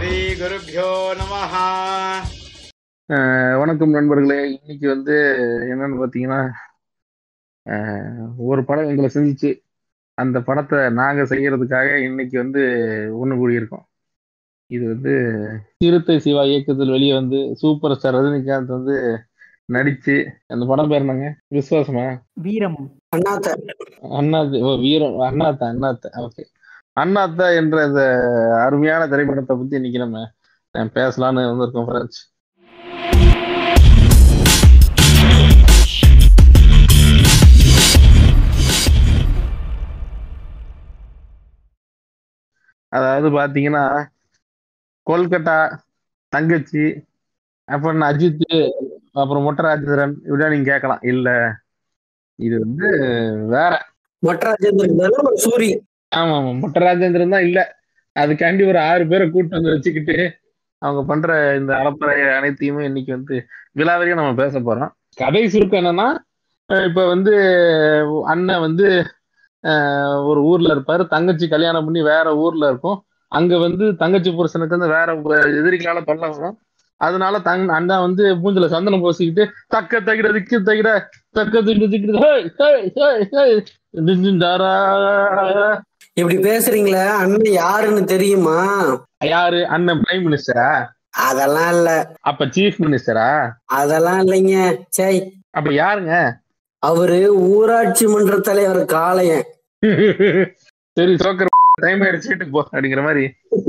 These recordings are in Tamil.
ஸ்ரீகுருभ्यो நமः அஹ் வணக்கம் நண்பர்களே இன்னைக்கு வந்து என்னன்னு பார்த்தீங்கன்னா அஹ் ஒரு படம் எங்களை செஞ்சுச்சு அந்த படத்தை நாங்க செய்யறதுக்காக இன்னைக்கு வந்து ஒண்ணு கூடியிருக்கோம் இது வந்து சிறுத்தை சிவா இயக்கத்தில் வெளியே வந்து சூப்பர் ஸ்டார் ரஜினிகாந்த் வந்து நடிச்சு அந்த படம் பேர் என்னங்க விசுவாசமா வீரம் அண்ணாத்த அண்ணாத்து ஓ வீரம் அண்ணாத்தா அண்ணாத்தா ஓகே அண்ணாத்தா என்ற இந்த அருமையான திரைப்படத்தை பத்தி இன்னைக்கு நம்ம அஹ், பேசலாம்னு வந்திருக்கோம் ஃப்ரெண்ட்ஸ் அதாவது பாத்தீங்கன்னா கொல்கட்டா தங்கச்சி அப்புறம் அஜித் அப்புறம் மொட்டராஜேந்திரன் இப்படியா நீங்க கேட்கலாம் இல்ல இது வந்து வேற மொட்டராஜேந்திரன் தானே ஒரு சூரி ஆமா ஆமா மொட்டராஜேந்திரன் தான் இல்ல அதுக்காண்டி ஒரு ஆறு பேரை கூட்டு வந்து வச்சுக்கிட்டு அவங்க பண்ற இந்த அலப்பறை அனைத்தையுமே இன்னைக்கு வந்து விலாவரியா நம்ம பேச போறோம் கதை சுருக்கம் என்னன்னா அஹ் இப்ப வந்து அண்ணன் வந்து அஹ், ஒரு ஊர்ல இருப்பாரு தங்கச்சி கல்யாணம் பண்ணி வேற ஊர்ல இருக்கும் அங்க வந்து தங்கச்சி புருஷனுக்கு வந்து வேற ஒரு எதிரிகளால தொல்லை வரும் அதனால தங் அண்ணா வந்து மூஞ்சில சந்தனம் பூசிக்கிட்டு தக்க தகிட திக்கு தகிட தக்க திக்கு திக்கு ஹே ஹே ஹே ஹே டிஞ்சிண்டாரா. இப்படி பேசுறீங்களே அண்ணன் யாருன்னு தெரியுமா யாரு அண்ணன் பிரைம் மினிஸ்டரா அதெல்லாம் இல்ல அப்ப சீஃப் மினிஸ்டரா அதெல்லாம் இல்லைங்க சை அப்ப யாருங்க அவரு ஊராட்சி மன்ற தலைவர் காளையன் சரி சோக்கர் டைம் ஆயிடுச்சு வீட்டுக்கு போ அப்படிங்கிற மாதிரி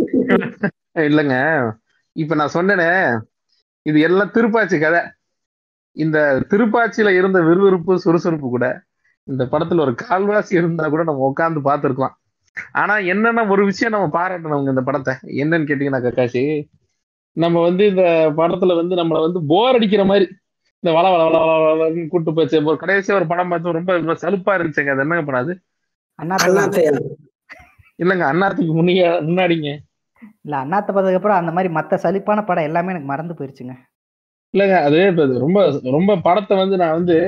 இல்லைங்க இப்ப நான் சொன்னேனே இது எல்லாம் திருப்பாச்சி கதை இந்த திருப்பாச்சியில இருந்த விறுவிறுப்பு சுறுசுறுப்பு கூட இந்த படத்துல ஒரு கால்வாசி இருந்தா கூட நம்ம உட்காந்து பார்த்துருக்கலாம் ஆனா என்னன்னா ஒரு விஷயம் நம்ம பாராட்டணும் இந்த படத்தை என்னன்னு கேட்டீங்கன்னா கக்காசி நம்ம வந்து இந்த படத்துல வந்து நம்மள வந்து போர் அடிக்கிற மாதிரி இந்த வள வள வள வள வளன்னு கூட்டு போச்சு ஒரு கடைசியா ஒரு படம் பார்த்தோம் ரொம்ப ரொம்ப சலுப்பா இருந்துச்சுங்க அது என்னங்க பண்ணாது அண்ணாத்த அண்ணாத்தையா இல்லங்க அண்ணாத்துக்கு முன்னிய முன்னாடிங்க இல்ல அண்ணாத்த பார்த்ததுக்கு அப்புறம் அந்த மாதிரி மத்த சலிப்பான படம் எல்லாமே எனக்கு மறந்து போயிருச்சுங்க இல்லைங்க அது இப்ப இது ரொம்ப ரொம்ப படத்தை வந்து நான் வந்து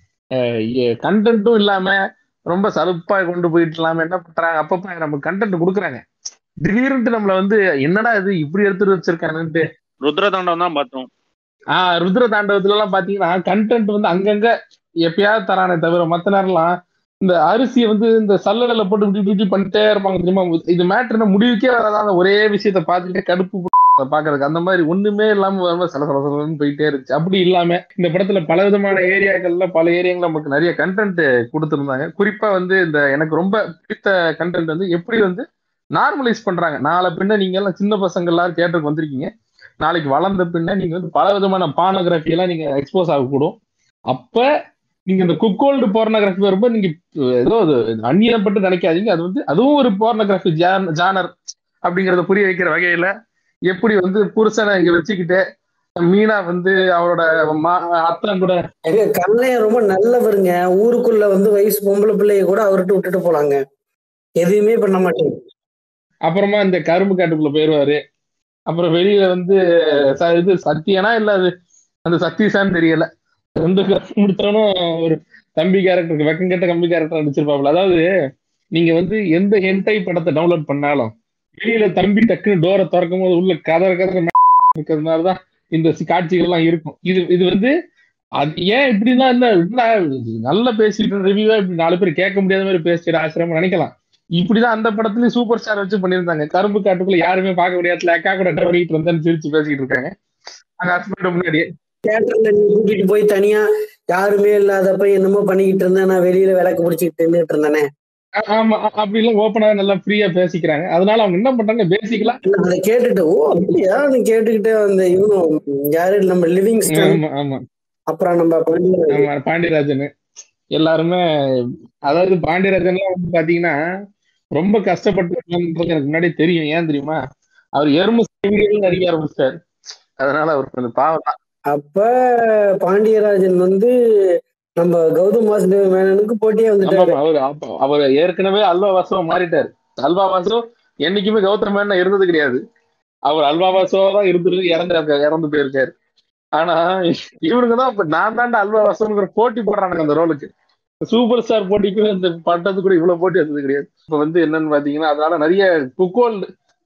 கண்டென்ட்டும் இல்லாம ரொம்ப சலுப்பா கொண்டு போயிட்டு இல்லாம என்ன பண்றாங்க அப்பப்ப நம்ம கண்டென்ட் கொடுக்குறாங்க திடீர்னு நம்மள வந்து என்னடா இது இப்படி எடுத்துட்டு வச்சிருக்கானுன்ட்டு ருத்ரதாண்டம் தான் பார்த்தோம் ஆஹ் ருத்ர தாண்டவத்துல எல்லாம் பாத்தீங்கன்னா கண்டென்ட் வந்து அங்கங்க எப்பயாவது தரானே தவிர மத்த நேரம்லாம் இந்த அரிசியை வந்து இந்த சல்லடையில போட்டு இப்படி இப்படி இப்படி பண்ணிட்டே இருப்பாங்க தெரியுமா இது மேட்ருன்னா முடிவுக்கே வராத அந்த ஒரே விஷயத்த பார்த்துட்டே கடுப்பு பு- பாக்குறதுக்கு அந்த மாதிரி ஒண்ணுமே இல்லாம வரும்போது சல சல சலன்னு போயிட்டே இருந்துச்சு அப்படி இல்லாம இந்த படத்துல பல விதமான ஏரியாக்கள்ல பல ஏரியாங்கள்ல நமக்கு நிறைய கண்டென்ட் கொடுத்துருந்தாங்க குறிப்பா வந்து இந்த எனக்கு ரொம்ப பிடித்த கண்டென்ட் வந்து எப்படி வந்து நார்மலைஸ் பண்றாங்க நாளை பின்ன நீங்க எல்லாம் சின்ன பசங்க எல்லாரும் தேட்டருக்கு வந்திருக்கீங்க நாளைக்கு வளர்ந்த பின்ன நீங்க வந்து பல விதமான பானோகிராஃபி எல்லாம் நீங்க எக்ஸ்போஸ் ஆகக்கூடும் அப்ப நீங்க இந்த குக்கோல்டு போர்னோகிராஃபி வரும்போது நீங்க ஏதோ அது அந்நியப்பட்டு நினைக்காதீங்க அது வந்து அதுவும் ஒரு போர்னோகிராஃபி ஜானர் அப்படிங்கறத புரிய வைக்கிற வகையில எப்படி வந்து புருஷனை இங்க வச்சுக்கிட்டு மீனா வந்து அவரோட மா- அத்தான் கூட எங்க கண்ணையன் ரொம்ப நல்லவருங்க ஊருக்குள்ள வந்து வயசு பொம்பளை பிள்ளைய கூட அவர்கிட்ட விட்டுட்டு போலாங்க எதுவுமே பண்ண மாட்டேங்க அப்புறமா இந்த கரும்பு காட்டுக்குள்ள போயிருவாரு அப்புறம் வெளியில வந்து ச- இது சத்தியனா இல்ல அது அந்த சத்தீஷான்னு தெரியல ரெண்டு கரும்பு முடிச்சாலும் ஒரு தம்பி கேரக்டருக்கு வெக்கம் கெட்ட கம்பி கேரக்டர் நடிச்சிருப்பாப்ல அதாவது நீங்க வந்து எந்த ஹென்டை படத்தை டவுன்லோட் பண்ணாலும் வெளியில தம்பி டக்குன்னு டோரை திறக்கும் போது உள்ள கதற கதற இருக்கிறதுனாலதான் இந்த சி- காட்சிகள் எல்லாம் இருக்கும் இது இது வந்து அது ஏன் இப்படிதான் என்ன என்ன நல்லா பேசிட்டு ரிவ்யூவா இப்படி நாலு பேர் கேட்க முடியாத மாதிரி பேசிட்டு ஆசிரமம் நினைக்கலாம் இப்படிதான் அந்த படத்துலயும் சூப்பர் ஸ்டார் வச்சு பண்ணியிருந்தாங்க கரும்பு காட்டுக்குள்ள யாருமே பார்க்க முடியாதுல அக்கா கூட பண்ணிட்டு வந்தேன்னு சிரிச்சு பேசிக்கிட்டு இருக்காங்க அங்க ஹஸ்பண்ட் முன்னாடியே தியேட்டர்ல நீ கூட்டிட்டு போய் தனியா யாருமே இல்லாதப்ப என்னமோ பண்ணிக்கிட்டு இருந்தேன் நான் வெளியில விளக்கு பிடிச்சிட்டு நின்றுட்டு இருந்தேனே ஆ- ஆமா அ- அப்படி எல்லாம் ஓப்பனா நல்லா ஃப்ரீயா பேசிக்கிறாங்க அதனால அவங்க என்ன பண்றாங்க பேசிக்கலா நான் அதை கேட்டுட்டு ஓ அப்படியா நீ கேட்டுக்கிட்டே அந்த இவனும் யாரு நம்ம லிவிங் ஆமா ஆமா அப்புறம் நம்ம பாண்டியன் ஆமா பாண்டியராஜன் எல்லாருமே அதாவது பாண்டியராஜன்லாம் வந்து பாத்தீங்கன்னா ரொம்ப கஷ்டப்பட்டு எனக்கு முன்னாடி தெரியும் ஏன் தெரியுமா அவர் எறும்பு வீடியோ நடிக்க ஆரம்பிச்சிட்டாரு அதனால அவர் கொஞ்சம் பாவம் தான் அப்ப பாண்டியராஜன் வந்து நம்ம கௌதம் வாசுதேவ மேனனுக்கு போட்டியே ஆமா வந்துட்டாரு ஆமா, அவர் அப்ப- அவர் ஏற்கனவே அல்வா வாசவா மாறிட்டாரு அல்வா வாசவ் என்னைக்குமே கௌதம் மேனன் இருந்தது கிடையாது அவர் அல்வா வாசவா தான் இருந்துட்டு இறந்து இறந்து போயிருக்காரு ஆனா இவனுக்கு தான் இப்ப நான் தாண்டா அல்வா வாசவங்கிற போட்டி போடுறானுங்க அந்த ரோலுக்கு சூப்பர் ஸ்டார் போட்டிக்கு இந்த பட்டத்து கூட இவ்வளவு போட்டி வந்தது கிடையாது இப்ப வந்து என்னன்னு பாத்தீங்கன்னா அதனால நிறைய குக்கோல்டு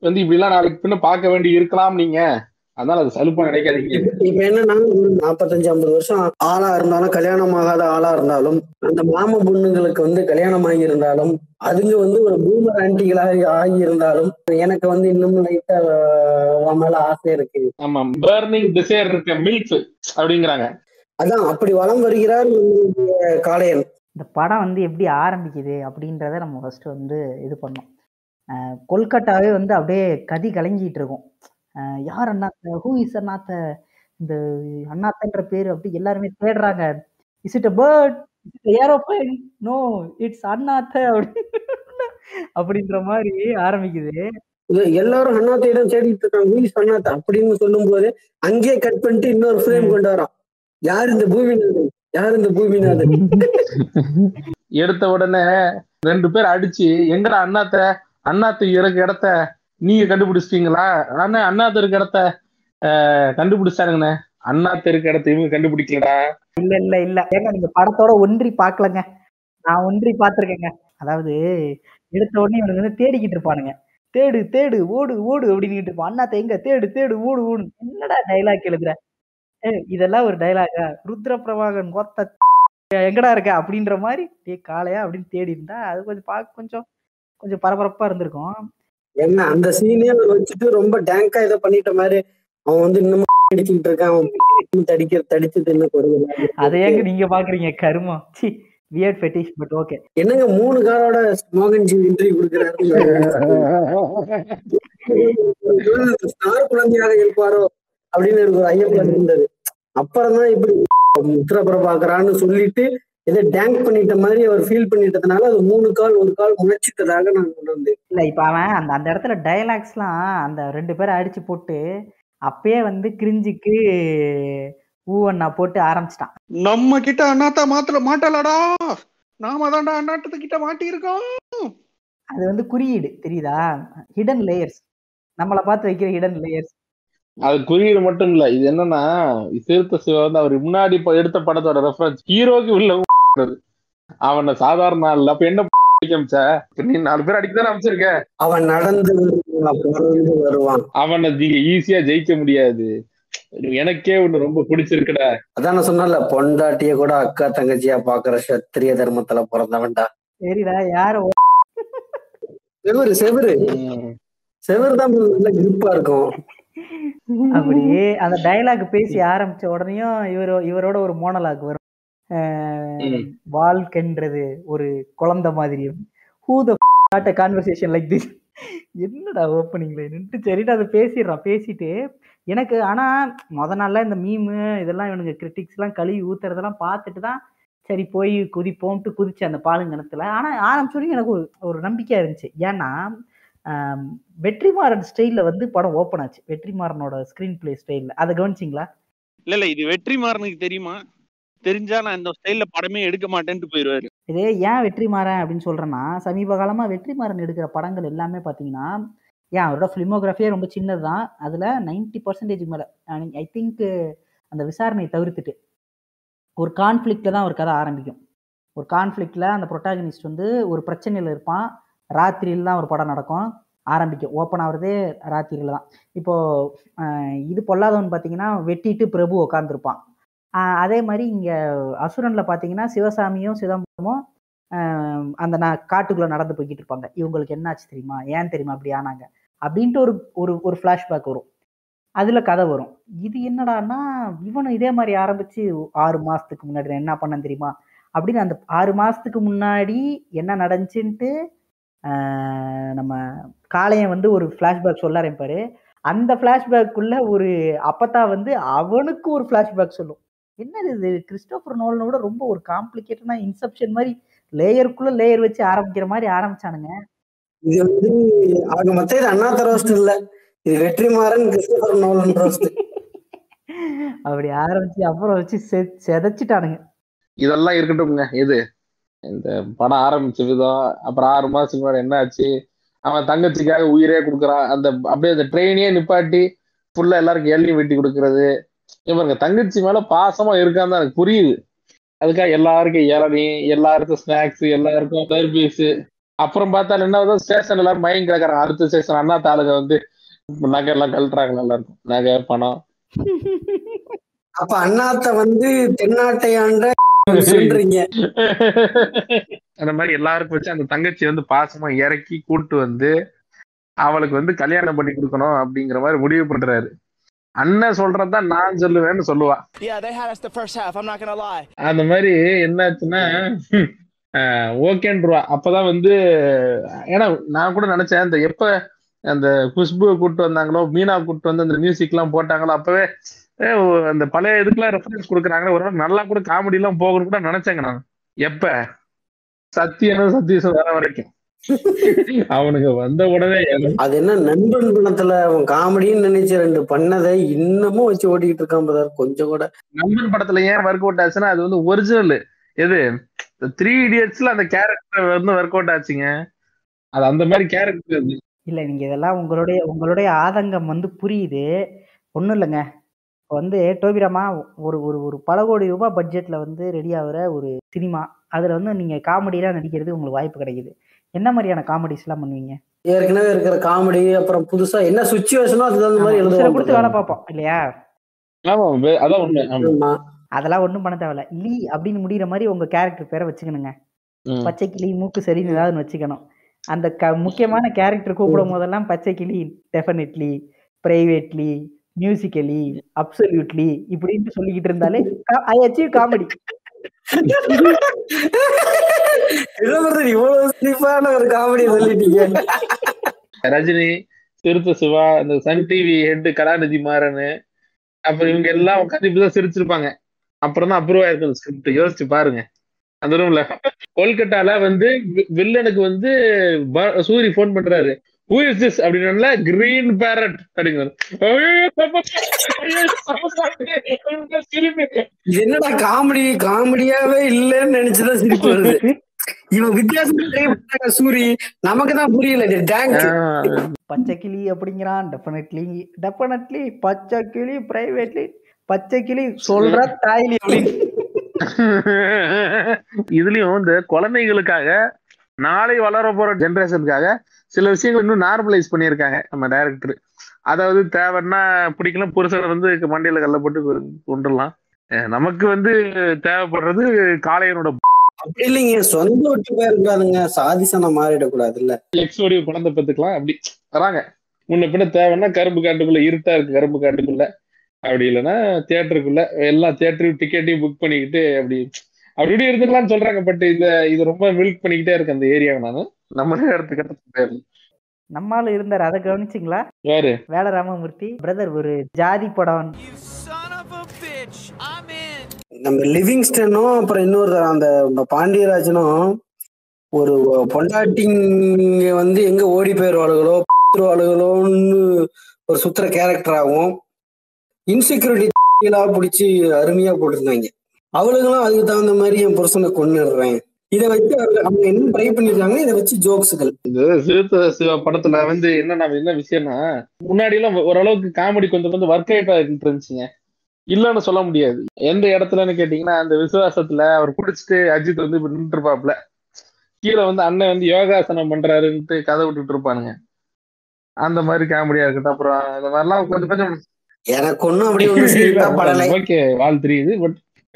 வந்து இப்படி எல்லாம் நாளைக்கு பின்ன பார்க்க வேண்டி இருக்கலாம் நீங்க அதனால அது சலுப்பா நினைக்காதீங்க இப்ப என்னன்னா ஒரு நாற்பத்தஞ்சு ஐம்பது வருஷம் ஆளா இருந்தாலும் கல்யாணம் ஆகாத ஆளா இருந்தாலும் அந்த மாம பொண்ணுங்களுக்கு வந்து கல்யாணம் ஆகி இருந்தாலும் அதுங்க வந்து ஒரு பூமர் ஆண்டிகளாக ஆகி இருந்தாலும் எனக்கு வந்து இன்னும் லைட்டா உன் மேல ஆசை இருக்கு ஆமா பேர்னிங் டிசைர் இருக்க மில்க் அப்படிங்கிறாங்க அதான் அப்படி வளம் வருகிறார் நம்முடைய காளையன் இந்த படம் வந்து எப்படி ஆரம்பிக்குது அப்படின்றத நம்ம ஃபர்ஸ்ட் வந்து இது பண்ணோம் அஹ் கொல்கட்டாவே வந்து அப்படியே கதி கலங்கிட்டு இருக்கும் அஹ் யார் அண்ணாத்த ஹூ இஸ் அண்ணாத்த இந்த அண்ணாத்தன்ற பேர் அப்படி எல்லாருமே தேடுறாங்க is it a bird aeroplane no it's Annaatthe அப்படி அப்படின்ற மாதிரி ஆரம்பிக்குது இது எல்லாரும் அண்ணாத்தையிடம் தேடிட்டு இருக்காங்க ஊயிஸ் அண்ணாத்த அப்படின்னு சொல்லும் போது அங்கேயே கட் பண்ணிட்டு இன்னொரு ஃப்ரேம் கொண்டு வரோம் யார் இந்த பூமிநாதன் யார் இந்த பூமிநாதன் எடுத்த உடனே ரெண்டு பேர் அடிச்சு எங்கடா அண்ணாத்த அண்ணாத்து இருக்க இடத்த நீங்க கண்டுபிடிச்சிட்டீங்களா ஆனா அண்ணாத்து இருக்க இடத்த ஆஹ், கண்டுபிடிச்சானுங்கண்ணே அண்ணாத்து இருக்க இடத்த இவங்க கண்டுபிடிக்கலடா இல்ல இல்ல இல்ல ஏங்க நீங்க படத்தோட ஒன்றி பார்க்கலங்க நான் ஒன்றி பார்த்திருக்கேங்க அதாவது எடுத்த உடனே இவனுங்க வந்து தேடிக்கிட்டு இருப்பானுங்க தேடு தேடு ஓடு ஓடு அப்படின்னுட்டு இருப்பான் அண்ணாத்த எங்க தேடு தேடு ஓடு ஓடு என்னடா டைலாக் எழுதுற ஏய், இதெல்லாம் ஒரு டைலாகா ருத்ர பிரபாகன் கொத்த எங்கடா இருக்க அப்படின்ற மாதிரி டே காளையா அப்படின்னு தேடி இருந்தா அது கொஞ்சம் பார்க்க கொஞ்சம் கொஞ்சம் பரபரப்பா இருந்திருக்கும் என்ன அந்த சீனே அவன் வச்சுட்டு ரொம்ப டேங்கா இதை பண்ணிட்ட மாதிரி அவன் வந்து இன்னும் அடிச்சுக்கிட்டு இருக்கான் அவன் தடிக்க தடிச்சு தின்ன கொடுக்கல அதை ஏங்க நீங்க பாக்குறீங்க கருமம் சி வியர்ட் ஃபெட்டிஷ் பட் ஓகே என்னங்க மூணு காலோட மோகன்ஜி இன்டர்வியூ கொடுக்குறாரு ஸ்டார் குழந்தையாக இருப்பாரோ அப்படின்னு எனக்கு ஒரு ஐயம் இருந்தது அப்புறம் தான் இப்படி உத்தரப்பிரபாகரான்னு சொல்லிட்டு இதை டேங்க் பண்ணிட்ட மாதிரி அவர் ஃபீல் பண்ணிட்டதுனால அது மூணு கால் ஒரு கால் முளைச்சிட்டதாக நான் உணர்ந்தேன் இல்ல இப்ப அவன் அந்த அந்த இடத்துல டயலாக்ஸ்லாம் அந்த ரெண்டு பேரை அடிச்சு போட்டு அப்பயே வந்து கிரிஞ்சுக்கு ஊவண்ணா போட்டு ஆரம்பிச்சிட்டான் நம்ம கிட்ட அண்ணாத்தா மாத்தல மாட்டலடா நாம தான்டா அண்ணாட்டத்து கிட்ட மாட்டி இருக்கோம் அது வந்து குறியீடு தெரியுதா ஹிடன் லேயர்ஸ் நம்மளை பார்த்து வைக்கிற ஹிடன் லேயர்ஸ் அது குறியீடு மட்டும் இல்ல இது என்னன்னா சிறுத்த சிவா வந்து அவர் முன்னாடி இப்ப எடுத்த படத்தோட ரெஃபரன்ஸ் ஹீரோக்கு உள்ள அவனை சாதாரண ஆள் அப்ப என்ன அமிச்ச இப்ப நீ நாலு பேர் அடிக்கதானே அமைச்சிருக்க அவன் நடந்து வருவான், புரண்டு வருவான் அவனை நீங்க ஈஸியா ஜெயிக்க முடியாது எனக்கே ஒண்ணு ரொம்ப பிடிச்சிருக்குடா அதான் நான் சொன்னல பொண்டாட்டிய கூட அக்கா தங்கச்சியா பாக்குற சத்திரிய தர்மத்துல பிறந்தவன்டா சரிடா யார செவரு செவரு செவரு தான் நல்ல கிரிப்பா இருக்கும் அப்படியே அந்த டயலாக் பேசி ஆரம்பிச்ச உடனேயும் இவர் இவரோட ஒரு மோனலாக் வரும் அஹ் ம். வாழ்க்கைன்றது ஒரு குழந்தை மாதிரியும் who the conversation like this என்னடா ஓப்பனிங்ல நின்று சரிடா அதை பேசிடுறான் பேசிட்டு எனக்கு ஆனா முத நாள்ல இந்த மீமு இதெல்லாம் இவனுங்க கிரிட்டிக்ஸ் எல்லாம் கழுவி ஊத்துறதெல்லாம் பார்த்துட்டு தான் சரி போய் குதிப்போம்ட்டு குதிச்சு அந்த பாலுங்கணத்துல ஆனா ஆரம்பிச்சோடனே எனக்கு ஒரு ஒரு நம்பிக்கையா இருந்துச்சு ஏன்னா ஆம், வெற்றிமாறன் ஸ்டைல்ல வந்து படம் ஓப்பன் ஆச்சு வெற்றிமாறனோட ஸ்கிரீன் பிளே ஸ்டைல்ல அதை கவனிச்சிங்களா இல்ல இல்ல இது வெற்றிமாறனுக்கு தெரியுமா தெரிஞ்சா நான் இந்த ஸ்டைல்ல படமே எடுக்க மாட்டேன்ட்டு போயிருவாரு இதே ஏன் வெற்றிமாறன் அப்படின்னு சொல்றேன்னா சமீப காலமா வெற்றிமாறன் எடுக்கிற படங்கள் எல்லாமே பாத்தீங்கன்னா ஏன் அவரோட ஃபிலிமோகிராஃபியே ரொம்ப சின்னது தான் அதுல நைன்டி பர்சன்டேஜ் மேல ஐ திங்க் அந்த விசாரணை தவிர்த்துட்டு ஒரு கான்ஃப்ளிக்ட்ல தான் ஒரு கதை ஆரம்பிக்கும் ஒரு கான்ஃப்ளிக்ட்ல அந்த ப்ரொட்டாகனிஸ்ட் வந்து ஒரு பிரச்சனையில இருப்பான் ராத்திரியில் தான் ஒரு படம் நடக்கும் ஆரம்பிக்கும் ஓப்பன் ஆகுறதே ராத்திரியில தான் இப்போ அஹ், இது பொல்லாதவன் பார்த்தீங்கன்னா வெட்டிட்டு பிரபு உட்காந்துருப்பான் அதே மாதிரி இங்க அசுரன்ல பார்த்தீங்கன்னா சிவசாமியும் சிதம்பரமும் ஆஹ் அந்த நான் காட்டுக்குள்ள நடந்து போய்கிட்டு இருப்பாங்க இவங்களுக்கு என்னாச்சு தெரியுமா ஏன் தெரியுமா அப்படி ஆனாங்க அப்படின்ட்டு ஒரு ஒரு ஒரு ஃப்ளாஷ்பேக் வரும் அதுல கதை வரும் இது என்னடான்னா இவனும் இதே மாதிரி ஆரம்பிச்சு ஆறு மாசத்துக்கு முன்னாடி நான் என்ன பண்ணேன் தெரியுமா அப்படின்னு அந்த ஆறு மாசத்துக்கு முன்னாடி என்ன நடந்துச்சுன்ட்டு ஆஹ் நம்ம காளையன் வந்து ஒரு ஃப்ளாஷ்பேக் சொல்ல ஆரம்பிப்பாரு அந்த ஃப்ளாஷ்பேக்குள்ள ஒரு அப்பத்தா வந்து அவனுக்கு ஒரு ஃப்ளாஷ்பேக் சொல்லும் என்னது இது கிறிஸ்டோபர் நோலனை விட ரொம்ப ஒரு காம்ப்ளிகேட்டடா இன்செப்ஷன் மாதிரி லேயருக்குள்ள லேயர் வச்சு ஆரம்பிக்கிற மாதிரி ஆரம்பிச்சானுங்க இது வந்து ஆக மொத்தம் இது அண்ணாத்த ரோஸ்ட் இல்ல இது வெற்றிமாறன் கிறிஸ்டபர் நோலன் ரோஸ்ட் அப்படி ஆரம்பிச்சு அப்புறம் வச்சு செ- செதைச்சிட்டானுங்க இதெல்லாம் இருக்கட்டும்ங்க இது இந்த படம் ஆரம்பிச்ச விதம் அப்புறம் ஆறு மாசத்துக்கு முன்னாடி என்ன ஆச்சு அவன் தங்கச்சிக்காக உயிரே கொடுக்குறான் அந்த அப்படியே அந்த ட்ரெயினே நிப்பாட்டி ஃபுல்லா எல்லாருக்கும் எள்ளி வெட்டி கொடுக்கறது இவங்க தங்கச்சி மேல பாசமா இருக்கான்னு தான் எனக்கு புரியுது அதுக்காக எல்லாருக்கும் இளநீ எல்லாருக்கும் ஸ்நாக்ஸ் எல்லாருக்கும் சர்வீஸ் அப்புறம் பார்த்தா என்ன ஸ்டேஷன் எல்லாரும் மயம் கிடக்குறாங்க அடுத்த ஸ்டேஷன் அண்ணா தாலுகா வந்து நகை எல்லாம் கழட்டுறாங்க நல்லா இருக்கும் நகை பணம் அப்ப அண்ணாத்த வந்து தென்னாட்டை ஆண்ட சொல்றீங்க அந்த மாதிரி எல்லாருக்கும் வச்சு அந்த தங்கச்சி வந்து பாசமா இறக்கி கூட்டு வந்து அவளுக்கு வந்து கல்யாணம் பண்ணி கொடுக்கணும் அப்படிங்கிற மாதிரி முடிவு பண்றாரு அண்ணன் சொல்றதான் நான் சொல்லுவேன்னு சொல்லுவா Yeah, they had us the first half. I'm not gonna lie. அந்த மாதிரி என்னாச்சுன்னா ஓகேன்றா அப்பதான் வந்து ஏன்னா நான் கூட நினைச்சேன் இந்த எப்ப அந்த குஷ்புவை கூட்டு வந்தாங்களோ மீனா கூட்டு வந்து அந்த மியூசிக் எல்லாம் போட்டாங்களோ அப்பவே ஏ, ஓ- அந்த பழைய இதுக்கெல்லாம் ரெஃபரன்ஸ் கொடுக்குறாங்களே ஒரு வேளை நல்லா கூட காமெடி எல்லாம் போகணும்னு கூட நினைச்சேங்க நான் எப்ப சத்தியனும் சத்தீஷும் வர வரைக்கும் அவனுங்க வந்த உடனே எனக்கு அது என்ன நண்பன் படத்துல அவன் காமெடின்னு நினைச்சு ரெண்டு பண்ணதை இன்னமும் வச்சு ஓட்டிக்கிட்டு இருக்கான் பிரதர் கொஞ்சம் கூட நண்பன் படத்துல ஏன் ஒர்க் அவுட் ஆச்சுன்னா அது வந்து ஒரிஜினல் எது த்ரீ இடியட்ஸ்ல அந்த கேரக்டர் வந்து ஒர்க் அவுட் ஆச்சுங்க அது அந்த மாதிரி கேரக்டர் அது இல்ல நீங்க இதெல்லாம் உங்களுடைய உங்களுடைய ஆதங்கம் வந்து புரியுது ஒண்ணும் இல்லைங்க இப்போ வந்து டோபிராமா ஒரு ஒரு ஒரு பல கோடி ரூபாய் பட்ஜெட்ல வந்து ரெடி ஆகுற ஒரு சினிமா அதுல வந்து நீங்க காமெடியெல்லாம் நடிக்கிறது உங்களுக்கு வாய்ப்பு கிடைக்குது என்ன மாதிரியான காமெடிஸ் எல்லாம் பண்ணுவீங்க ஏற்கனவே இருக்கிற காமெடி அப்புறம் புதுசா என்ன சுச்சுவேஷனோ அதுக்கு தகுந்த மாதிரி ஆமா, உசுரை கொடுத்து வேலை எழுதுவாங்க பார்ப்போம் இல்லையா ஆமா வே- அதான் உண்மை ஆமா ஆமா. அதெல்லாம் ஒண்ணும் பண்ண தேவையில்ல லீ அப்படின்னு முடியிற மாதிரி உங்க கேரக்டர் பேரை வச்சுக்கணுங்க ம். பச்சை கிளி மூக்கு சரின்னு ஏதாவது வச்சுக்கணும் அந்த க முக்கியமான கேரக்டர் கூப்பிடும் போதெல்லாம் பச்சை கிளி டெஃபினெட்லி பிரைவேட்லி மியூசிக்கலி அப்சல்யூட்லி இப்படின்ட்டு சொல்லிக்கிட்டு இருந்தாலே ஐ அச்சீவ் காமெடி என்ன பிரதர் இவ்வளவு சிரிப்பான ஒரு காமெடி சொல்லிட்டீங்க ரஜினி சிறுத்தை சிவா இந்த Sun TV head Kalanithi Maran அப்புறம் இவங்க எல்லாம் உட்காந்து இப்படிதான் சிரிச்சிருப்பாங்க அப்புறம் தான் அப்ரூவ் ஆயிருக்கும் ஸ்கிரிப்ட் யோசிச்சு பாருங்க அந்த ரூம்ல கொல்கட்டால வந்து வி- வில்லனுக்கு வந்து ப- சூரி ஃபோன் பண்றாரு ஹூ இஸ் திஸ் அப்படின்னா கிரீன் பேரட் அப்படிங்கிறாரு ஐயோ, ஐயோ, சிரிப்பு. இது என்னடா காமெடி காமெடியாவே இல்லைன்னு நினைச்சுதான் சிரிப்பு வருது இவன் வித்தியாசம் try பண்றாங்க சூரி நமக்கு தான் புரியல டேங்க் ஆஹ் பச்சை கிளி அப்படிங்கிறான் டெஃபினெட்லி டெஃபினெட்லி பச்சை கிளி பிரைவேட்லி பச்சை கிளி சொல்ற தாய்லி அப்படின்னு இதுலயும் இந்த குழந்தைகளுக்காக நாளை வளர போற ஜெனரேஷனுக்காக சில விஷயங்கள் இன்னும் நார்மலைஸ் பண்ணியிருக்காங்க நம்ம டைரக்டர் அதாவது தேவைன்னா பிடிக்கல புருஷனை வந்து மண்டையில கல்ல போட்டு கொண்டுடலாம் அஹ் நமக்கு வந்து தேவைப்படுறது காளையனோட அப்படி இல்லைங்க சொந்த விட்டு போயிருக்காதுங்க சாதிசனா மாறிடக்கூடாது இல்ல எக்ஸோடைய குழந்தை பெத்துக்கலாம் அப்படி வராங்க முன்ன பின்ன தேவைன்னா கரும்பு காட்டுக்குள்ள இருட்டா இருக்கு கரும்பு காட்டுக்குள்ள அப்படி இல்லைன்னா தியேட்டருக்குள்ள எல்லா தியேட்டரையும் டிக்கெட்டையும் புக் பண்ணிக்கிட்டு அப்படி அப்படி இப்படி இருந்துக்கலாம்னு சொல்றாங்க பட் இந்த இது ரொம்ப மில்க் பண்ணிக்கிட்டே இருக்கு அந்த ஏரியாவை நானு நம்மளே இடத்துக்கு இடத்துக்கு போயிடலாம் நம்மால இருந்தார் அதை கவனிச்சிங்களா யாரு வேல ராமமூர்த்தி பிரதர் ஒரு ஜாதி படம் You son of a bitch. I'm in. நம்ம லிவிங்ஸ்டனும் அப்புறம் இன்னொரு அந்த பாண்டியராஜனும் ஒரு பொண்டாட்டிங்க வந்து எங்க ஓடி போயிருவாளுகளோ போயிருவாளுகளோன்னு ஒரு சுத்துற கேரக்டர் ஆகும் இன்செக்யூரிட்டி பிடிச்சி அருமையா போட்டிருந்தாங்க அவளுங்களும் அதுக்கு தகுந்த மாதிரி என் புருஷனை கொண்டுடுறேன் இதை வச்சு அவங்க- அவங்க என்ன ட்ரை பண்ணிருக்காங்க இதை வச்சு ஜோக்ஸுகள் இந்த சிறுத்தை சிவா படத்துல வந்து என்ன நம்ம என்ன விஷயம்னா முன்னாடி எல்லாம் ஓரளவுக்கு காமெடி கொஞ்சம் கொஞ்சம் ஒர்க் அவுட் ஆகிட்டு இருந்துச்சுங்க இல்லைன்னு சொல்ல முடியாது எந்த இடத்துலன்னு கேட்டீங்கன்னா அந்த விசுவாசத்துல அவர் குடிச்சிட்டு அஜித் வந்து இப்படி நின்று இருப்பாப்ல கீழே வந்து அண்ணன் வந்து யோகாசனம் பண்றாருன்ட்டு கதை விட்டுட்டு இருப்பானுங்க அந்த மாதிரி காமெடியா இருக்கட்டும் அப்புறம் இந்த மாதிரிலாம் கொஞ்சம் கொஞ்சம் எனக்கு ஒண்ணும் அப்படி ஒண்ணும் சிரிப்பா படலை ஓகே வாழ் தெரியுது பட்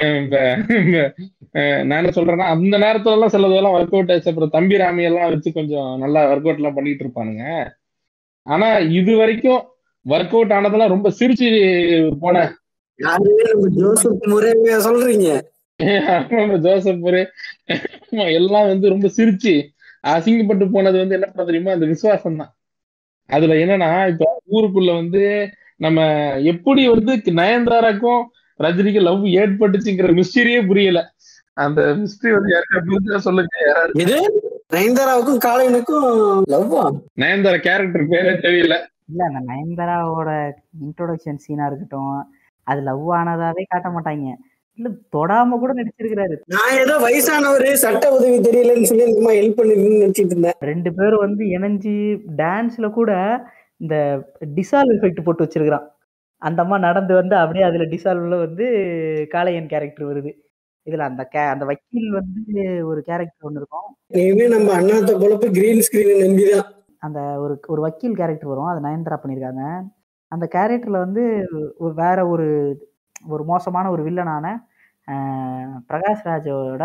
நான் என்ன சொல்றேன்னா அந்த நேரத்துல எல்லாம் சிலதெல்லாம் ஒர்க் அவுட் ஆச்சு அப்புறம் தம்பி ராமி எல்லாம் வச்சு கொஞ்சம் நல்லா ஒர்க் அவுட் எல்லாம் பண்ணிட்டு இருப்பானுங்க ஆனா இது வரைக்கும் ஒர்க் அவுட் ஆனதெல்லாம் ரொம்ப சிரிச்சு போன யாரு நம்ம ஜோசப் முறையா சொல்றீங்க ஆமா, ஜோசப் ஒரே ஆமா, எல்லாம் வந்து ரொம்ப சிரிச்சு அசிங்கப்பட்டு போனது வந்து என்ன பண்ண தெரியுமா அந்த விசுவாசம் தான் அதுல என்னன்னா இப்ப ஊருக்குள்ள வந்து நம்ம எப்படி வந்து நயன்தாராக்கும் ரஜினிக்கும் லவ் ஏற்பட்டுச்சுங்கிற மிஸ்டரியே புரியல அந்த மிஸ்டரி வந்து யாருக்கா புரிஞ்சா சொல்லுங்க யாராவது இது நயன்தாராவுக்கும் காளையனுக்கும் லவ்வா நயன்தாரா கேரக்டர் பேரே தெரியல இல்ல அந்த நயன்தாராவோட இன்ட்ரோடக்ஷன் சீனா இருக்கட்டும் அது லவ் ஆனதாவே காட்ட மாட்டாங்க இல்ல தொடாம கூட நடிச்சிருக்கிறாரு நான் ஏதோ வயசானவரு சட்ட உதவி தெரியலன்னு சொல்லி இந்த மாதிரி ஹெல்ப் பண்ணுவீங்கன்னு நினைச்சிட்டு இருந்தேன் ரெண்டு பேரும் வந்து இணைஞ்சு டான்ஸ்ல கூட இந்த டிசால்வ் எஃபெக்ட் போட்டு வச்சிருக்கிறான் அந்த அம்மா நடந்து வந்து அப்படியே அதுல டிசால்வ்ல வந்து காளையன் கேரக்டர் வருது இதுல அந்த கே அந்த வக்கீல் வந்து ஒரு கேரக்டர் ஒன்று இருக்கும் இனிமே நம்ம அண்ணாத்த பொழப்பு கிரீன் ஸ்கிரீன் நம்பிதான் அந்த ஒரு ஒரு வக்கீல் கேரக்டர் வரும் அது நயன்தாரா பண்ணியிருக்காங்க அந்த கேரக்டர்ல வந்து ஒரு வேற ஒரு ஒரு மோசமான ஒரு வில்லனான ஆஹ், பிரகாஷ்ராஜோட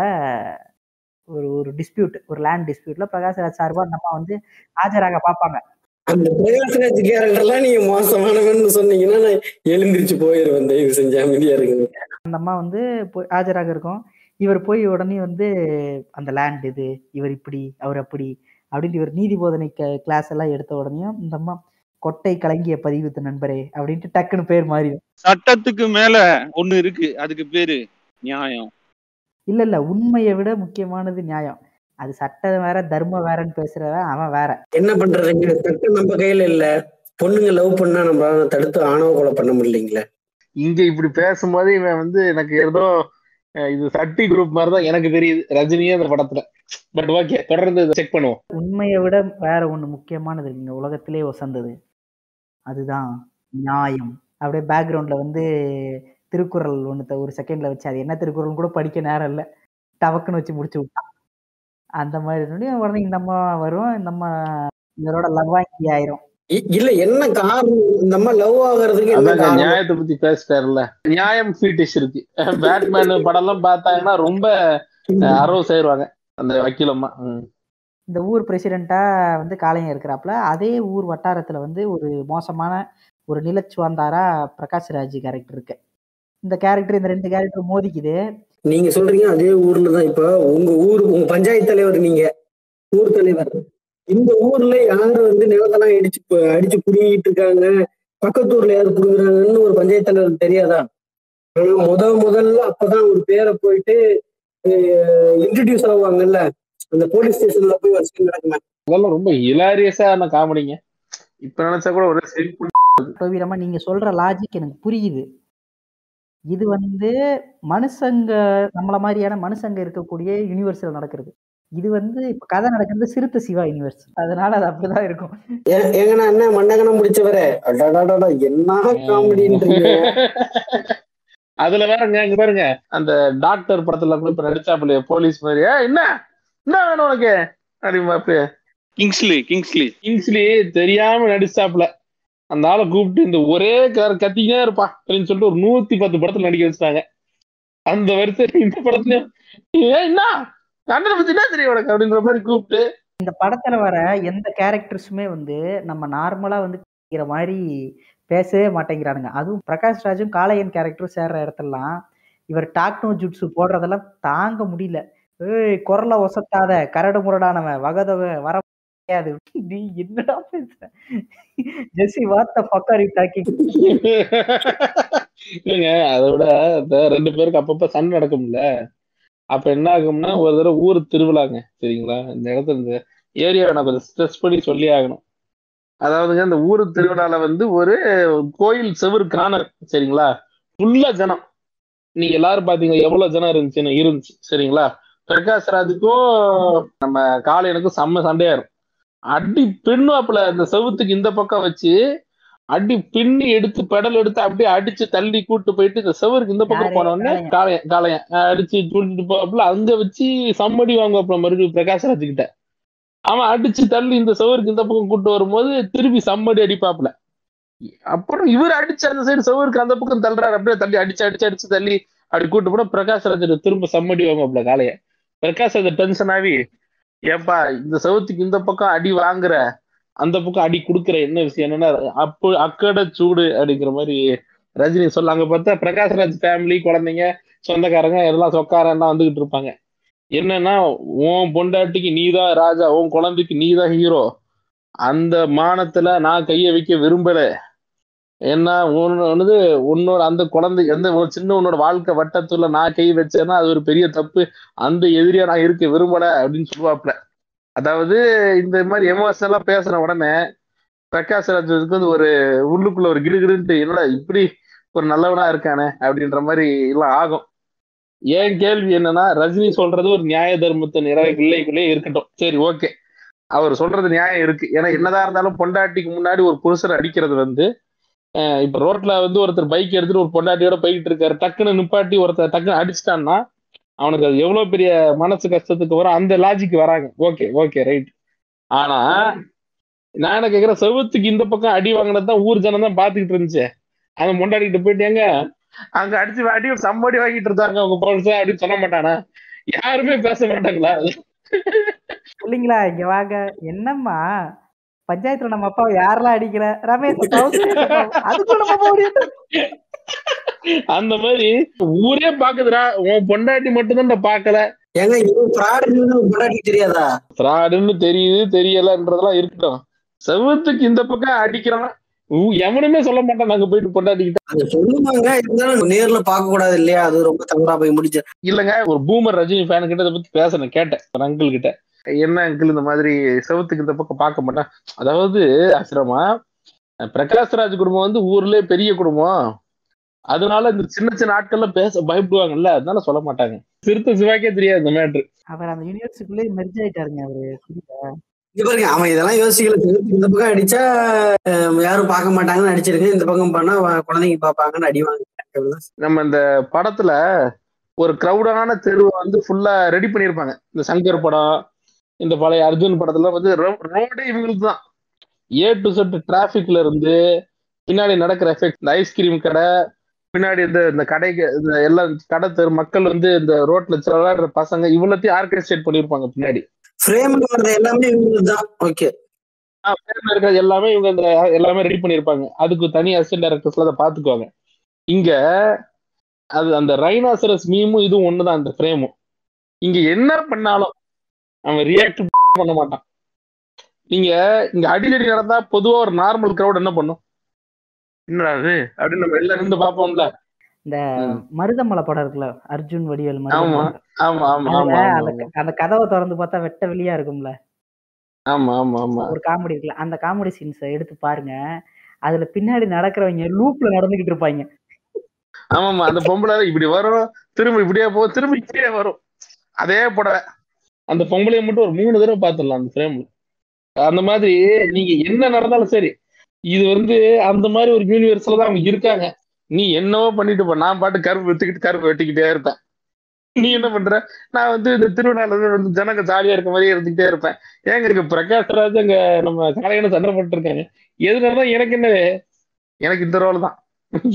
ஒரு ஒரு டிஸ்பியூட் ஒரு லேண்ட் டிஸ்பியூட்ல பிரகாஷ்ராஜ் சார்பா அந்த அம்மா வந்து ஆஜராக பார்ப்பாங்க அந்த பிரகாஷ்ராஜ் கேரக்டர்லாம் நீங்க மோசமானவன்னு சொன்னீங்கன்னா நான் எழுந்திருச்சு போயிருவேன் தயவு செஞ்சு அமைதியா இருக்குங்க அந்த அம்மா வந்து போய் ஆஜராக இருக்கும் இவர் போய் உடனே வந்து அந்த லேண்ட் இது இவர் இப்படி அவர் அப்படி அப்படின்ட்டு இவர் நீதி போதனை கிளாஸ் எல்லாம் எடுத்த உடனேயும் இந்த அம்மா கொட்டை கலங்கிய பதிவுத்து நண்பரே அப்படின்ட்டு டக்குன்னு பேர் மாறிடும் சட்டத்துக்கு மேல ஒண்ணு இருக்கு அதுக்கு பேரு நியாயம் இல்ல இல்ல உண்மையை விட முக்கியமானது நியாயம் அது சட்டம் வேற தர்மம் வேறன்னு பேசுறவன் அவன் வேற என்ன பண்றதுங்க சட்டம் நம்ம கையில இல்ல பொண்ணுங்க லவ் பண்ணா நம்மளால தடுத்து ஆணவ கொலை பண்ண முடியலைங்களே இங்க இப்படி பேசும்போது இவன் வந்து எனக்கு ஏதோ அஹ், இது சட்டி குரூப் மாதிரி தான் எனக்கு தெரியுது ரஜினியே அந்த படத்துல பட் ஓகே தொடர்ந்து செக் பண்ணுவோம் உண்மையை விட வேற ஒண்ணு முக்கியமானது இருக்குங்க உலகத்திலே வசந்தது அதுதான் நியாயம் அப்படியே பேக்ரவுண்ட்ல வந்து திருக்குறள் ஒன்று ஒரு செகண்ட்ல வச்சு அது என்ன திருக்குறள் கூட படிக்க நேரம் இல்லை டவக்குன்னு வச்சு முடிச்சு விட்டான் அந்த மாதிரி இருந்தோடனே உடனே இந்த அம்மா வரும் இந்த அம்மா இவரோட லவ்வாங்கி ஆயிரும் இ- இல்ல என்ன காரணம் இந்த அம்மா லவ் ஆகுறதுக்கு என்ன அதாங்க காரணம் நியாயத்தை பத்தி பேசிட்டாருல்ல நியாயம் ஃபீட்டிஷ் இருக்கு பேட்மேன் படம் எல்லாம் பார்த்தாங்கன்னா ரொம்ப அரவஸ் ஆயிருவாங்க அந்த வக்கீலம்மா ம். இந்த ஊர் பிரசிடெண்ட்டா வந்து காளையன் இருக்கிறாப்புல அதே ஊர் வட்டாரத்துல வந்து ஒரு மோசமான ஒரு நிலச்சுவாந்தாரா பிரகாஷ்ராஜ் கேரக்டர் இருக்கு இந்த கேரக்டர் இந்த ரெண்டு கேரக்டர் மோதிக்குது நீங்க சொல்றீங்க அதே ஊர்ல தான் இப்ப உங்க ஊர் உங்க பஞ்சாயத்து தலைவர் நீங்க ஊர் தலைவர் இந்த ஊர்ல யாரு வந்து நிலத்தெல்லாம் இடிச்சு பு- அடிச்சு புடுங்கிட்டு இருக்காங்க பக்கத்து ஊர்ல யாரு புடுங்குறாங்கன்னு ஒரு பஞ்சாயத்து தலைவர் தெரியாதா ஆனா முத முதல்ல அப்பதான் ஒரு பேரை போயிட்டு இன்ட்ரடியூஸ் ஆவாங்கல்ல அந்த போலீஸ் ஸ்டேஷன்ல போய் வச்சு நடக்குமே அதெல்லாம் ரொம்ப ஹிலாரியஸான காமெடிங்க இப்ப நினைச்சா கூட ஒரு சிரிப்பு கோவிரமா நீங்க சொல்ற லாஜிக் எனக்கு புரியுது இது வந்து மனுஷங்க நம்மள மாதிரியான மனுஷங்க இருக்கக்கூடிய யூனிவர்ஸ்ல நடக்கிறது இது வந்து இப்ப கதை நடக்கிறது சிறுத்தை சிவா யூனிவர்ஸ் அதனால அது அப்படிதான் இருக்கும் ஏ- ஏங்கண்ணா என்ன மண்டகணம் முடிச்சவரே அடடடடா என்ன காமெடின்றீங்க அதுல வேறங்க இங்க பாருங்க அந்த டாக்டர் படத்துல கூட இப்ப நடிச்சாப்புல போலீஸ் மாதிரி "ஏய், என்ன என்ன வேணும் உனக்கு அப்படிமா அப்படியே கிங்ஸ்லி கிங்ஸ்லி கிங்ஸ்லி தெரியாம நடிச்சாப்புல அந்த ஆளை கூப்பிட்டு இந்த ஒரே கார் கத்திக்கினே இருப்பா அப்படின்னு சொல்லிட்டு ஒரு நூத்தி பத்து படத்துல நடிக்க வச்சுட்டாங்க அந்த வரிசை இந்த படத்துலயும் ஏன் என்ன அண்ணனை பத்தி என்ன தெரியும் உனக்கு அப்படின்ற மாதிரி கூப்பிட்டு இந்த படத்துல வர எந்த கேரக்டர்ஸுமே வந்து நம்ம நார்மலா வந்து பேசுற மாதிரி பேசவே மாட்டேங்கிறானுங்க அதுவும் பிரகாஷ் ராஜும் காளையன் கேரக்டரும் சேர்ற இடத்துலலாம் இவர் டாக்னோ ஜுட்ஸு போடுறதெல்லாம் தாங்க முடியல ஏய் குரலை ஒசத்தாத கரடு முரடானவன் வகதவ வர முடியாது நீ என்னடா பேசுற Jessie what the fuck are you talking இல்லைங்க அதை விட இந்த ரெண்டு பேருக்கு அப்பப்ப சண்டை நடக்கும்ல அப்ப என்ன ஆகும்னா ஒரு தடவை ஊர் திருவிழாங்க சரிங்களா இந்த இடத்துல இந்த ஏரியாவை நான் கொஞ்சம் ஸ்ட்ரெஸ் பண்ணி சொல்லி ஆகணும் அதாவதுங்க இந்த ஊர் திருவிழால வந்து ஒரு கோயில் செவுரு காணல் சரிங்களா ஃபுல்லா ஜனம் நீங்க எல்லாரும் பாத்தீங்க எவ்வளவு ஜனம் இருந்துச்சுன்னு இருந்துச்சு சரிங்களா பிரகாஷ் ராஜுக்கும் நம்ம காளையனுக்கும் செம்ம சண்டையா இருக்கும் அடி பின்னுவாப்புல இந்த செவுத்துக்கு இந்த பக்கம் வச்சு அடி பின்னி எடுத்து பெடல் எடுத்து அப்படியே அடிச்சு தள்ளி கூட்டு போயிட்டு இந்த செவருக்கு இந்த பக்கம் யாரு? போன உடனே காளையன். காளையன் காளையன் அஹ் அடிச்சு கூட்டிட்டு போவாப்புல அங்க வச்சு சம்மடி வாங்குவாப்புல மறுபடியும் பிரகாஷ் ராஜ் கிட்ட அவன் அடிச்சு தள்ளி இந்த செவருக்கு இந்த பக்கம் கூட்டு வரும்போது திருப்பி சம்மடி அடிப்பாப்புல அப்புறம் இவர் அடிச்சு அந்த சைடு செவருக்கு அந்த பக்கம் தள்ளுறாரு அப்படியே தள்ளி அடிச்சு அடிச்சு அடிச்சு தள்ளி அப்படி கூட்டு போனா பிரகாஷ் ராஜ் திரும்ப சம்மடி வாங்குவாப்புல காளைய பிரகாஷ் ராஜ் டென்ஷன் ஆகி ஏப்பா இந்த செவத்துக்கு இந்த பக்கம் அடி வாங்குற அந்த பக்கம் அடி கொடுக்குற என்ன விஷயம் என்னன்னா அப்போ அக்கட சூடு அப்படிங்கிற மாதிரி ரஜினி சொல்ல அங்க பார்த்தா பிரகாஷ்ராஜ் ஃபேமிலி குழந்தைங்க சொந்தக்காரங்க எல்லாம் சொக்காரன் வந்துகிட்டு இருப்பாங்க என்னன்னா உன் பொண்டாட்டிக்கு நீதான் ராஜா உன் குழந்தைக்கு நீதான் ஹீரோ அந்த மானத்துல நான் கைய வைக்க விரும்பல ஏன்னா உன்னோட உன்னோட அந்த குழந்தை எந்த ஒரு சின்ன உன்னோட வாழ்க்கை வட்டத்துல நான் கை வச்சேன்னா அது ஒரு பெரிய தப்பு அந்த எதிரியா நான் இருக்க விரும்பல அப்படின்னு சொல்லுவாப்ல அதாவது இந்த மாதிரி எமோஷனலா பேசுன உடனே பிரகாஷ் ராஜுக்கு வந்து ஒரு உள்ளுக்குள்ள ஒரு கிடுகிடுன்ட்டு என்னடா இப்படி ஒரு நல்லவனா இருக்கானே அப்படின்ற மாதிரி எல்லாம் ஆகும் ஏன் கேள்வி என்னன்னா ரஜினி சொல்றது ஒரு நியாய தர்மத்தை நிறைய பிள்ளைக்குள்ளே இருக்கட்டும் சரி ஓகே அவர் சொல்றது நியாயம் இருக்கு ஏன்னா என்னதான் இருந்தாலும் பொண்டாட்டிக்கு முன்னாடி ஒரு புருஷர் அடிக்கிறது வந்து அஹ் இப்ப ரோட்ல வந்து ஒருத்தர் பைக் எடுத்துட்டு ஒரு பொண்டாட்டியோட போயிட்டு இருக்காரு டக்குன்னு நிப்பாட்டி ஒருத்தர் டக்குன்னு அடிச்சிட்டான்னா அவனுக்கு அது எவ்வளவு பெரிய மனசு கஷ்டத்துக்கு வரும் அந்த லாஜிக் வராங்க ஓகே ஓகே ரைட் ஆனா நான் என்ன கேக்குறேன் செவத்துக்கு இந்த பக்கம் அடி வாங்கினது தான் ஊர் ஜனம் தான் பாத்துக்கிட்டு இருந்துச்சு அதை முண்டாடிக்கிட்டு போயிட்டேங்க அங்க அடிச்சு அடி சம்மடி வாங்கிட்டு இருந்தாங்க அவங்க போலீஸ் அப்படின்னு சொல்ல மாட்டானா யாருமே பேச மாட்டாங்களா இல்லைங்களா இங்க வாங்க என்னம்மா பஞ்சாயத்துல நம்ம அப்பாவை யாரெல்லாம் அடிக்கல ரமேஷ் கௌசல்யா அப்பாவை. அதுக்கும் நம்ம போக முடியாது அந்த மாதிரி ஊரே பாக்குதுடா உன் பொண்டாட்டி மட்டும்தான் பாக்கல ஏங்க இது ஃப்ராடுன்னு பொண்டாட்டி தெரியாதா ஃப்ராடுன்னு தெரியுது தெரியலன்றதெல்லாம் இருக்கட்டும் செவத்துக்கு இந்த பக்கம் அடிக்கிறான் ஊ- எவனுமே சொல்ல மாட்டான் நாங்க போயிட்டு பொண்டாட்டிக்கிட்ட அது சொல்லுவாங்க இருந்தாலும் நேர்ல பார்க்க கூடாது இல்லையா அது ரொம்ப தவறா போய் முடிச்சு இல்லங்க ஒரு பூமர் ரஜினி ஃபேன் கிட்ட இதை பத்தி பேசினேன் கேட்டேன் ஒரு அங்கிள் கிட்ட என்ன அங்கிள் இந்த மாதிரி செவத்துக்கு இந்த பக்கம் பார்க்க மாட்டேன் அதாவது ஆசிரமா பிரகாஷ்ராஜ் குடும்பம் வந்து ஊர்லயே பெரிய குடும்பம் அதனால இந்த சின்ன சின்ன ஆட்கள்ல பேச பயப்படுவாங்கல்ல அதனால சொல்ல மாட்டாங்க சிறுத்தை சிவாக்கே தெரியாது இந்த மேட்ரு அவர் அந்த யூனிவர்ஸுக்குள்ளே மெர்ஜ் ஆயிட்டாருங்க அவரு புரியுதா இது பாருங்க அவன் இதெல்லாம் யோசிக்கல இந்த பக்கம் அடிச்சா அஹ், யாரும் பார்க்க மாட்டாங்கன்னு அடிச்சிருக்கேன் இந்த பக்கம் பண்ணா வ- குழந்தைங்க பார்ப்பாங்கன்னு அடிவாங்க நம்ம இந்த படத்துல ஒரு கிரௌடான தெருவை வந்து ஃபுல்லா ரெடி பண்ணியிருப்பாங்க இந்த சங்கர் படம் இந்த பழைய அர்ஜுன் படத்துல வந்து ரோடே இவங்களுக்கு தான் ஏ டு செட் டிராபிக்ல இருந்து பின்னாடி நடக்கிற எஃபெக்ட் இந்த ஐஸ்கிரீம் கடை பின்னாடி இந்த இந்த கடைக்கு இந்த எல்லா கடை தெரு மக்கள் வந்து இந்த ரோட்ல விளையாடுற பசங்க இவ்வளத்தையும் ஆர்கனைசேட் பண்ணியிருப்பாங்க பின்னாடி ஃப்ரேம்ல வர்றது எல்லாமே இவங்களுக்கு தான் ஓகே பேர்ல இருக்கிறது எல்லாமே இவங்க இந்த எல்லாமே ரெடி பண்ணியிருப்பாங்க அதுக்கு தனி அசிஸ்டன்ட் டைரக்டர்ஸ்ல அதை பாத்துக்குவாங்க இங்க அது அந்த ரைனாசரஸ் மீமும் இதுவும் ஒண்ணுதான் அந்த ஃப்ரேமும் இங்க என்ன பண்ணாலும் அவன் ரியாக்ட் பண்ண மாட்டான் நீங்க இங்க அடிலடி நடந்தா பொதுவா ஒரு நார்மல் கிரௌட் என்ன பண்ணும் என்னடா அது அப்படின்னு நம்ம எல்லாம் இருந்து பார்ப்போம்ல இந்த ம். மருதமலை படம் இருக்குல்ல அர்ஜுன் வடிவேல் ஆமா மருதமலை ஆமா ஆமா அதுல ஆமா அந்த ஆமா க- அந்த கதவை திறந்து பார்த்தா வெட்ட வெளியா இருக்கும்ல ஆமா ஆமா ஆமா ஒரு காமெடி இருக்குல்ல அந்த காமெடி சீன்ஸை எடுத்து பாருங்க அதுல பின்னாடி நடக்கிறவங்க லூப்ல நடந்துகிட்டு இருப்பாங்க ஆமாமா அந்த பொம்பளை இப்படி வரும் திரும்ப இப்படியே போ திரும்ப இப்படியே வரும் அதே புடவை அந்த பொம்பளைய மட்டும் ஒரு மூணு தடவை பார்த்துடலாம் அந்த ஃப்ரேம்ல அந்த மாதிரி நீங்க என்ன நடந்தாலும் சரி இது வந்து அந்த மாதிரி ஒரு யூனிவர்ஸ்ல தான் அவங்க இருக்காங்க நீ என்னவோ பண்ணிட்டு போ நான் பாட்டு கருப்பு வெட்டிக்கிட்டு கருப்பு வெட்டிக்கிட்டே இருப்பேன் நீ என்ன பண்ற நான் வந்து இந்த திருவிழால வந்து ஜனங்க ஜாலியா இருக்க மாதிரியே இருந்துகிட்டே இருப்பேன் ஏங்க இங்க பிரகாஷ்ராஜ் அங்க நம்ம காலையில சண்டை போட்டு இருக்காங்க எதுனால எனக்கு என்ன எனக்கு இந்த ரோல் தான்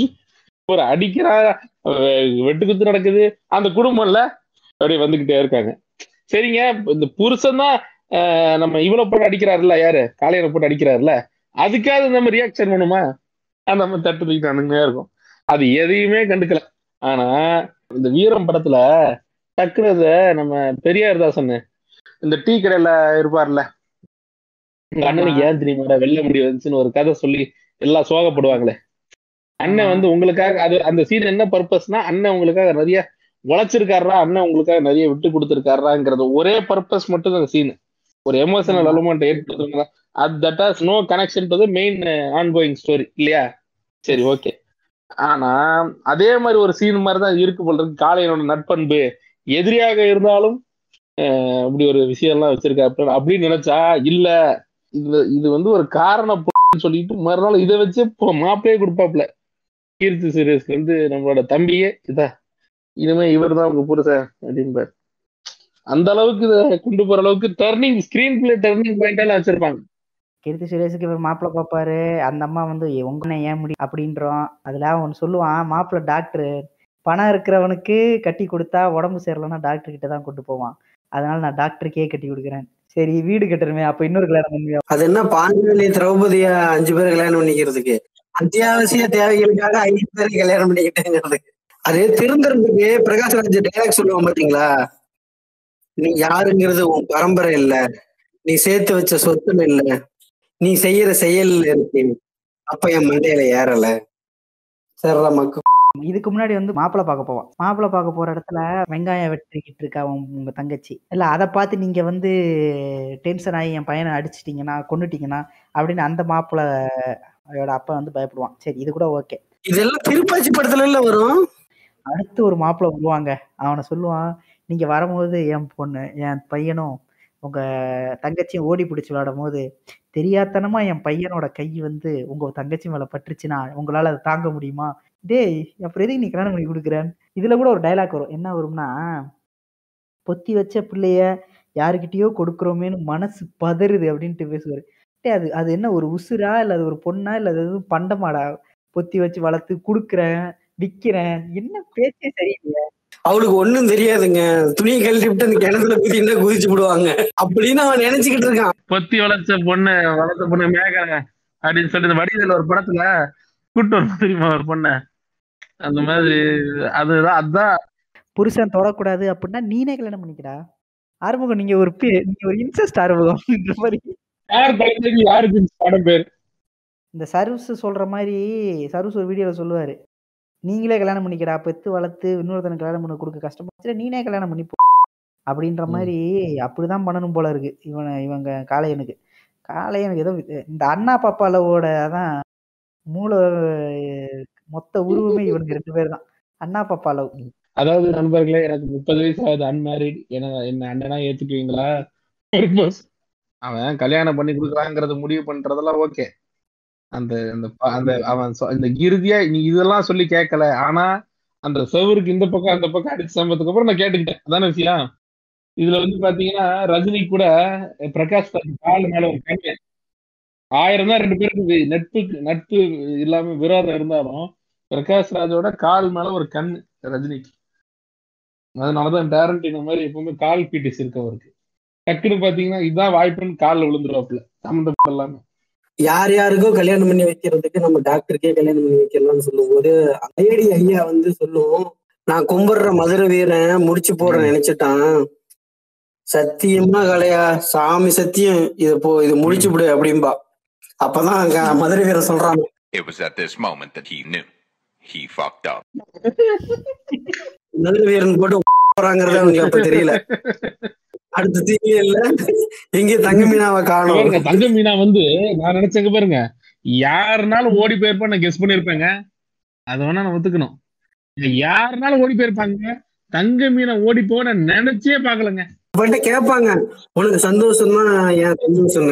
ஒரு அடிக்கிறா அஹ் வெட்டு குத்து நடக்குது அந்த குடும்பம்ல அப்படியே வந்துகிட்டே இருக்காங்க சரிங்க இந்த புருஷன் தான் நம்ம இவ்வளவு போட்டு அடிக்கிறாருல்ல யாரு காலையில போட்டு அடிக்கிறாருல்ல அதுக்காவது நம்ம ரியாக்ஷன் பண்ணுமா அந்த நம்ம தட்டு தூக்கிட்டு வந்துக்கிட்டே இருக்கும் அது எதையுமே கண்டுக்கல ஆனா இந்த வீரம் படத்துல டக்குனு இத நம்ம பெரியார் தாசன் இந்த டீ கடையில இருப்பார்ல உங்க அண்ணனுக்கு ஏன் தெரியுமாடா வெள்ள முடி வந்துச்சுன்னு ஒரு கதை சொல்லி எல்லாம் சோகப்படுவாங்களே அண்ணன் வந்து உங்களுக்காக அது அந்த சீன் என்ன பர்பஸ்னா அண்ணன் உங்களுக்காக நிறைய உழைச்சிருக்காரா அண்ணன் உங்களுக்காக நிறைய விட்டு கொடுத்துருக்காராங்கிறது ஒரே பர்பஸ் மட்டும் அந்த சீன் ஒரு எமோஷனல் எலமெண்ட் ஏற்படுத்துங்க அது that has no connection to main ongoing story இல்லையா சரி ஓகே ஆனா அதே மாதிரி ஒரு சீன் மாதிரி தான் இருக்கு போல இருக்கு காளையனோட நட்பண்பு எதிரியாக இருந்தாலும் அஹ், இப்படி ஒரு விஷயம் எல்லாம் வச்சிருக்காரு அப்படின்னு நினைச்சா இல்ல இது இது வந்து ஒரு காரணம் சொல்லிட்டு மறுநாள் இதை வச்சு இப்போ மாப்பிளையே கொடுப்பாப்ல கீர்த்தி சுரேஷ்க்கு வந்து நம்மளோட தம்பியே இதா இனிமே இவர் தான் உங்க புருஷன் அப்படின்பாரு அந்த அளவுக்கு இதை கொண்டு போற அளவுக்கு turning screenplay turning point எல்லாம் வச்சிருப்பாங்க கீர்த்தி சுரேஷுக்கு இவர் மாப்பிள்ளை பார்ப்பாரு அந்த அம்மா வந்து "ஏ, உங்க அண்ணன் ஏன் முடி அப்படின்றோம் அதுல அவன் சொல்லுவான் மாப்பிள்ளை டாக்டர் பணம் இருக்கிறவனுக்கு கட்டி கொடுத்தா உடம்பு சரியில்லைன்னா டாக்டர் கிட்ட தான் கொண்டு போவான் அதனால நான் டாக்டருக்கே கட்டி கொடுக்குறேன் சரி வீடு கட்டணுமே அப்ப இன்னொரு கல்யாணம் பண்ணுவியா அது என்ன பாஞ்சாலி திரௌபதியா அஞ்சு பேர் கல்யாணம் பண்ணிக்கிறதுக்கு அத்தியாவசிய தேவைகளுக்காக ஐந்து பேரை கல்யாணம் பண்ணிக்கிட்டேங்கிறது அது திருந்துறதுக்கு பிரகாஷ்ராஜ் டைலாக் சொல்லுவான் பாத்தீங்களா நீ யாருங்கிறது உன் பரம்பரை இல்ல நீ சேர்த்து வச்ச சொத்துல இல்ல நீ செய்யற செயல்ல இருக்கு அப்ப என் மண்டையில ஏறல சரிடா மக்கு இதுக்கு முன்னாடி வந்து மாப்பிள்ளை பார்க்க போவான் மாப்பிள்ளை பார்க்க போற இடத்துல வெங்காயம் வெட்டிக்கிட்டு இருக்கா உன்- உங்க தங்கச்சி இல்ல அதை பார்த்து நீங்க வந்து டென்ஷன் ஆகி என் பையனை அடிச்சிட்டீங்கன்னா கொன்னுட்டீங்கன்னா அப்படின்னு அந்த மாப்பிள்ளையோட அப்பா வந்து பயப்படுவான் சரி இது கூட ஓகே இதெல்லாம் திருப்பாச்சி படத்துல இல்ல வரும் அடுத்து ஒரு மாப்பிள்ளை வருவாங்க அவனை சொல்லுவான் நீங்க வரும்போது என் பொண்ணு என் பையனும் உங்க தங்கச்சியும் ஓடி பிடிச்சி விளையாடும் போது தெரியாத்தனமா என் பையனோட கை வந்து உங்க தங்கச்சி மேல பட்டுருச்சுன்னா உங்களால அதை தாங்க முடியுமா டேய் அப்புறம் எதுக்கு நீ கல்யாணம் பண்ணி கொடுக்குறேன் இதுல கூட ஒரு டைலாக் வரும் என்ன வரும்னா பொத்தி வச்ச பிள்ளைய யாருக்கிட்டயோ கொடுக்குறோமேன்னு மனசு பதறுது அப்படின்ட்டு பேசுவாரு டேய் அது அது என்ன ஒரு உசுரா இல்ல அது ஒரு பொண்ணா இல்ல அது எதுவும் பண்டமாடா பொத்தி வச்சு வளர்த்து குடுக்குறேன் விக்கிறேன் என்ன பேச்சே சரியில்லை அவளுக்கு ஒண்ணும் தெரியாதுங்க துணியை கழட்டி விட்டு அந்த கிணத்துல குதின்னா குதிச்சு விடுவாங்க அப்படின்னு அவன் நினைச்சுக்கிட்டு இருக்கான் பொத்தி வளர்த்த பொண்ணு வளர்த்த பொண்ணு மேக அப்படின்னு சொல்லி இந்த வடிவேல் ஒரு படத்துல கூட்டு வரும் தெரியுமா ஒரு பொண்ண அந்த மாதிரி அதுதான் அதான் புருஷன் தொடக்கூடாது அப்படின்னா நீனே கல்யாணம் பண்ணிக்கடா ஆறுமுகம் நீங்க ஒரு பே- நீங்க ஒரு இன்சஸ்ட் ஆறுமுகம் இந்த மாதிரி யார் தலைமைக்கு யாருக்கு இந்த படம் பேர் இந்த சர்வீஸ் சொல்ற மாதிரி சர்வீஸ் ஒரு வீடியோல சொல்லுவாரு நீங்களே கல்யாணம் பண்ணிக்கடா பெத்து வளர்த்து இன்னொருத்தனுக்கு கல்யாணம் பண்ண கொடுக்க கஷ்டமாச்சு நீனே கல்யாணம் பண்ணி போ அப்படின்ற ம். மாதிரி அப்படிதான் பண்ணணும் போல இருக்கு இவனை இவங்க காளையனுக்கு காளையனுக்கு ஏதோ வி- இந்த அண்ணா பாப்பாலவோட அதான் மூளை அஹ், மொத்த உருவமே இவனுக்கு ரெண்டு பேர் தான் அண்ணா பாப்பாலவ் அதாவது நண்பர்களே எனக்கு முப்பது வயசு ஆகுது அன்மேரிட் என்ன என்ன அண்ணனா ஏத்துக்குவீங்களா Purpose. அவன் கல்யாணம் பண்ணி கொடுக்குறாங்கிறது முடிவு பண்றதெல்லாம் ஓகே அந்த அந்த ப- அந்த அவன் சொ- இந்த இறுதியா நீ இதெல்லாம் சொல்லி கேட்கல ஆனா அந்த செவருக்கு இந்த பக்கம் அந்த பக்கம் அடிச்சு சம்பத்துக்கு அப்புறம் நான் கேட்டுக்கிட்டேன் அதான விஷயம் இதுல வந்து பாத்தீங்கன்னா ரஜினி கூட பிரகாஷ் ராஜ் கால் மேல ஒரு கண்ணு ஆயிரம் தான் ரெண்டு பேருக்கு வி- நட்பு நட்பு இல்லாம விரோதம் இருந்தாலும் பிரகாஷ் ராஜோட கால் மேல ஒரு கண்ணு ரஜினிக்கு அதனாலதான் டேரண்டினோ மாதிரி எப்பவுமே கால் பீட்டிஸ் இருக்கு அவருக்கு டக்குன்னு பாத்தீங்கன்னா இதான் வாய்ப்புன்னு காலில் விழுந்துருவாப்புல சம்மந்தப்பட்ட எல்லாமே யார் யாருக்கோ கல்யாணம் பண்ணி வைக்கிறதுக்கு நம்ம டாக்டருக்கே கல்யாணம் பண்ணி வைக்கலாம்னு சொல்லும்போது ஐடி ஐயா வந்து சொல்லுவோம் நான் கும்பிடுற மதுரை வீரன் முடிச்சு போட நினைச்சிட்டான் சத்தியமா கலையா சாமி சத்தியம் இது போ இது முடிச்சு விடு அப்படின்பா அப்பதான் அங்க மதுரை வீரன் சொல்றான் It was at this moment that he knew he fucked up. Madurai வீரன் போட்டு போறாங்கிறது அவனுக்கு அப்ப தெரியல அடுத்த தீவியல்ல எங்க தங்க மீனாவை காணும் பாருங்க தங்க மீனா வந்து நான் நினைச்சங்க பாருங்க யாருனாலும் ஓடி போயிருப்பா நான் கெஸ் பண்ணிருப்பேங்க அதை வேணா நான் ஒத்துக்கணும் யாருனாலும் ஓடி போயிருப்பாங்க தங்க மீனை ஓடி போக நான் நினைச்சே பாக்கலங்க அவன்கிட்ட கேட்பாங்க உனக்கு சந்தோஷம் தான் ஏன் சந்தோஷம்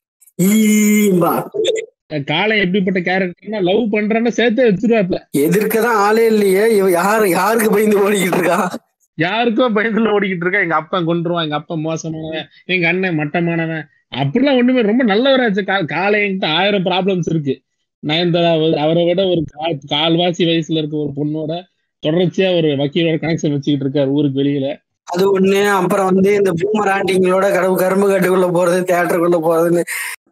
ஈம்பா காலை எப்படிப்பட்ட கேரக்டர்னா லவ் பண்றேன்னு சேர்த்தே வச்சிருவாப்ல எதிர்க்கதான் ஆளே இல்லையே இவ யாரு யாருக்கு பயந்து ஓடிக்கிட்டு இருக்கா யாருக்கோ பயந்துல ஓடிக்கிட்டு இருக்கா எங்க அப்பா கொண்டுருவான் எங்க அப்பா மோசமானவன் எங்க அண்ணன் மட்டமானவன் அப்படிலாம் ஒண்ணுமே ரொம்ப நல்லவராச்சு கா காலை என்கிட்ட ஆயிரம் ப்ராப்ளம்ஸ் இருக்கு நயன்தாரா வந்து அவரை விட ஒரு கால் கால்வாசி வயசுல இருக்க ஒரு பொண்ணோட தொடர்ச்சியா ஒரு வக்கீலோட கனெக்ஷன் வச்சுக்கிட்டு இருக்காரு ஊருக்கு வெளியில அது ஒண்ணு அப்புறம் வந்து இந்த பூமர் ஆண்டிங்களோட கடவு கரும்பு காட்டுக்குள்ள போறது தியேட்டருக்குள்ள போறதுன்னு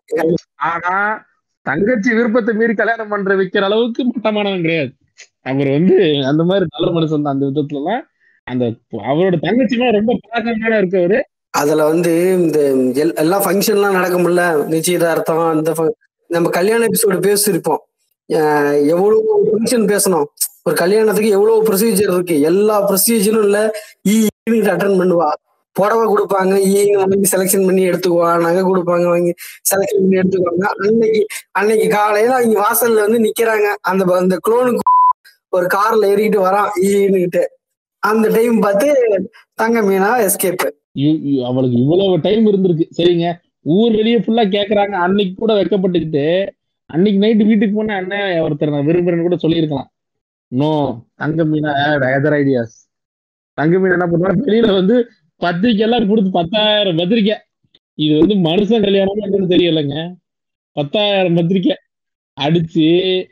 ஆனா தங்கச்சி விருப்பத்தை மீறி கல்யாணம் பண்ற வைக்கிற அளவுக்கு மட்டமானவன் கிடையாது அவர் வந்து அந்த மாதிரி நல்ல மனுஷன் தான் அந்த விதத்துல எல்லாம் அந்த அவரோட தங்கச்சி மேல ரொம்ப பாசமான இருக்கவரு அதுல வந்து இந்த எல்- எல்லா ஃபங்க்ஷன்லாம் நடக்கும்ல நிச்சயதார்த்தம் அந்த fun- நம்ம கல்யாண எபிசோடு பேசியிருப்போம் அஹ் எவ்வளவு ஃபங்க்ஷன் பேசணும் ஒரு கல்யாணத்துக்கு எவ்வளவு ப்ரொசீஜர் இருக்கு எல்லா ப்ரொசீஜரும் இல்ல ஈவினிங் அட்டன் பண்ணுவா புடவை கொடுப்பாங்க ஈவினிங் வாங்கி செலெக்ஷன் பண்ணி எடுத்துக்குவா நகை கொடுப்பாங்க வாங்கி செலெக்ஷன் பண்ணி எடுத்துக்குவாங்க அன்னைக்கு அன்னைக்கு காலையில அவங்க வாசல்ல வந்து நிக்கிறாங்க அந்த அந்த குளோனுக்கு ஒரு கார்ல ஏறிக்கிட்டு வரான் ஈவினிங்கிட்டு அந்த டைம் பார்த்து தங்க மீனா எஸ்கேப் இ- இ- அவளுக்கு இவ்வளவு டைம் இருந்திருக்கு சரிங்க ஊர் வெளியே ஃபுல்லா கேக்குறாங்க அன்னைக்கு கூட வெக்கப்பட்டுக்கிட்டு அன்னைக்கு நைட்டு வீட்டுக்கு போன அண்ணன் ஒருத்தர் நான் விரும்புறேன்னு கூட சொல்லியிருக்கலாம் நோ தங்க மீனா அதர் ஐடியாஸ் தங்க மீன் என்ன பண்ணுவாங்க வெளியில வந்து பத்திரிக்கை எல்லாம் கொடுத்து பத்தாயிரம் பத்திரிக்கை இது வந்து மனுஷன் கல்யாணம் என்னன்னு தெரியலைங்க பத்தாயிரம் பத்திரிக்கை அடிச்சு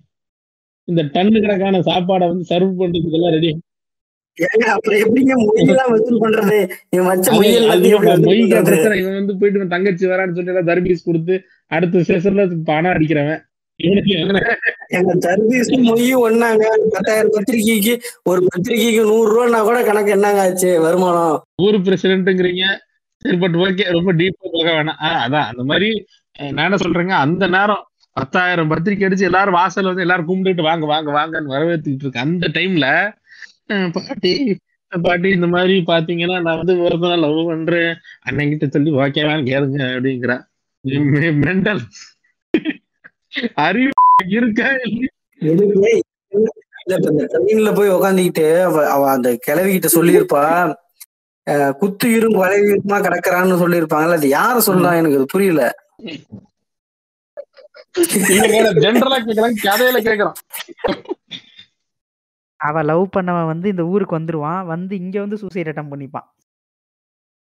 இந்த டன்னு கணக்கான சாப்பாடை வந்து சர்வ் பண்றதுக்கு எல்லாம் ரெடி ஏங்க அப்புறம் எப்படிங்க மொய்யெல்லாம் வசூல் பண்றது இவன் வச்ச அது- மொய்யல் அது எல்லாத்தையும் எப்படி மொய்க்கு வசூல் பண்றது? பிரச்சனை இவன் வந்து போயிட்டு இவன் தங்கச்சி வரான்னு சொல்லி எல்லாம் தர்பீஸ் கொடுத்து அடுத்த செஷன்ல பணம் அடிக்கிறவன் இவனுக்கு என்ன? எங்க சர்வீஸ் மொய்யும் ஒண்ணாங்க பத்தாயிரம் பத்திரிக்கைக்கு ஒரு பத்திரிக்கைக்கு நூறு ரூபான்னா கூட கணக்கு என்னங்க ஆச்சு வருமானம் ஊர் பிரசிடென்ட்ங்கிறீங்க சரி பட் ஓகே ரொம்ப டீப்பா போக வேணாம் ஆ, அதான் அந்த மாதிரி அஹ், நான் என்ன சொல்றேங்க அந்த நேரம் பத்தாயிரம் பத்திரிக்கை அடிச்சு எல்லாரும் வாசல்ல வந்து எல்லாரும் கும்பிட்டுட்டு வாங்க வாங்க வாங்கன்னு வரவேற்றுக்கிட்டு இருக்கு அந்த டைம்ல பாட்டி பாட்டி இந்த மாதிரி பாத்தீங்கன்னா நான் வந்து ஒருத்தன லவ் பண்றேன் அண்ணன்கிட்ட சொல்லி ஓகேவான்னு கேளுங்க அப்படிங்கிறா மெண்டல் அறிவு இருக்கா இல்லையா? எதுக்குமே இல்ல இப்ப இந்த ட்ரெயின்ல போய் உக்காந்துக்கிட்டு அவ அவ அந்த கிளவிகிட்ட சொல்லியிருப்பா அஹ், குத்துயிரும் கொலையுமா கிடக்குறான்னு சொல்லியிருப்பாங்கல்ல அது யார சொல்றா எனக்கு அது புரியல இவங்க ஜென்ரலா கேக்குறாங்க கதையில கேக்குறான் அவ லவ் பண்ணவன் வந்து இந்த ஊருக்கு வந்துருவான் வந்து இங்க வந்து சூசைட் அட்டம் பண்ணிப்பான்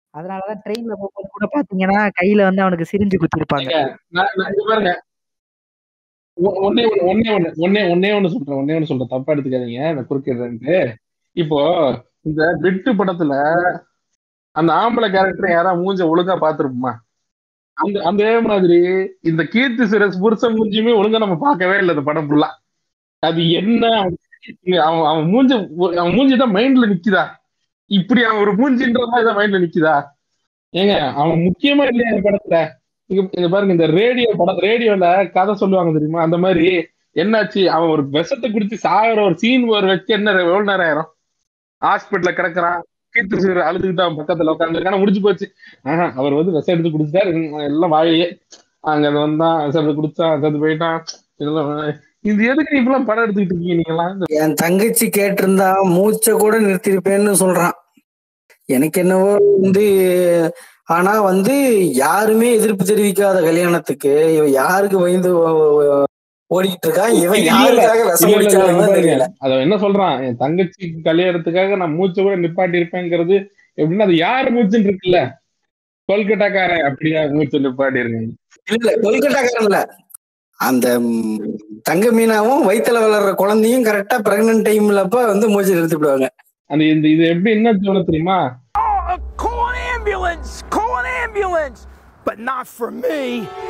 அதனாலதான் ட்ரெயின்ல போகும்போது கூட பாத்தீங்கன்னா கையில வந்து அவனுக்கு சிரிஞ்சு குத்திருப்பாங்க ஏங்க, நான் நான் இங்க பாருங்க ஒ- ஒண்ணே ஒண்ணு ஒண்ணே ஒண்ணு ஒண்ணே ஒண்ணே ஒண்ணு சொல்றேன் ஒண்ணே ஒண்ணு சொல்றேன் தப்பா எடுத்துக்காதீங்க நான் குறுக்கிடுறேன்ட்டு இப்போ இந்த பிட்டு படத்துல அந்த ஆம்பளை கேரக்டர் யாராவது மூஞ்ச ஒழுங்கா பாத்துருப்போமா அந்த அதே மாதிரி இந்த கீர்த்தி சுரேஷ் புருஷன் மூஞ்சியுமே ஒழுங்கா நம்ம பார்க்கவே இல்லை இந்த படம் ஃபுல்லா அது என்ன அவன் அவன் அவன் மூஞ்சி அவன் மூஞ்சி தான் மைண்ட்ல நிக்குதா இப்படி அவன் ஒரு மூஞ்சின்ற மாதிரி தான் மைண்ட்ல நிக்குதா ஏங்க அவன் முக்கியமா இல்லையா இந்த படத்துல இங்க இங்க பாருங்க இந்த ரேடியோ படம் ரேடியோல கதை சொல்லுவாங்க தெரியுமா அந்த மாதிரி என்னாச்சு அவன் ஒரு விஷத்தை குடிச்சு சாகுற ஒரு சீன் ஒரு வச்சு என்ன எவ்வளவு நேரம் ஆயிரும் ஹாஸ்பிட்டல்ல கிடக்குறான் கீர்த்தி சுரேஷ் அழுதுகிட்டு அவன் பக்கத்துல உட்காந்துருக்கான முடிஞ்சு போச்சு ஆஹா அவர் வந்து விஷம் எடுத்து குடிச்சிட்டாரு உம், எல்லாம் வாயிலே அங்க அது வந்தான் விஷம் எடுத்து குடிச்சான் செத்து போயிட்டான் இதெல்லாம் இது எதுக்கு இப்பெல்லாம் படம் எடுத்துக்கிட்டு இருக்கீங்க நீங்களாம் என் தங்கச்சி கேட்டிருந்தா மூச்சை கூட நிறுத்திருப்பேன்னு சொல்றான் எனக்கு என்னவோ வந்து ஆனா வந்து யாருமே எதிர்ப்பு தெரிவிக்காத கல்யாணத்துக்கு இவன் யாருக்கு பயந்து ஓ- ஓ- ஓடிக்கிட்டு இருக்கான் இவன் இல்ல, இல்ல, யாருக்காக விஷம் இல்ல, இல்ல, இல்ல, இங்க குடிச்சாலும் பாருங்க. தெரியல அத என்ன சொல்றான் என் தங்கச்சி கல்யாணத்துக்காக நான் மூச்சை கூட நிப்பாட்டி இருப்பேங்கிறது எப்படின்னா அது யார் மூச்சுன்னு இருக்குல்ல கொல்கட்டாக்காரன் அப்படியா மூச்சு நிப்பாட்டி இருக்கேன் இல்ல கொல்கட்டாக்காரன் இல்ல அந்த ம், தங்க மீனாவும் வயித்துல வளர்ற குழந்தையும் கரெக்டா பிரெக்னன்ட் டைம்ல அப்ப வந்து மூச்சு நிறுத்தி விடுவாங்க அந்த இந்த இது எப்படி என்ன தோணு தெரியுமா Oh, call an ambulance! Call an ambulance! But not for me.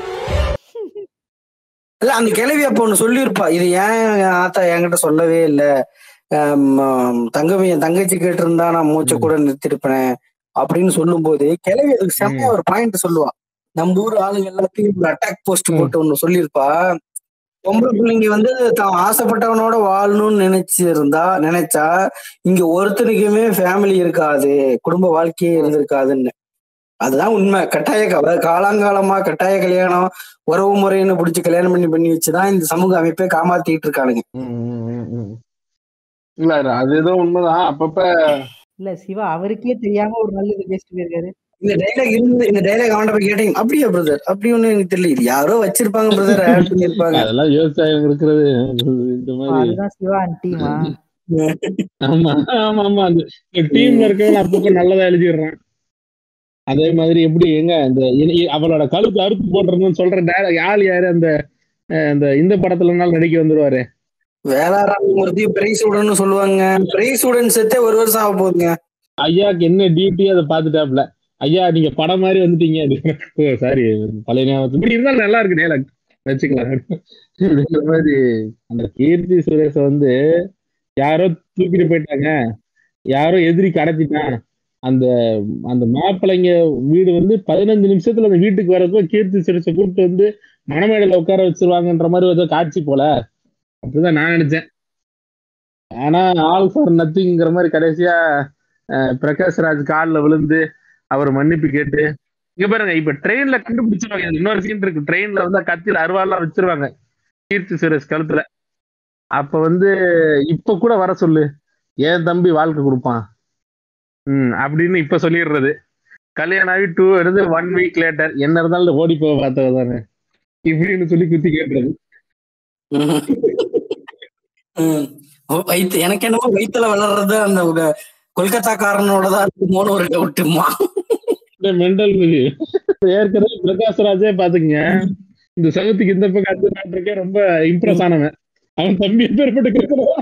இல்ல அந்த கிழவி அப்ப ஒண்ணு சொல்லியிருப்பா இது ஏன் என் ஆத்தா என்கிட்ட சொல்லவே இல்ல ஆம், தங்கமி என் தங்கச்சி கேட்டிருந்தா நான் மூச்சை கூட நிறுத்திருப்பேன் அப்படின்னு சொல்லும் போது கிழவி அதுக்கு செம்மையா ஒரு பாயிண்ட் சொல்லுவா நம்ம ஊர் ஆளுங்க எல்லாத்தையும் அட்டாக் போஸ்ட் போட்டு ஒண்ணு சொல்லியிருப்பா பொம்பளை பிள்ளைங்க வந்து தான் ஆசைப்பட்டவனோட வாழணும்னு நினைச்சிருந்தா நினைச்சா இங்க ஒருத்தனுக்குமே ஃபேமிலி இருக்காது குடும்ப வாழ்க்கையே இருந்திருக்காதுன்னு அதுதான் உண்மை கட்டாய க- காலாங்காலமா கட்டாய கல்யாணம் உறவு முறைன்னு பிடிச்சி கல்யாணம் பண்ணி பண்ணி வச்சுதான் இந்த சமூக அமைப்பை காமாத்திட்டு இருக்கானுங்க ம், ம், ம், ம். இல்ல இல்ல, அது ஏதோ உண்மைதான் அப்பப்ப இல்ல சிவா அவருக்கே தெரியாம ஒரு நல்லது பேசிட்டு போயிருக்காரு இந்த டைலாக் இருந்து இந்த டைலாக் அவன்கிட்ட போய் கேட்டீங்க அப்படியா பிரதர் அப்படி ஒண்ணு எனக்கு தெரியல இது யாரோ வச்சிருப்பாங்க பிரதர் ஆட் பண்ணிருப்பாங்க அதெல்லாம் விவசாயம் இருக்கிறது இந்த ஓ, மாதிரி அதுதான் சிவா அண்ட் டீமா ஆமா ஆமா ஆமா அந்த டீம்ல இருக்கவன் அப்பப்ப நல்லதா எழுதிடுறான் அதே மாதிரி எப்படி எங்க இந்த இனி- அவளோட கழுத்து அறுத்து போட்டுறதுன்னு சொல்ற டேரக்ட் ஆள் யாரு அந்த அஹ், அந்த இந்த படத்துலனாலும் நடிக்க வந்துருவாரு வேளாராமூர்த்தி பிரைஸ் உடன்னு சொல்லுவாங்க பிரைஸ் உடன் செத்தே ஒரு வருஷம் ஆக போகுதுங்க ஐயாக்கு என்ன டியூட்டி அதை பார்த்துட்டாப்ல ஐயா நீங்க படம் மாதிரி வந்துட்டீங்க அப்படின்னு. ஓ சாரி பழைய ஞாபகம் இப்படி இருந்தாலும் நல்லா இருக்கு டேலாக் வச்சுக்கலாம் இந்த மாதிரி அந்த கீர்த்தி சுரேஷ வந்து யாரோ தூக்கிட்டு போயிட்டாங்க யாரோ எதிரி கடத்திட்டான் அந்த அந்த மாப்பிள்ளைங்க வீடு வந்து பதினஞ்சு நிமிஷத்துல அந்த வீட்டுக்கு வரப்போ கீர்த்தி சுரேஷை கூப்பிட்டு வந்து மணமேடையில உட்கார வச்சிருவாங்கன்ற மாதிரி ஏதோ காட்சி போல அப்படிதான் நான் நினைச்சேன் ஆனா ஆல் ஃபார் நத்திங்கிற மாதிரி கடைசியா அஹ், பிரகாஷ் ராஜ் காலில் விழுந்து அவர் மன்னிப்பு கேட்டு இங்க பாருங்க இப்ப ட்ரெயின்ல கண்டுபிடிச்சிருவாங்க இதுல இன்னொரு சீன் இருக்கு ட்ரெயின்ல வந்து கத்தியில அருவாள்லாம் வச்சிருவாங்க கீர்த்தி சுரேஷ் கழுத்துல அப்ப வந்து இப்ப கூட வர சொல்லு ஏன் தம்பி வாழ்க்கை கொடுப்பான் ம் அப்படின்னு இப்ப சொல்லிடுறது கல்யாணம் ஆகி டூ இருந்து ஒன் வீக் லேட்டர் என்ன இருந்தாலும் ஓடி போக பார்த்தவ தானே இப்படின்னு சொல்லி குத்தி கேட்டுறது ம். வயித்து எனக்கு என்னமோ வயித்துல வளர்றது அந்த உக- கொல்கத்தாக்காரனோட தான் இருக்குமோன்னு ஒரு டவுட்டுமா மெண்டல் ஏற்கனவே பிரகாஷ் ராஜே பாத்துக்கங்க இந்த சகத்துக்கு இந்த பக்கம் அந்த நாட்டுக்கே ரொம்ப இம்ப்ரெஸ் ஆனவன் அவன் தம்பி பேர்பட்டு கேட்கிறான்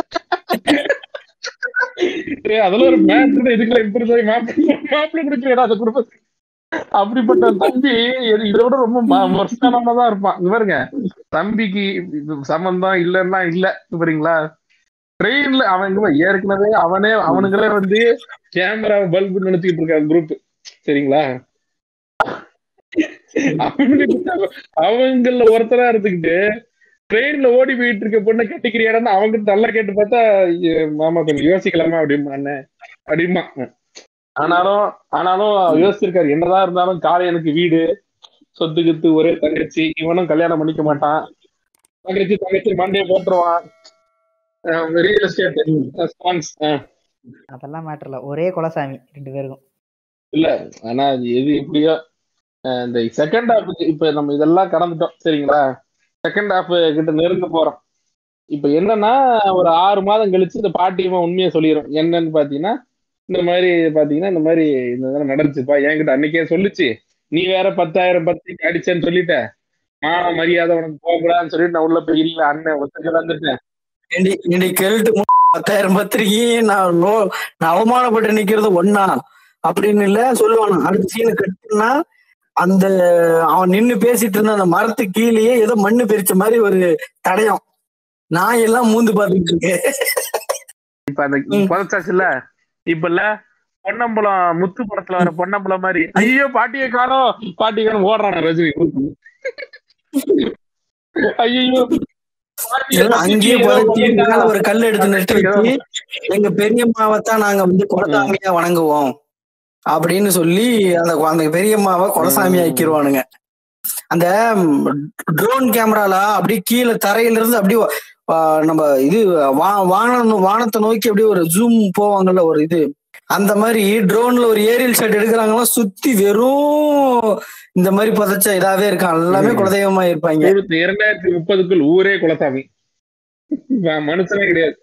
அதெல்லாம் ஒரு மேட்ரு இதுக்குள்ள இம்ப்ரெஸ் ஆகி மாப்பிள்ளை மாப்பிள்ளை கொடுக்கிறா அந்த குடும்பத்துக்கு அப்படிப்பட்ட தம்பி இது- இதை விட ரொம்ப மோசமானதான் இருப்பான் இங்க பாருங்க தம்பிக்கு இது சம்பந்தம் இல்லைன்னா இல்ல பாருங்களா ட்ரெயின்ல அவன் இங்க பாரு, ஏற்கனவே அவனே அவனுங்களே வந்து கேமரா பல்பு நினைச்சுக்கிட்டு இருக்கான் குரூப் சரிங்களா அவனுக்கு அவங்கள ஒருத்தரா இருந்துக்கிட்டு ட்ரெயின்ல ஓடி போயிட்டு இருக்க பொண்ணை கட்டிக்கிறியாடா அவங்கிட்ட நல்லா கேட்டு பார்த்தா ஐய, மாமா கொஞ்சம் யோசிக்கலாமா அப்படிமா அப்படிமா ஆனாலும் ஆனாலும் யோசிச்சிருக்காரு என்னதான் இருந்தாலும் காளையனுக்கு வீடு சொத்து கித்து ஒரே தங்கச்சி இவனும் கல்யாணம் பண்ணிக்க மாட்டான் தங்கச்சி தங்கச்சி மண்டையை போட்டுருவான் ரியல் எஸ்டேட் ஸ்பான்ஸ் அதெல்லாம் மேட்டர் இல்ல ஒரே குலசாமி ரெண்டு பேருக்கும் இல்ல ஆனா அது எது எப்படியோ அஹ் இந்த செகண்ட் ஹாஃப் இப்ப நம்ம இதெல்லாம் கடந்துட்டோம் சரிங்களா செகண்ட் ஹாஃப் கிட்ட நெருங்க போறோம் இப்ப என்னன்னா ஒரு ஆறு மாதம் கழிச்சு இந்த பாட்டியமா உண்மையை சொல்லிடும் என்னன்னு பாத்தீங்கன்னா இந்த மாதிரி பாத்தீங்கன்னா இந்த மாதிரி இந்த இதெல்லாம் நடந்துச்சுப்பா என்கிட்ட அன்னைக்கே சொல்லுச்சு நீ வேற பத்தாயிரம் பத்து அடிச்சேன்னு சொல்லிட்ட மான மரியாதை உனக்கு போகக்கூடாதுன்னு சொல்லிட்டு நான் உள்ள போய் இல்ல அண்ணன் ஒத்துக்க வந்துட்டேன் இன்னி- இன்னைக்கு கெல்ட்டு மு- பத்தாயிரம் பத்திரிக்கையும் நான் லோ நான் அவமானப்பட்டு நிக்கிறது ஒன்னா அப்படின்னு இல்ல சொல்லுவானா அடுத்த சீனை கட்டுனா அந்த அவன் நின்னு பேசிட்டு இருந்த அந்த மரத்து கீழேயே ஏதோ மண்ணு பிரிச்ச மாதிரி ஒரு தடயம் நான் எல்லாம் மூந்து பார்த்துட்டு இருக்கேன் இப்ப அந்த ம். புதைச்சாச்சுல்ல இப்ப இல்ல பொன்னம்பலம் முத்து படத்துல வர பொன்னம்பலம் மாதிரி ஐயோ பாட்டியை காணோம் பாட்டி காணோம் ஓடுறான் ரஜினி ஐயோ எல்லாம் அங்கேயே புதைச்சி மேல ஒரு கல் எடுத்து நிறுத்தி வச்சு எங்க பெரியம்மாவைத்தான் நாங்க வந்து குலசாமியா வணங்குவோம் அப்படின்னு சொல்லி அந்த அந்த பெரியம்மாவை குலசாமி ஆக்கிடுவானுங்க அந்த ட்ரோன் கேமரால அப்படியே கீழே தரையில இருந்து அப்படியே ஆ, நம்ம இது வா- வானம் வானத்தை நோக்கி அப்படியே ஒரு ஜூம் போவாங்கல்ல ஒரு இது அந்த மாதிரி ட்ரோன்ல ஒரு ஏரியல் ஷாட் எடுக்கிறாங்களா சுத்தி வெறும் இந்த மாதிரி புதைச்ச இதாவே இருக்கான் எல்லாமே ம். குலதெய்வமா இருப்பாங்க கொடுத்து இரண்டாயிரத்தி முப்பதுக்குள் ஊரே குலசாமி நான் மனுஷனே கிடையாது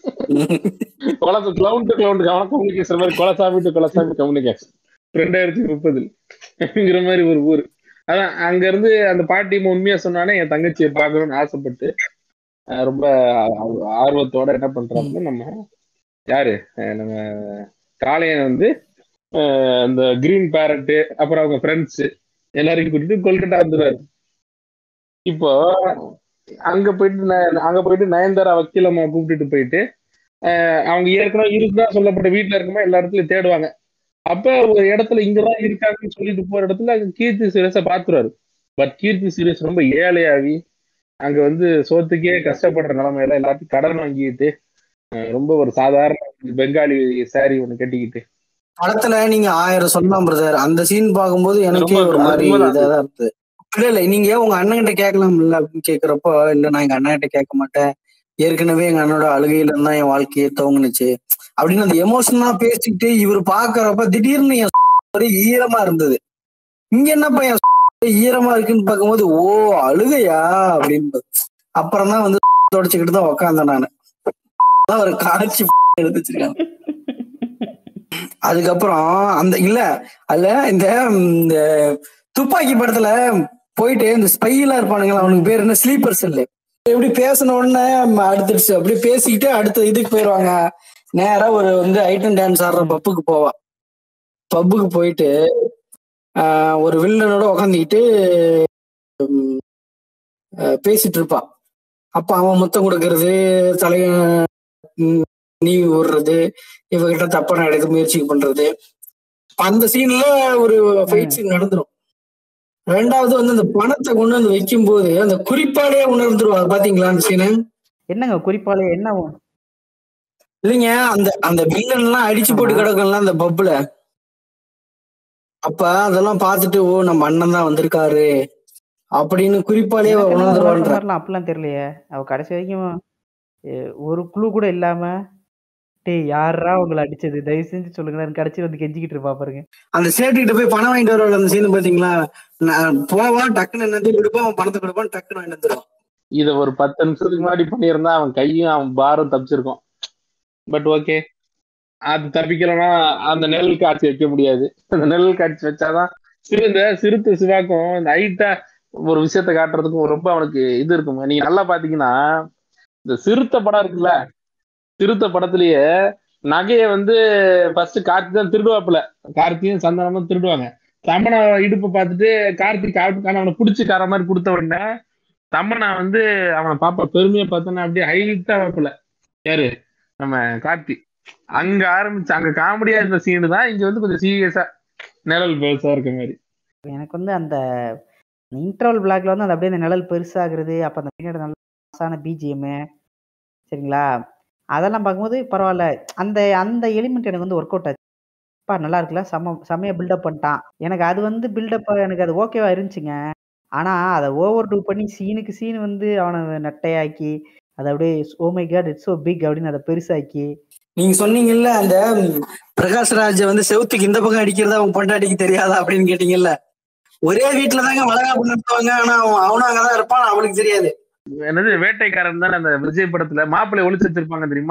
குலச கிளவுன் டு கிளவுன் கவன கம்யூனிகேஷன் மாதிரி குலசாமி டு குலசாமி கம்யூனிகேஷன் ரெண்டாயிரத்தி முப்பதில் அப்படிங்கிற மாதிரி ஒரு ஊர் அதான் அங்க இருந்து அந்த பாட்டி உண்மையா சொன்னானே என் தங்கச்சியை பார்க்கணும்னு ஆசைப்பட்டு அஹ் ரொம்ப ஆ- ஆர்வத்தோட என்ன பண்றாங்க நம்ம யாரு அஹ் நம்ம காளையன் வந்து அஹ் அந்த கிரீன் பேரட் அப்புறம் அவங்க ஃப்ரெண்ட்ஸ் எல்லாரையும் கூட்டிட்டு கொல்கட்டா வந்துடுறாரு இப்போ அங்க போயிட்டு ந- அங்க போயிட்டு நயன்தாரா வக்கீலம்மா கூப்பிட்டுட்டு போயிட்டு அஹ் அவங்க ஏற்கனவே இருக்குதா சொல்லப்பட்ட வீட்டுல இருக்குமா எல்லா இடத்துலயும் தேடுவாங்க அப்ப ஒரு இடத்துல இங்கதான் இருக்காங்கன்னு சொல்லிட்டு போற இடத்துல அங்க கீர்த்தி சுரேஷ பாத்துருவாரு பட் கீர்த்தி சுரேஷ் ரொம்ப ஏழையாவி அங்க வந்து சோத்துக்கே கஷ்டப்படுற நிலைமையில எல்லாத்தையும் கடன் வாங்கிட்டு அஹ் ரொம்ப ஒரு சாதாரண பெங்காலி saree ஒண்ணு கட்டிக்கிட்டு படத்துல நீங்க ஆயிரம் சொல்லலாம் பிரதர் அந்த சீன் பார்க்கும்போது எனக்கே ரொம்ப- ஒரு மாதிரி உண்மைதான். இதாதான் இருந்தது இல்ல இல்ல நீங்க உங்க அண்ணன் கிட்ட கேட்கலாம் இல்ல அப்படின்னு கேக்குறப்போ இல்ல நான் எங்க அண்ணன் கிட்ட கேட்க மாட்டேன் ஏற்கனவே எங்க அண்ணனோட அழுகையில இருந்தா என் வாழ்க்கையே துவங்குனுச்சு அப்படின்னு அந்த எமோஷனலா பேசிக்கிட்டு இவர் பாக்குறப்ப திடீர்னு என் ஒரே ஈரமா இருந்தது இங்க என்னப்பா என் ஈரமா இருக்குன்னு பார்க்கும்போது ஓ அழுகையா அப்படின்னு அப்புறம் தான் வந்து தொடச்சுக்கிட்டு தான் உக்காந்தேன் நானு அதான் ஒரு காட்சி எடுத்து வச்சிருக்காங்க அதுக்கப்புறம் அந்த இல்ல அதுல இந்த ம், இந்த துப்பாக்கி படத்துல போயிட்டு இந்த ஸ்பைலாம் இருப்பானுங்களா அவனுக்கு பேர் என்ன ஸ்லீப்பர் செல்லு எப்படி பேசின உடனே ம, அடுத்துடுச்சு அப்படி பேசிக்கிட்டு அடுத்த இதுக்கு போயிடுவாங்க நேரா ஒரு வந்து ஐட்டம் டான்ஸ் ஆடுற பப்புக்கு போவான் பப்புக்கு போயிட்டு ஆஹ், ஒரு வில்லனோட உக்காந்துக்கிட்டு ம், ஆஹ், பேசிட்டு இருப்பான் அப்ப அவன் முத்தம் கொடுக்கறது தலைய ம், நீவி விடுறது இவகிட்ட தப்பான எடுக்க முயற்சி பண்றது அந்த சீன்ல ஒரு ஃபைட் சீன் நடந்துரும் ரெண்டாவது வந்து அந்த பணத்தை கொண்டு வந்து வைக்கும் போது அந்த குறிப்பாலே உணர்ந்துருவாங்க பாத்தீங்களா அந்த சீனு என்னங்க குறிப்பாலே என்ன ஒ- இல்லைங்க அந்த அந்த வில்லன் எல்லாம் அடிச்சு போட்டு ஆமா. கிடக்கும்ல அந்த பப்புல அப்ப அதெல்லாம் பார்த்துட்டு ஓ நம்ம அண்ணன் தான் வந்திருக்காரு அப்படின்னு குறிப்பாலே எனக்கு என்னமோ உணர்ற உணர்ந்துருவான்ற மாதிரிலாம் அப்படிலாம் தெரியலையே அவ கடைசி வரைக்கும் எ, ஒரு குழு கூட இல்லாம டேய் யாரா உங்களை அடிச்சது தயவு செஞ்சு சொல்லுங்க கடைசி வந்து கெஞ்சிக்கிட்டு இருப்பா பாருங்க அந்த சேட்டுக்கிட்ட போய் பணம் வாங்கிட்டு வரல அந்த சீன் பாத்தீங்களா நான் போவான் டக்குன்னு என்னத்தையும் கொடுப்பான் அவன் பணத்தை கொடுப்பான் டக்குன்னு வாங்கிட்டு வந்துருவான் இத ஒரு பத்து நிமிஷத்துக்கு முன்னாடி பண்ணியிருந்தா அவன் கையும் அவன் பாரும் தப்பிச்சிருக்கும் பட் ஓகே அது தப்பிக்கலன்னா அந்த நிழல் காட்சி வைக்க முடியாது அந்த நிழல் காட்சி வச்சாதான் சிறு இந்த சிறுத்தை சிவாக்கும் இந்த ஹைட்டா ஒரு விஷயத்த காட்டுறதுக்கும் ரொம்ப அவனுக்கு இது இருக்கும் நீங்க நல்லா பாத்தீங்கன்னா இந்த சிறுத்தை படம் இருக்குல்ல சிறுத்தை படத்திலேயே நகைய வந்து ஃபர்ஸ்ட் கார்த்தி தான் திருடுவாப்புல கார்த்தியும் சந்தானமும் திருடுவாங்க தமனா இடுப்பை பார்த்துட்டு கார்த்திக் கார்த்திக்கான அவனை பிடிச்சி கார மாதிரி கொடுத்த உடனே தமனா வந்து அவனை பாப்பா பெருமையா பார்த்தோன்னா அப்படியே ஹைட்டா வைப்பல யாரு நம்ம கார்த்தி அங்க ஆரம்பிச்சு அங்க காமெடியா இருந்த சீனு தான் இங்க வந்து கொஞ்சம் சீரியஸா நிழல் பெருசா இருக்க மாதிரி எனக்கு வந்து அந்த இன்டர்வல் பிளாக்ல வந்து அந்த அப்படியே அந்த நிழல் பெருசாகிறது அப்போ அந்த பின்னாடி நல்ல மாசான பிஜிஎம்மு சரிங்களா அதெல்லாம் பார்க்கும்போது பரவாயில்ல அந்த அந்த எலிமெண்ட் எனக்கு வந்து ஒர்க் அவுட் ஆச்சு அப்பா நல்லா இருக்குல்ல செம்ம செம்மையாக பில்டப் பண்ணிட்டான் எனக்கு அது வந்து பில்டப் எனக்கு அது ஓகேவா இருந்துச்சுங்க ஆனால் அதை ஓவர் டூ பண்ணி சீனுக்கு சீன் வந்து அவனை நட்டையாக்கி அதை அப்படியே oh my god it's so big அப்படின்னு அதை பெருசாக்கி நீங்க சொன்னீங்கல்ல அந்த ம், பிரகாஷ்ராஜ வந்து செவுத்துக்கு இந்த பக்கம் அடிக்கிறதா அவன் பொண்டாட்டிக்கு தெரியாதா அப்படின்னு கேட்டீங்கல்ல ஒரே வீட்டுல தாங்க வளகாப்பு நடத்துவாங்க ஆனா அவன் அவனும் அங்கதான் இருப்பான் அவனுக்கு தெரியாது என்னது வேட்டைக்காரன் தானே அந்த விஜய் படத்துல மாப்பிள்ளை ஒளிச்சு வச்சிருப்பாங்க தெரியுமா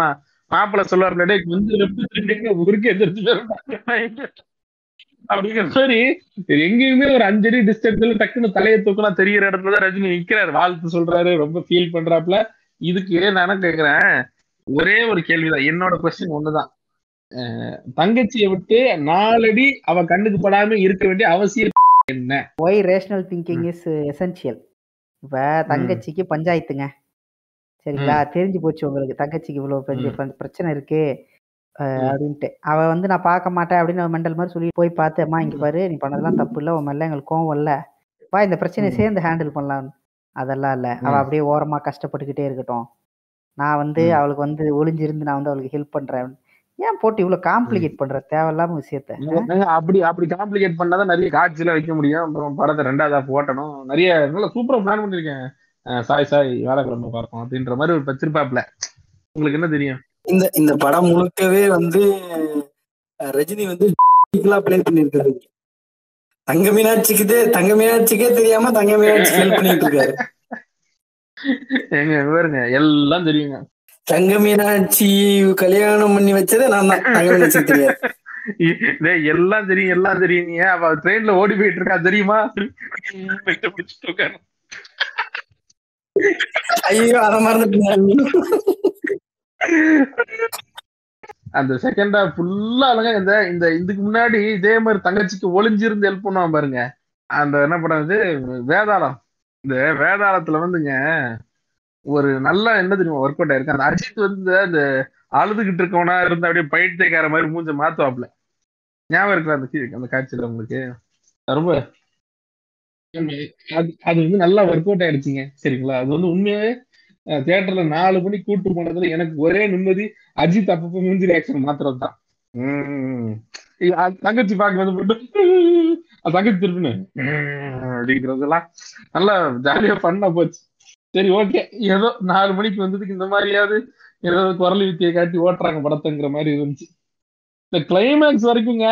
மாப்பிள்ள சொல்லுவார்ல டேய் கொஞ்சம் லெஃப்ட் திரும்பிங்க ஊருக்கு எதிர்த்து போயிரும் அப்படிங்கிற மாதிரி சரி, எங்கேயுமே ஒரு அஞ்சடி டிஸ்டன்ஸ்ல டக்குன்னு தலையை தூக்கினா தெரியிற இடத்துல தான் ரஜினி நிக்கிறாரு வாழ்த்து சொல்றாரு ரொம்ப ஃபீல் பண்றாப்புல இதுக்கு நான் என்ன கேக்குறேன் ஒரே ஒரு கேள்விதான் என்னோட கொஸ்டின் ஒண்ணுதான் அஹ், தங்கச்சியை விட்டு நாலடி அவ கண்ணுக்கு படாம இருக்க வேண்டிய அவசியம் என்ன why rational thinking is essential இப்ப தங்கச்சிக்கு பஞ்சாயத்துங்க சரிங்களா தெரிஞ்சு போச்சு உங்களுக்கு தங்கச்சிக்கு இவ்வளவு பெரிய ம். ப- பிரச்சனை இருக்கு அஹ், ம். அப்படின்ட்டு அவ வந்து நான் பார்க்க மாட்டேன் அப்படின்னு அவ மெண்டல் மாதிரி சொல்லி போய் பார்த்து அம்மா இங்க பாரு நீ பண்ணதெல்லாம் தப்பு இல்ல உன் மேல எங்களுக்கு கோவம் இல்ல வா இந்த பிரச்சனையை ம். சேர்ந்து ஹேண்டில் பண்ணலாம் அதெல்லாம் இல்ல அவ ம். அப்படியே ஓரமா கஷ்டப்பட்டுக்கிட்டே இருக்கட்டும் நான் வந்து ம். அவளுக்கு வந்து ஒளிஞ்சிருந்து நான் வந்து அவளுக்கு ஹெல்ப் பண்றேன் ஏன் போட்டு இவ்வளவு காம்ப்ளிகேட் பண்ற தேவையில்லாம விஷயத்த ஏங்க, அப்படி அப்படி காம்ப்ளிகேட் பண்ணாதான் நிறைய காட்சியில வைக்க முடியும் அப்புறம் படத்தை ரெண்டாவது half ஓட்டணும் நிறைய நல்ல சூப்பரா பிளான் பண்ணிருக்கேன் அஹ் சாய் சாய் வேலைக்கிழமை பார்ப்போம் அப்படின்ற மாதிரி ஒரு வச்சிருப்பாப்ல உங்களுக்கு என்ன தெரியும் இந்த இந்த படம் முழுக்கவே வந்து அஹ், ரஜினி வந்து ப்ளே பண்ணிருக்காரு தங்க மீனாட்சிக்கு தங்க மீனாட்சிக்கே தெரியாம தங்க மீனாட்சி ஹெல்ப் பண்ணிட்டு இருக்காரு எங்க பாருங்க எல்லாம் தெரியுங்க தங்க மீனாட்சி கல்யாணம் பண்ணி வச்சதே நான் தான் தங்க மீனாட்சிக்கு தெரியாது இ- டேய், எல்லாம் தெரியும் எல்லாம் தெரியும் நீ அவ ட்ரெயின்ல ஓடி போயிட்டு இருக்கா தெரியுமா பெட்ட பிடிச்சிட்டு உட்காரு. ஐயோ அத மறந்துட்டீங்க அந்த செகண்ட் ஹாஃப் ஃபுல்லா அழகா இந்த இந்த இதுக்கு முன்னாடி இதே மாதிரி தங்கச்சிக்கு ஒளிஞ்சிருந்து ஹெல்ப் பண்ணுவான் பாருங்க அந்த என்ன படம் இது வேதாளம் இந்த வேதாளத்துல வந்துங்க ஒரு நல்ல என்ன தெரியுமா ஒர்க் அவுட் ஆயிருக்கு அந்த அஜித் வந்து அந்த அழுதுகிட்டு இருக்கவனா இருந்து அப்படியே பைத்தியக்கார மாதிரி மூஞ்ச மாத்துவாப்ல ஞாபகம் இருக்குல்ல அந்த கீ- அந்த காட்சியில உங்களுக்கு ரொம்ப அது அது வந்து நல்லா ஒர்க் அவுட் ஆயிடுச்சுங்க சரிங்களா அது வந்து உண்மையாவே தியேட்டர்ல நாலு மணி கூட்டு போனதுல எனக்கு ஒரே நிம்மதி அஜித் அப்பப்போ மூஞ்சி ரியாக்ஷன் மாத்துறது தான் தங்கச்சி பார்க்க வந்து போட்டு அது தங்கச்சி திருப்பினு அப்படிங்கிறதெல்லாம் நல்லா ஜாலியா பண்ண போச்சு சரி ஓகே ஏதோ நாலு மணிக்கு வந்ததுக்கு இந்த மாதிரியாவது ஏதோ குரல் வித்தியை காட்டி ஓட்டுறாங்க படத்தைங்கிற மாதிரி இருந்துச்சு இந்த கிளைமேக்ஸ் வரைக்குங்க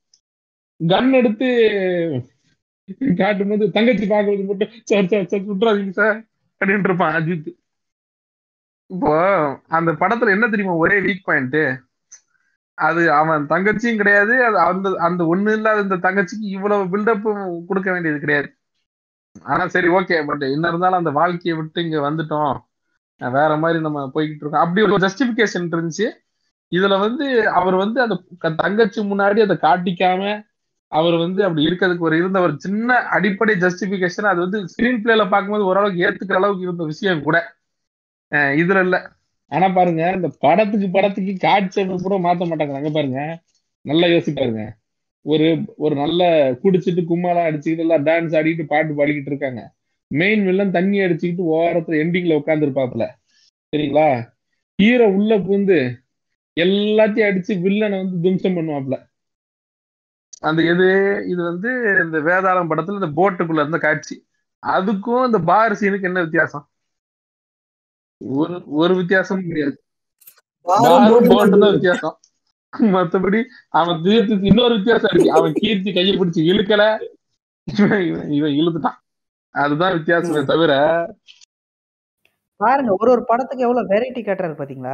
கன் எடுத்து காட்டும் போது தங்கச்சி பார்க்கறது போட்டு சார் சார் சார் சுட்டுறாதீங்க சார் அப்படின்னு இருப்பான் அஜித் இப்போ அந்த படத்துல என்ன தெரியுமா ஒரே வீக் பாயிண்ட் அது அவன் தங்கச்சியும் கிடையாது அது அந்த அந்த ஒண்ணு இல்லாத இந்த தங்கச்சிக்கு இவ்வளவு பில்டப்பும் கொடுக்க வேண்டியது கிடையாது ஆனா சரி ஓகே பட் என்ன இருந்தாலும் அந்த வாழ்க்கையை விட்டு இங்க வந்துட்டோம் அஹ் வேற மாதிரி நம்ம போய்கிட்டு இருக்கோம் அப்படி ஒரு ஜஸ்டிபிகேஷன் இருந்துச்சு இதுல வந்து அவர் வந்து அந்த க- தங்கச்சி முன்னாடி அதை காட்டிக்காம அவர் வந்து அப்படி இருக்கிறதுக்கு ஒரு இருந்த ஒரு சின்ன அடிப்படை ஜஸ்டிபிகேஷன் அது வந்து ஸ்கிரீன் பிளேல பார்க்கும்போது ஓரளவுக்கு ஏத்துக்கிற அளவுக்கு இருந்த விஷயம் கூட அஹ் இதுல இல்ல ஆனா பாருங்க இந்த படத்துக்கு படத்துக்கு காட்சி அமைப்பு கூட மாத்த மாட்டாங்க அங்க பாருங்க நல்லா யோசிச்சு பாருங்க ஒரு ஒரு நல்ல குடிச்சிட்டு கும்மாலாம் அடிச்சுக்கிட்டு எல்லாம் டான்ஸ் ஆடிட்டு பாட்டு பாடிக்கிட்டு இருக்காங்க மெயின் வில்லன் தண்ணி அடிச்சுக்கிட்டு ஓரத்துல எண்டிங்ல உட்கார்ந்து இருப்பாப்புல சரிங்களா ஹீரோ உள்ள பூந்து எல்லாத்தையும் அடிச்சு வில்லனை வந்து தும்சம் பண்ணுவாப்புல அந்த எது இது வந்து இந்த வேதாளம் படத்துல இந்த போட்டுக்குள்ள இருந்த காட்சி அதுக்கும் இந்த பார் சீனுக்கு என்ன வித்தியாசம் ஒரு ஒரு வித்தியாசமும் கிடையாது பாரும் போட்டு தான் வித்தியாசம் மத்தபடி அவன் தீர்த்து இன்னொரு வித்தியாசம் இருக்கு அவன் கீர்த்தி கையை பிடிச்சு இழுக்கல இவன் இவன் இவன் இழுத்துட்டான் அதுதான் வித்தியாசமே தவிர பாருங்க ஒரு ஒரு படத்துக்கு எவ்வளவு வெரைட்டி காட்டுறாரு பாத்தீங்களா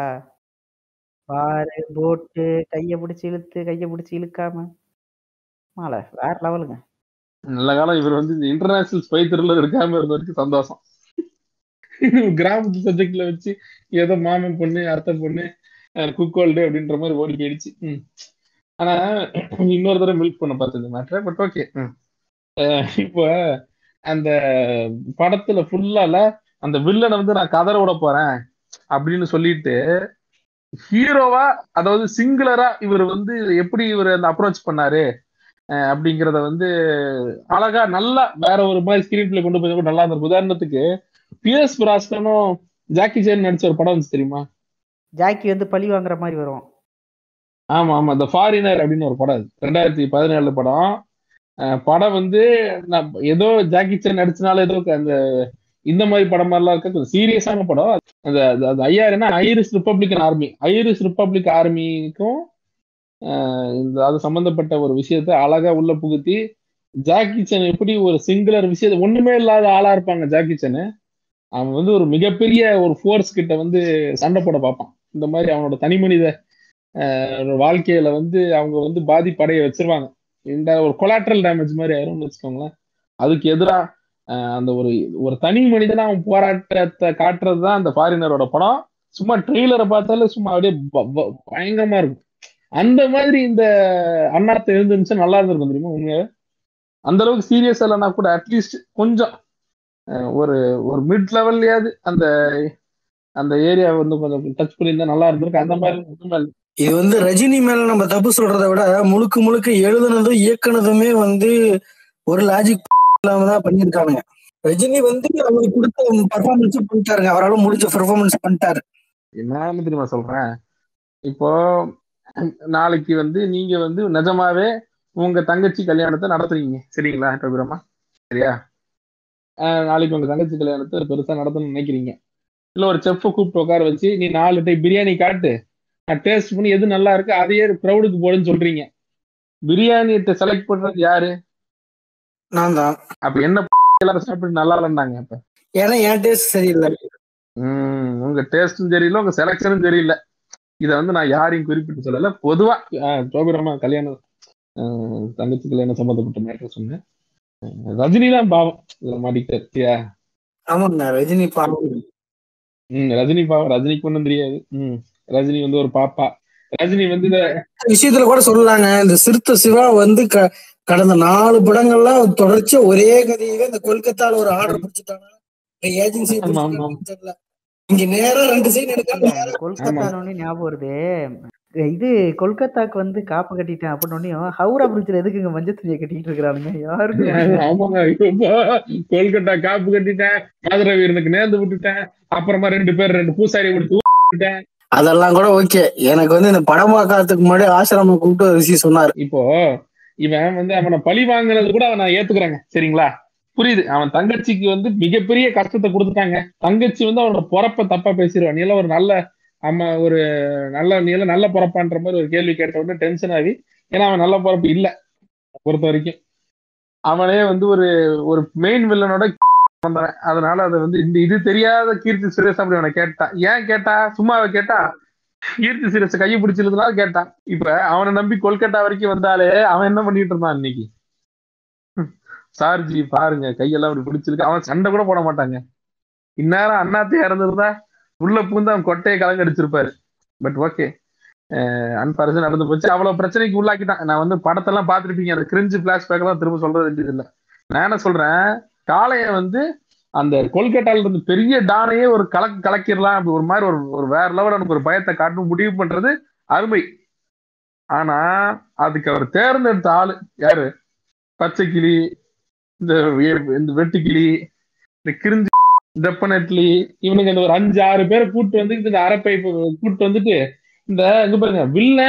பாரு போட்டு கைய பிடிச்சு இழுத்து கைய பிடிச்சு இழுக்காம மாலை வேற லெவலுங்க நல்ல காலம் இவர் வந்து இந்த இன்டர்நேஷனல் ஸ்பை த்ரில்லர் இருக்காம இருந்த வரைக்கும் சந்தோஷம் கிராமத்து சப்ஜெக்ட்ல வச்சு ஏதோ மாமன் பொண்ணு அத்தை பொண்ணு குக்கோல்டு அப்படின்ற மாதிரி ஓடி போயிடுச்சு ம். ஆனா இன்னொரு தடவை மில்க் பண்ண பார்த்தது மேட்ரு பட் ஓகே இப்போ அந்த படத்துல ஃபுல்லால அந்த வில்லனை வந்து நான் கதற விட போறேன் அப்படின்னு சொல்லிட்டு ஹீரோவா அதாவது சிங்குலரா இவர் வந்து எப்படி இவர் அந்த அப்ரோச் பண்ணாரு அஹ் அப்படிங்கிறத வந்து அழகா நல்லா வேற ஒரு மாதிரி ஸ்கிரீன் பிளே கொண்டு போய் கூட நல்லா இருந்திருக்கும் உதாரணத்துக்கு பிஎஸ் பிராஸ்கனும் ஜாக்கி சேன் நடிச்ச ஒரு படம் வந்துச்சு தெரியுமா ஜாக்கி வந்து பழி வாங்குற மாதிரி வரும் ஆமா ஆமா இந்த ஃபாரினர் அப்படின்னு ஒரு படம் அது ரெண்டாயிரத்தி பதினேழு படம் அஹ் படம் வந்து நான் ஏதோ ஜாக்கி சேன் நடிச்சனால ஏதோ அந்த இந்த மாதிரி படம் மாதிரிலாம் இருக்க கொஞ்சம் சீரியஸான படம் அந்த அது- அது ஐயா என்ன Irish republican army Irish republic ஆர்மிக்கும் இந்த அது சம்பந்தப்பட்ட ஒரு விஷயத்த அழகா உள்ள புகுத்தி ஜாக்கி சேன் எப்படி ஒரு சிங்குலர் விஷயத்த ஒண்ணுமே இல்லாத ஆளா இருப்பாங்க ஜாக்கி சேன் அவன் வந்து ஒரு மிகப்பெரிய ஒரு ஃபோர்ஸ் கிட்ட வந்து சண்டை போட பார்ப்பான் இந்த மாதிரி அவனோட தனி மனித அஹ், வாழ்க்கையில வந்து அவங்க வந்து பாதிப்படைய வச்சிருவாங்க இந்த ஒரு கொலாட்ரல் டேமேஜ் மாதிரி ஆயிரும்னு வச்சுக்கோங்களேன் அதுக்கு எதிரா அஹ், அந்த ஒரு ஒரு தனி மனிதனா அவன் போராட்டத்தை காட்டுறது தான் அந்த ஃபாரினரோட படம் சும்மா ட்ரெய்லரை பார்த்தாலே சும்மா அப்படியே ப- ப- பயங்கரமா இருக்கும் அந்த மாதிரி இந்த அண்ணாத்த இருந்துருந்துச்சு நல்லா இருந்திருக்கும் தெரியுமா உண்மையாவே அந்த அளவுக்கு சீரியஸ் இல்லைன்னா கூட அட்லீஸ்ட் கொஞ்சம் அஹ், ஒரு ஒரு மிட் லெவல்லையாவது அந்த அந்த ஏரியா வந்து கொஞ்சம் டச் பண்ணியிருந்தா நல்லா இருந்திருக்கு அந்த மாதிரி ஒண்ணுமே இல்ல. இது வந்து ரஜினி மேல நம்ம தப்பு சொல்றதை விட முழுக்க முழுக்க எழுதுனதும் இயக்குனதுமே வந்து ஒரு லாஜிக் இல்லாம தான் பண்ணியிருக்கானுங்க ரஜினி வந்து அவருக்கு கொடுத்த பர்ஃபார்மன்ஸ் பண்ணிட்டாருங்க அவரால முடிஞ்ச பெர்ஃபார்மன்ஸ் பண்ணிட்டாரு என்ன தெரியுமா சொல்றேன் இப்போ நாளைக்கு வந்து நீங்க வந்து நிஜமாவே உங்க தங்கச்சி கல்யாணத்தை நடத்துறீங்க சரிங்களா கபிரமா சரியா ஆஹ் நாளைக்கு உங்க தங்கச்சி கல்யாணத்தை பெருசா நடத்தணும்னு நினைக்கிறீங்க இல்ல ஒரு செஃப்பை கூப்பிட்டு உட்கார வச்சு நீ நாலு டைப் பிரியாணி காட்டு நான் டேஸ்ட் பண்ணி எது நல்லா இருக்கு அதையே க்ரௌடுக்கு போடுன்னு சொல்றீங்க பிரியாணியை செலக்ட் பண்றது யாரு நான் தான் அப்ப என்ன எல்லாரும் சாப்பிட்டு நல்லா இல்லைன்னாங்க அப்ப ஏன்னா என் டேஸ்ட் சரியில்லை உம் உங்க டேஸ்டும் சரியில்லை உங்க செலக்ஷனும் சரியில்லை இத வந்து நான் யாரையும் குறிப்பிட்டு சொல்லல பொதுவா ஆஹ் ஜோபிரமா கல்யாணம் ஆஹ் தங்கச்சி கல்யாணம் சம்பந்தப்பட்ட மேட்டர் சொன்னேன் ஆஹ் ரஜினி தான் பாவம் இதுல மாட்டிக்கிட்டாரு சரியா ஆமாங்க ரஜினி பாவம் ம் ரஜினி பாவம் ரஜினிக்கு ஒண்ணும் தெரியாது ம் ரஜினி வந்து ஒரு பாப்பா ரஜினி வந்து இந்த விஷயத்துல கூட சொல்லலாங்க இந்த சிறுத்தை சிவா வந்து க- கடந்த நாலு படங்கள்ல தொடர்ச்சியா ஒரே கதையவே இந்த கொல்கத்தால ஒரு ஆர்டர் பிடிச்சிட்டாங்க ஏஜென்சி ஆமா, ஆமா. தெரியல இங்க நேரா ரெண்டு சீன் எடுக்காம அந்த கொல்கத்தானோடனே ஞாபகம் வருது இது கொல்கத்தாக்கு வந்து காப்பு கட்டிட்டேன் அப்படின்னு ஹவுரா பிரிட்ஜ்ல எதுக்கு இங்க மஞ்சள் துணியை கட்டிட்டு இருக்கிறானுங்க யாருக்கு ஆமாங்க இப்போ கொல்கட்டா காப்பு கட்டிட்டேன் மதுரை வீரனுக்கு நேர்ந்து விட்டுட்டேன் அப்புறமா ரெண்டு பேர் ரெண்டு பூசாரி கொடுத்து விட்டுட்டேன் அதெல்லாம் கூட ஓகே எனக்கு வந்து இந்த படம் பார்க்கறதுக்கு முன்னாடி ஆசிரமம் கூப்பிட்டு ஒரு விஷயம் சொன்னாரு இப்போ இவன் வந்து அவனை பழி வாங்கினது கூட அவன் நான் ஏத்துக்கிறேங்க சரிங்களா புரியுது அவன் தங்கச்சிக்கு வந்து மிகப்பெரிய கஷ்டத்தை கொடுத்துட்டாங்க தங்கச்சி வந்து அவனோட பொறப்ப தப்பா பேசிடுவான் நீ எல்லாம் ஒரு நல்ல அம்மா ஒரு நல்ல நீ எல்லாம் நல்ல பொறப்பான்ற மாதிரி ஒரு கேள்வி கேட்ட உடனே டென்ஷன் ஆகி ஏன்னா அவன் நல்ல பொறப்பு இல்ல பொறுத்த வரைக்கும் அவனே வந்து ஒரு ஒரு மெயின் வில்லனோட வந்தவன் அதனால அது வந்து இந்த இது தெரியாத கீர்த்தி சுரேஷ் அப்படி அவனை கேட்டான் ஏன் கேட்டா சும்மா அவ கேட்டா கீர்த்தி சுரேஷ் கையை பிடிச்சிருந்தனால கேட்டான் இப்ப அவனை நம்பி கொல்கட்டா வரைக்கும் வந்தாலே அவன் என்ன பண்ணிட்டு இருந்தான் இன்னைக்கு சார்ஜி பாருங்க கையெல்லாம் அப்படி பிடிச்சிருக்கு அவன் சண்டை கூட போட மாட்டாங்க இந்நேரம் அண்ணாத்தையா இருந்திருந்தா உள்ள பூந்து அவன் கொட்டையை கலங்கடிச்சிருப்பாரு பட் ஓகே அன்பாரசு நடந்து போச்சு அவ்வளவு பிரச்சனைக்கு உள்ளாக்கிட்டான் நான் வந்து படத்தெல்லாம் பார்த்துருப்பீங்க அந்த கிரிஞ்சு பிளாஷ்பேக் எல்லாம் திரும்ப சொல்றது வேண்டியது இல்லை நான் என்ன சொல்றேன் காளைய வந்து அந்த கொல்கட்டால இருந்து பெரிய டானையே ஒரு கலக்கு கலக்கிடலாம் அப்படி ஒரு மாதிரி ஒரு ஒரு வேற லெவல் எனக்கு ஒரு பயத்தை காட்டணும் முடிவு பண்றது அருமை ஆனா அதுக்கு அவர் தேர்ந்தெடுத்த ஆளு யாரு பச்சை கிளி இந்த வே- இந்த வெட்டுக்கிளி இந்த கிரிஞ்சு டெஃபினெட்லி இவனுக்கு இந்த ஒரு அஞ்சு ஆறு பேரை கூட்டு வந்து இந்த அரப்பை கூட்டு வந்துட்டு இந்த இங்க பாருங்க வில்ல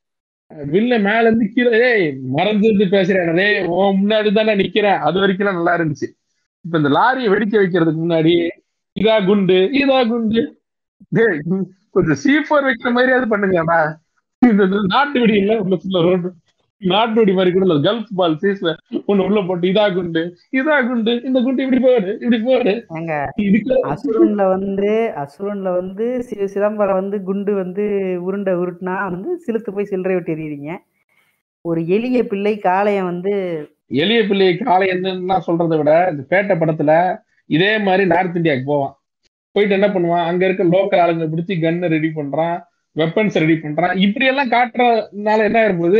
வில்ல மேல இருந்து கீழே ஏய் மறந்துட்டு பேசுறேன் டேய் உன் முன்னாடி தானே நிக்கிறேன் அது வரைக்கும் நல்லா இருந்துச்சு இப்ப இந்த லாரியை வெடிக்க வைக்கிறதுக்கு முன்னாடி இதா குண்டு இதா குண்டு டேய் கொஞ்சம் சி ஃபோர் வைக்கிற மாதிரியாவது பண்ணுங்கடா இந்த இந்த நாட்டு வெடி இல்ல உள்ள full ஆ road. நாட்டு வெடி மாதிரி கூட இல்ல கல்ஃப் பால் சீஸ்ல ஒண்ணு உள்ள போட்டு இதா குண்டு இதா குண்டு இந்த குண்டு இப்படி போடு இப்படி போடு ஏங்க இதுக்கு அசுரன்ல வந்து அசுரன்ல வந்து சி- சிதம்பரம் வந்து குண்டு வந்து உருண்டை உருட்டுனா வந்து சிலுத்து போய் சில்லறை விட்டு எறியறீங்க ஒரு எளிய பிள்ளை காளையன் வந்து எளிய பிள்ளை காலை என்னன்னா சொல்றதை விட இந்த பேட்டை படத்துல இதே மாதிரி நார்த் இந்தியாவுக்கு போவான் போயிட்டு என்ன பண்ணுவான் அங்க இருக்க லோக்கல் ஆளுங்க பிடிச்சி கன்னை ரெடி பண்றான் வெப்பன்ஸ் ரெடி பண்றான் இப்படி எல்லாம் காட்டுறதுனால என்ன இருப்பது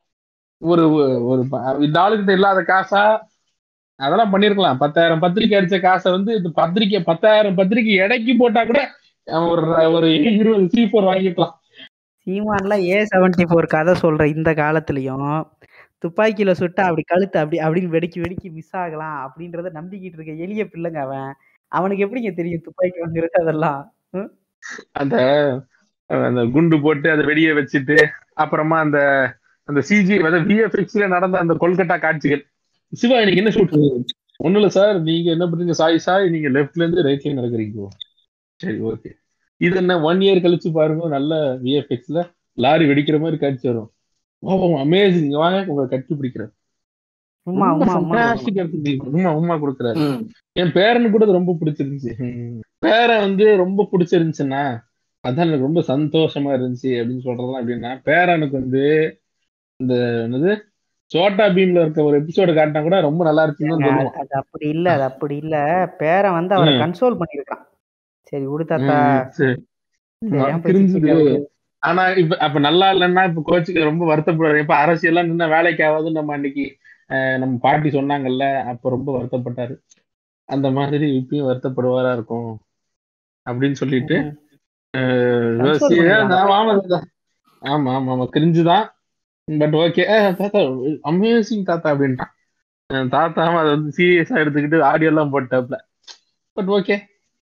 ஒரு ஒரு ப- இந்த ஆளுகிட்ட இல்லாத காசா அதெல்லாம் பண்ணிருக்கலாம் பத்தாயிரம் பத்திரிக்கை அடிச்ச காசை வந்து இந்த பத்திரிக்கை பத்தாயிரம் பத்திரிக்கை எடைக்கு போட்டா கூட அவன் ஒரு ஒரு இருபது சி ஃபோர் வாங்கிக்கலாம் சீமான்ல ஏ செவன்டி ஃபோர் கதை சொல்ற இந்த காலத்துலயும் துப்பாக்கியில சுட்டா அப்படி கழுத்து அப்படி அப்படின்னு வெடிக்கி வெடிக்கி மிஸ் ஆகலாம் அப்படின்றத நம்பிக்கிட்டு இருக்க எளிய பிள்ளைங்க அவன் அவனுக்கு எப்படிங்க தெரியும் துப்பாக்கி வாங்குறது அதெல்லாம் ம்? அந்த அந்த குண்டு போட்டு அதை வெடிய வச்சுட்டு அப்புறமா அந்த அந்த சிஜி அதாவது விஎஃப்எக்ஸ்ல நடந்த அந்த கொல்கட்டா காட்சிகள் சிவா இன்னைக்கு என்ன ஷூட் ஒண்ணும் இல்ல சார் நீங்க என்ன பண்றீங்க சாய் சாய் நீங்க லெஃப்ட்ல இருந்து ரைட்ல நடக்கிறீங்க சரி ஓகே இது என்ன ஒன் இயர் கழிச்சு பாருங்க நல்ல விஎஃப்எக்ஸ்ல லாரி வெடிக்கிற மாதிரி காட்சி வரும் ஓ அமேசிங் வாங்க உங்களை கட்டி பிடிக்கிறேன் உம்மா உம்மா உம்மா உமா உமா கொடுக்குறாரு ம். என் பேரனுக்கு கூட அது ரொம்ப பிடிச்சிருந்துச்சு ம். பேரன் வந்து ரொம்ப பிடிச்சிருந்துச்சுன்னா அதான் எனக்கு ரொம்ப சந்தோஷமா இருந்துச்சு அப்படின்னு சொல்றதெல்லாம் எப்படின்னா பேரனுக்கு வந்து இந்த என்னது சோட்டா பீம்ல இருக்க ஒரு எபிசோடு காட்டினா கூட ரொம்ப நல்லா இருக்குன்னு தான் ஏங்க, சொல்லுவான் அது அப்படி இல்ல அது அப்படி இல்ல பேரன் வந்து அவரை ம். கன்சோல் பண்ணிருக்கான் சரி விடு தாத்தா ம், சரி. சரி, ஏன் போய் கிரிஞ்சுது சிரிக்கிறீங்க? ஆனா இப்ப அப்ப நல்லா இல்லைன்னா இப்ப கோச்சுக்கு ரொம்ப வருத்தப்படுறாரு இப்ப அரசியல்லாம் நின்னா வேலைக்கு ஆகாதுன்னு நம்ம அன்னைக்கு அஹ், நம்ம பாட்டி சொன்னாங்கல்ல அப்ப ரொம்ப வருத்தப்பட்டாரு அந்த மாதிரி இப்பயும் வருத்தப்படுவாரா இருக்கும் அப்படின்னு சொல்லிட்டு ம். அஹ், Console யோசி- பண்ணிடலாம். ஆமா ஆமா தாத்தா. ஆமா ஆமா ஆமா கிரிஞ்சுதான் பட் ஓகே தாத்தா அமேசிங் தாத்தா அப்படின்ட்டான் அஹ், தாத்தாவும் அதை வந்து சீரியஸா எடுத்துக்கிட்டு ஆடியோ எல்லாம் போட்டாப்ல பட் ஓகே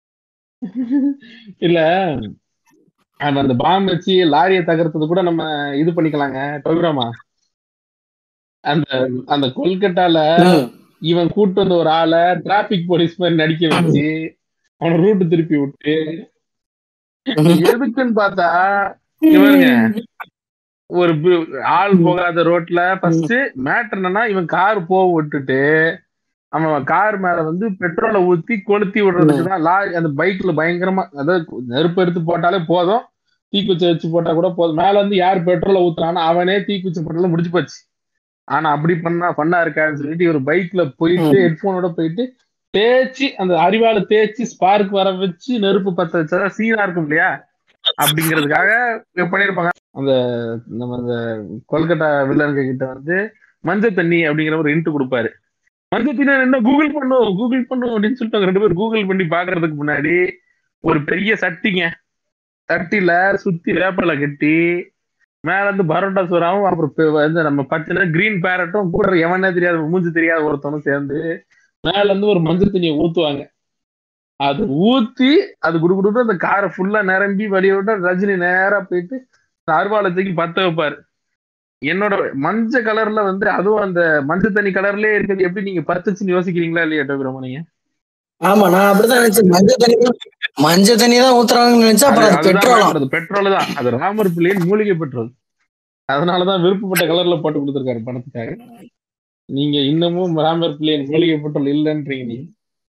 இல்ல அவன் அந்த பாம் வச்சு லாரியை தகர்த்தது கூட நம்ம இது பண்ணிக்கலாங்க டோபிராமா அந்த அந்த கொல்கட்டால ம். இவன் கூட்டு வந்த ஒரு ஆளை டிராபிக் போலீஸ் மாதிரி நடிக்க வச்சு அவனை ரூட் திருப்பி விட்டு எதுக்குன்னு பார்த்தா இவருங்க ஒரு பி- ஆள் போகாத ரோட்ல ஃபர்ஸ்ட் மேட்டர் என்னன்னா இவன் கார் போக விட்டுட்டு அவன் கார் மேல வந்து பெட்ரோலை ஊத்தி கொளுத்தி விடுறதுக்கு தான் லாரி அந்த பைக்ல பயங்கரமா அதாவது நெருப்பு எடுத்து போட்டாலே போதும் தீக்குச்சி வச்சு போட்டா கூட போதும் மேல வந்து யார் பெட்ரோலை ஊத்துறானோ அவனே தீக்குச்சி போட்டாலும் முடிஞ்சு போச்சு ஆனா அப்படி பண்ணா பண்ணா இருக்கான்னு சொல்லிட்டு இவர் பைக்ல போயிட்டு ஹெட்போனோட போயிட்டு தேய்ச்சி அந்த அறிவால தேய்ச்சி ஸ்பார்க் வர வச்சு நெருப்பு பத்த வச்சா சீனா இருக்கும் இல்லையா அப்படிங்கிறதுக்காக இவங்க பண்ணிருப்பாங்க அந்த நம்ம அந்த கொல்கட்டா வில்லனுங்க கிட்ட வந்து மஞ்சள் தண்ணி அப்படிங்கிற ஒரு இன்ட்டு கொடுப்பாரு மஞ்சள் தண்ணி என்ன கூகுள் பண்ணும் கூகுள் பண்ணும் அப்படின்னு சொல்லிட்டு அவங்க ரெண்டு பேரும் கூகுள் பண்ணி பாக்குறதுக்கு முன்னாடி ஒரு பெரிய சட்டிங்க சட்டில சுத்தி வேப்பலை கட்டி மேல இருந்து பரோட்டா சோறாவும் அப்புறம் பெ- வந்து நம்ம பச்சை கிரீன் பேரட்டும் கூட எவனே தெரியாது மூஞ்சி தெரியாத ஒருத்தனும் சேர்ந்து மேல இருந்து ஒரு மஞ்சள் தண்ணியை ஊத்துவாங்க அது ஊத்தி அது குடுகுடுன்னு அந்த காரை ஃபுல்லா நிரம்பி வழிய விட்டு ரஜினி நேரா போயிட்டு அந்த அருவாளை தூக்கி பத்த வைப்பாரு என்னோட மஞ்சள் கலர்ல வந்து அதுவும் அந்த மஞ்சள் தண்ணி கலர்லயே இருக்குது எப்படி நீங்க பத்துச்சுன்னு யோசிக்கிறீங்களா இல்லையா டோபிரமா நீங்க ஆமா நான் அப்படிதான் நினைச்சேன் மஞ்சள் தண்ணி தான் மஞ்சள் தண்ணி தான் ஊத்துறாங்கன்னு நினைச்சா அப்புறம் அது பெட்ரோலாம் பெட்ரோல் தான் அது ராமர் பிள்ளையின் மூலிகை பெட்ரோல் அதனாலதான் விருப்பப்பட்ட கலர்ல போட்டு கொடுத்துருக்காரு பணத்துக்காக நீங்க இன்னமும் ராமர் பிள்ளையின் மூலிகை பெட்ரோல் இல்லைன்றீங்க நீங்க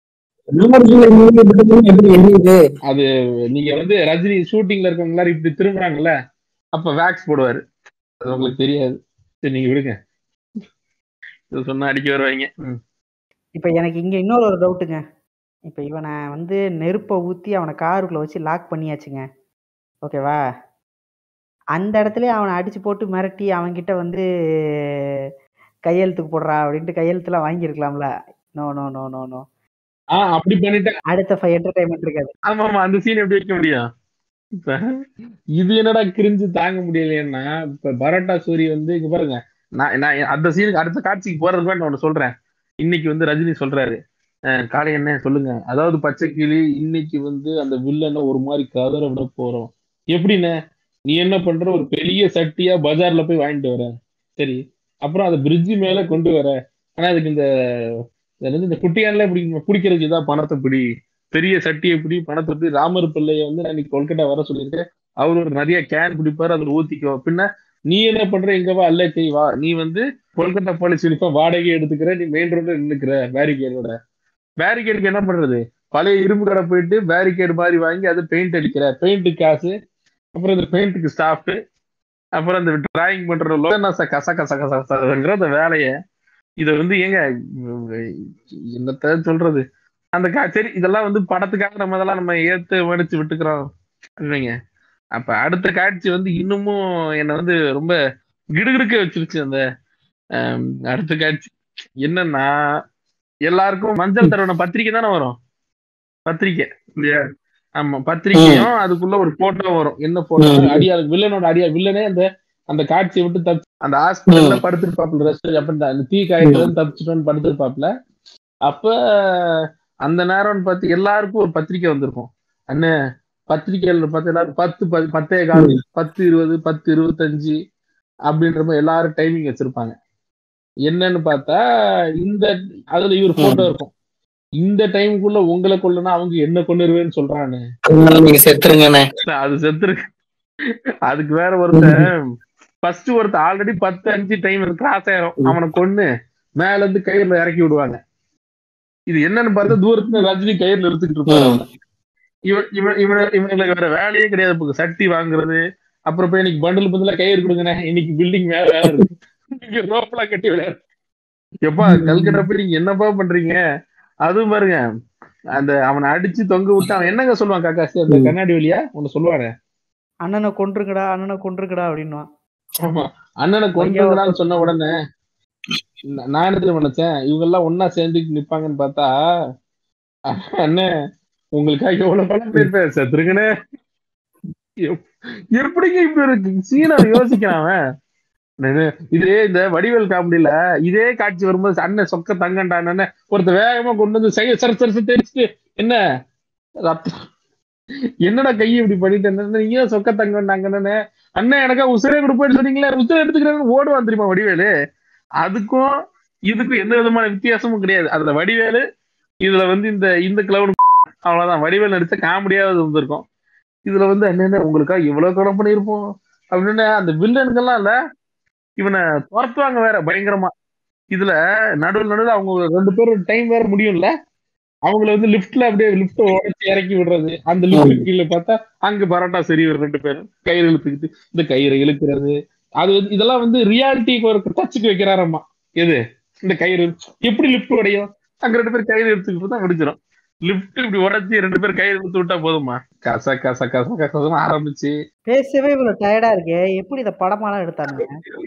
எப்படி எரியுது அது நீங்க வந்து ரஜினி ஷூட்டிங்ல இருக்கவங்க எல்லாரும் இப்படி திரும்புறாங்கல்ல அப்ப வேக்ஸ் போடுவாரு அது உங்களுக்கு தெரியாது சரி நீங்க விடுங்க இது சொன்னா அடிக்க வருவாங்க ம். இப்போ எனக்கு இங்க இன்னொரு ஒரு டவுட்டுங்க இப்போ இவனை வந்து நெருப்பை ஊத்தி அவனை காருக்குள்ள வச்சு லாக் பண்ணியாச்சுங்க ஓகேவா அந்த இடத்துல அவனை அடிச்சு போட்டு மிரட்டி அவன்கிட்ட வந்து கையெழுத்துக்கு போடுறா அப்படின்ட்டு கையெழுத்துலாம் வாங்கியிருக்கலாம்ல no no no no no ஆ அப்படி பண்ணிட்டா அடுத்த ஃபைவ் என்டர்டைன்மெண்ட் இருக்காது ஆமா ஆமா அந்த சீன் எப்படி வைக்க முடியும் இப்ப இது என்னடா கிரிஞ்சு தாங்க முடியலையேன்னா இப்ப பரோட்டா சூரி வந்து இங்க பாருங்க நான் நான் அந்த சீனுக்கு அடுத்த காட்சிக்கு போறதுக்கு முன்னாடி நான் ஒண்ணு சொல்றேன் இன்னைக்கு வந்து ரஜினி சொல்றாரு அஹ் காளை என்ன சொல்லுங்க அதாவது பச்சை கிளி இன்னைக்கு வந்து அந்த வில்லனை ஒரு மாதிரி கதற விட போறோம் எப்படின்னு நீ என்ன பண்ற ஒரு பெரிய சட்டியா பஜார்ல போய் வாங்கிட்டு வர சரி அப்புறம் அதை பிரிட்ஜ் மேல கொண்டு வர ஆனா அதுக்கு இந்த இது என்னது, இந்த குட்டியான்ல இப்படி பிடிக்கிறதுக்கு இதான் பணத்தை பிடி பெரிய சட்டியை பிடி பணத்தை பிடி ராமர் பிள்ளைய வந்து நான் இன்னைக்கு கொல்கட்டா வர சொல்லியிருக்கேன் அவர் ஒரு நிறைய கேன் பிடிப்பாரு அதுல ஊத்திக்கோ பின்ன நீ என்ன பண்ற இங்க வா அல்ல கை வா நீ வந்து கொல்கட்டா போலீஸ் யூனிஃபார்ம் வாடகை எடுத்துக்கிற நீ மெயின் ரோட்ல நின்னுக்கிற பேரிகேடோட பேரிகேடுக்கு என்ன பண்றது பழைய இரும்பு கடை போயிட்டு பேரிகேடு மாதிரி வாங்கி அது பெயிண்ட் அடிக்கிற பெயிண்ட் காசு அப்புறம் இந்த பெயிண்ட்டுக்கு ஸ்டாஃப் அப்புறம் இந்த டிராயிங் பண்ற லோகநாச கச கச கச கசங்கிற அந்த வேலையை இதை வந்து ஏங்க என்னத்த சொல்றது அந்த கா சரி இதெல்லாம் வந்து படத்துக்காக நம்ம இதெல்லாம் நம்ம ஏத்து மடிச்சு விட்டுக்கிறோம் இல்லைங்க அப்ப அடுத்த காட்சி வந்து இன்னமும் என்னை வந்து ரொம்ப கிடுகிடுக்க வச்சிருச்சு அந்த ஆம், அடுத்த காட்சி என்னன்னா எல்லாருக்கும் மஞ்சள் தருவன பத்திரிக்கை தானே வரும் பத்திரிக்கை இல்லையா ஆமா பத்திரிக்கையும் அதுக்குள்ள ஒரு போட்டோ வரும் என்ன போட்டோ ம். அடியாள் வில்லனோட அடியாள் வில்லனே அந்த அந்த காட்சியை விட்டு தப்பி அந்த ஹாஸ்பிட்டல்ல படுத்திருப்பாப்ல ரெஸ்ட் அப்ப இந்த- அந்த தீ காயத்துல இருந்து தப்பிச்சிட்டோன்னு படுத்திருப்பாப்ல அப்ப அந்த நேரம்னு பார்த்து எல்லாருக்கும் ஒரு பத்திரிக்கை வந்திருக்கும் அண்ணே பத்திரிக்கைகள் பார்த்து எல்லாரும் பத்து ப- பத்தே கால் பத்து இருபது பத்து இருபத்தஞ்சு அப்படின்ற மாதிரி எல்லாரும் டைமிங் வச்சிருப்பாங்க என்னன்னு பார்த்தா இந்த அதுல இவர் போட்டோ இருக்கும் இந்த டைமுக்குள்ள உங்களை கொள்ளனா அவங்க என்ன கொண்டுருவேன்னு சொல்றான்னு அதனால நீங்க செத்துருங்கண்ணே அது செத்துருக்கு அதுக்கு வேற ஒருத்தன் ஃபர்ஸ்ட் ஒருத்தன் ஆல்ரெடி பத்து அஞ்சு டைம் கிராஸ் ஆயிரும் அவனை கொன்னு மேல இருந்து கயிறுல இறக்கி விடுவாங்க இது என்னன்னு பார்த்தா தூரத்துல ரஜினி கயிறுல எடுத்துக்கிட்டு இருப்பாரு அவனை. இவன் இவன் இவன் இவனுங்களுக்கு வேற வேலையே கிடையாது இப்போ சட்டி வாங்குறது அப்புறம் போய் இன்னைக்கு பண்டில் பதிலா கயிறு கொடுங்கண்ணே இன்னைக்கு பில்டிங் மேல வேலை இருக்கு இங்க ரோப்லாம் கட்டி விளையாடு எப்பா கல்கட்டா போய் நீங்க என்னப்பா பண்றீங்க அதுவும் பாருங்க அந்த அவனை அடிச்சு தொங்க விட்டு அவன் என்னங்க சொல்லுவான் காக்காசி அந்த கண்ணாடி வழியா ஒண்ணு சொல்லுவானே அண்ணனை கொன்றுங்கடா அண்ணனை கொன்றுங்கடா அப்படின்னுவான் ஆமா அண்ணனை கொண்டுங்களான்னு சொன்ன உடனே நா- நான் என்ன தெரியுமா நினைச்சேன் இவங்க எல்லாம் ஒன்னா சேர்ந்து நிப்பாங்கன்னு பார்த்தா அண்ணன் உங்களுக்காக எவ்வளவு பணம் போயிருப்பேன் செத்துருங்கண்ணே எப்- எப்படிங்க இப்படி இருக்கு சீனா யோசிக்கிறான் அவன். நானு இதே இந்த வடிவேல் காமெடியில இதே காட்சி வரும்போது அண்ணன் சொக்க தங்கண்டா அண்ணன் ஒருத்தர் வேகமா கொண்டு வந்து செய்ய சர சரசு தெரிச்சுட்டு என்ன ரத்தம் என்னடா கையை இப்படி பண்ணிட்டு என்ன நீங்க ஏன் சொக்க தங்கண்டாங்க அண்ணன் எனக்கா உசுரே கொடுப்பேன்னு சொன்னீங்களே உசுரை எடுத்துக்கிறேன்னு ஓடுவான் தெரியுமா வடிவேலு அதுக்கும் இதுக்கும் எந்த விதமான வித்தியாசமும் கிடையாது அதுல வடிவேலு இதுல வந்து இந்த இந்த கிளவுன் அவ்வளவுதான் வடிவேல் நடிச்ச காமெடியாவது வந்திருக்கும் இதுல வந்து என்னென்ன உங்களுக்கா இவ்வளவு கடன் பண்ணியிருப்போம் அப்படின்னு அந்த வில்லனுக்கெல்லாம் இல்ல இவனை துரத்துவாங்க வேற பயங்கரமா இதுல நடுவில் நடுவில் அவங்க ரெண்டு பேரும் டைம் வேற முடியும்ல அவங்கள வந்து லிஃப்ட்ல அப்படியே லிஃப்ட் உடச்சி இறக்கி விடுறது அந்த லிஃப்ட் கீழே பார்த்தா அங்க பரோட்டா சரி ஒரு ரெண்டு பேரும் கயிறு இழுத்துக்கிட்டு இந்த கயிறை இழுக்கிறது அது வந்து இதெல்லாம் வந்து ரியாலிட்டிக்கு ஒரு டச்சுக்கு வைக்கிறாரம்மா எது இந்த கயிறு எப்படி லிஃப்ட் உடையும் அங்க ரெண்டு பேர் கயிறு எடுத்துக்கிட்டு தான் முடிஞ்சிடும் லிஃப்ட் இப்படி உடைச்சி ரெண்டு பேர் கயிறு இழுத்து விட்டா போதுமா கச கச கச கசன்னு ஆரம்பிச்சு பேசவே இவ்வளவு டயர்டா இருக்கே எப்படி இத படமாலாம் எடுத்தாங்க